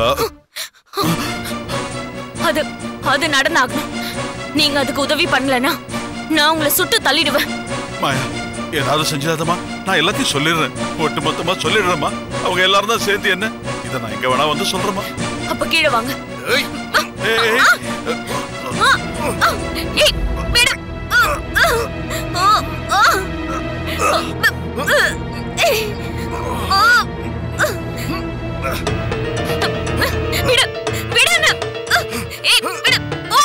அது அது நடந்தாகணும் நீங்க அதுக்கு உதவி பண்ணலனா நான் உங்களை சுட்டு தள்ளிடுவேன் மாயா ஏதாவது செஞ்சிடாதம்மா நான் எல்லாத்தையும் சொல்லிடுறேன் ஒட்டு மொத்தமா சொல்லிடுறேம்மா அவங்க எல்லாரும் தான் சேர்ந்து என்ன இதை நான் எங்க வேணா வந்து சொல்றேமா அப்ப கீழே வாங்க ஏய், ஏய், ஆ, ஆ, ஏய், விடு. ஆ, ஆ, ஆ, ஆ. ஏய், ஆ, ஆ. விடு, விடுன்னு. ஏய், விடு. ஓ.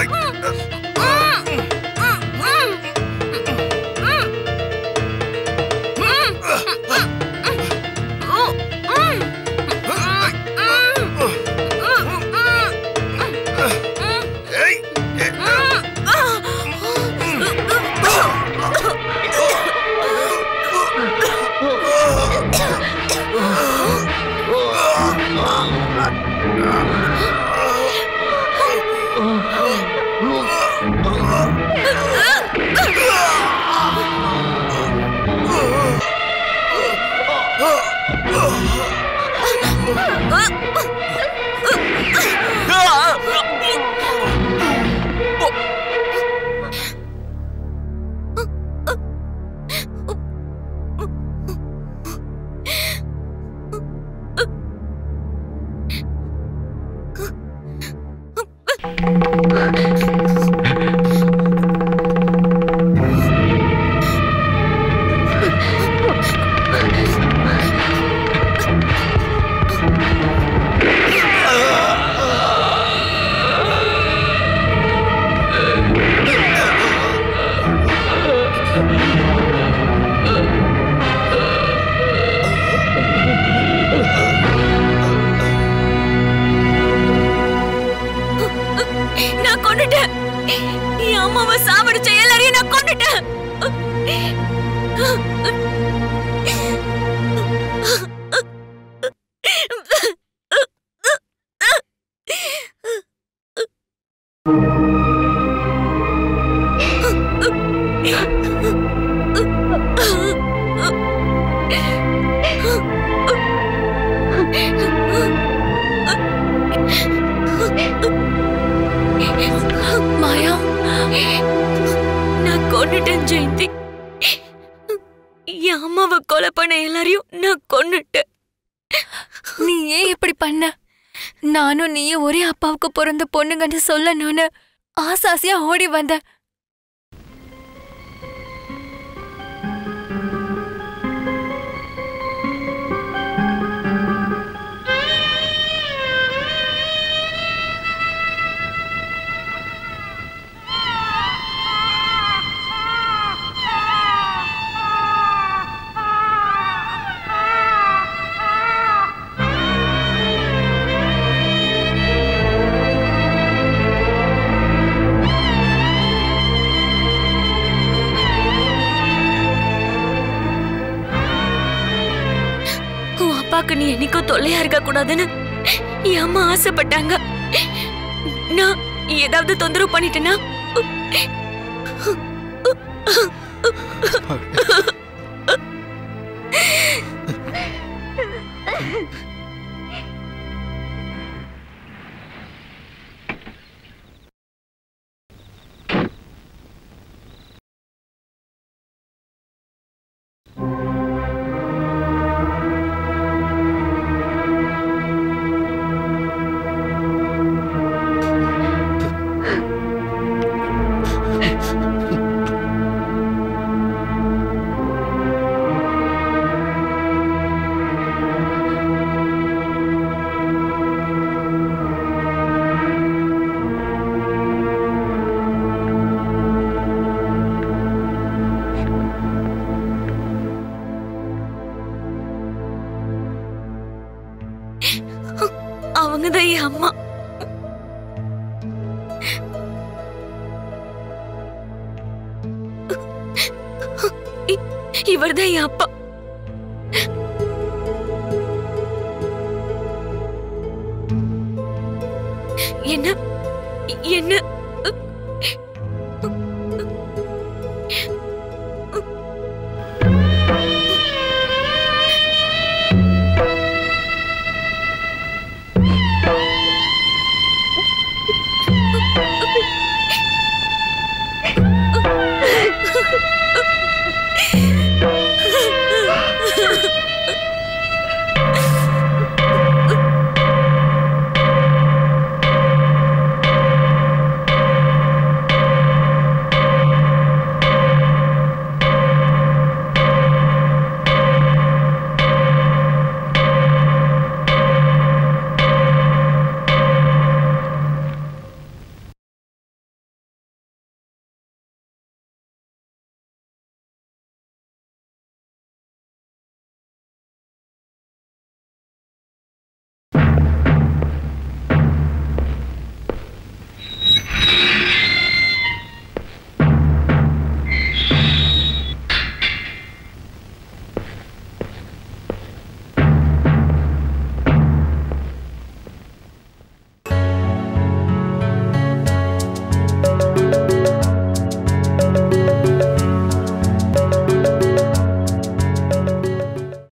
நான் கொன்னுட்டேன் என் அம்மாவை சாவடிச்ச எல்லாரையும் நான் கொன்னுட்டேன் மாயா நான் கொன்னுட்டேன் ஜெயந்தி என் அம்மாவை கொலை பண்ண எல்லாரையும் நான் கொன்னுட்டேன் நீ ஏன் இப்படி பண்ண நானும் நீயும் ஒரே அப்பாவுக்கு பிறந்த பொண்ணுங்கன்னு சொல்லணும்னு ஆசாசியா ஓடி வந்த உன் அப்பாக்கு நீ என்னைக்கும் தொல்லையா இருக்க கூடாதுன்னு என் அம்மா ஆசைப்பட்டாங்க நான் ஏதாவது தொந்தரவு பண்ணிட்டேன்னா அவங்க தான் என் அம்மா இவர் தான் என் அப்பா என்ன என்ன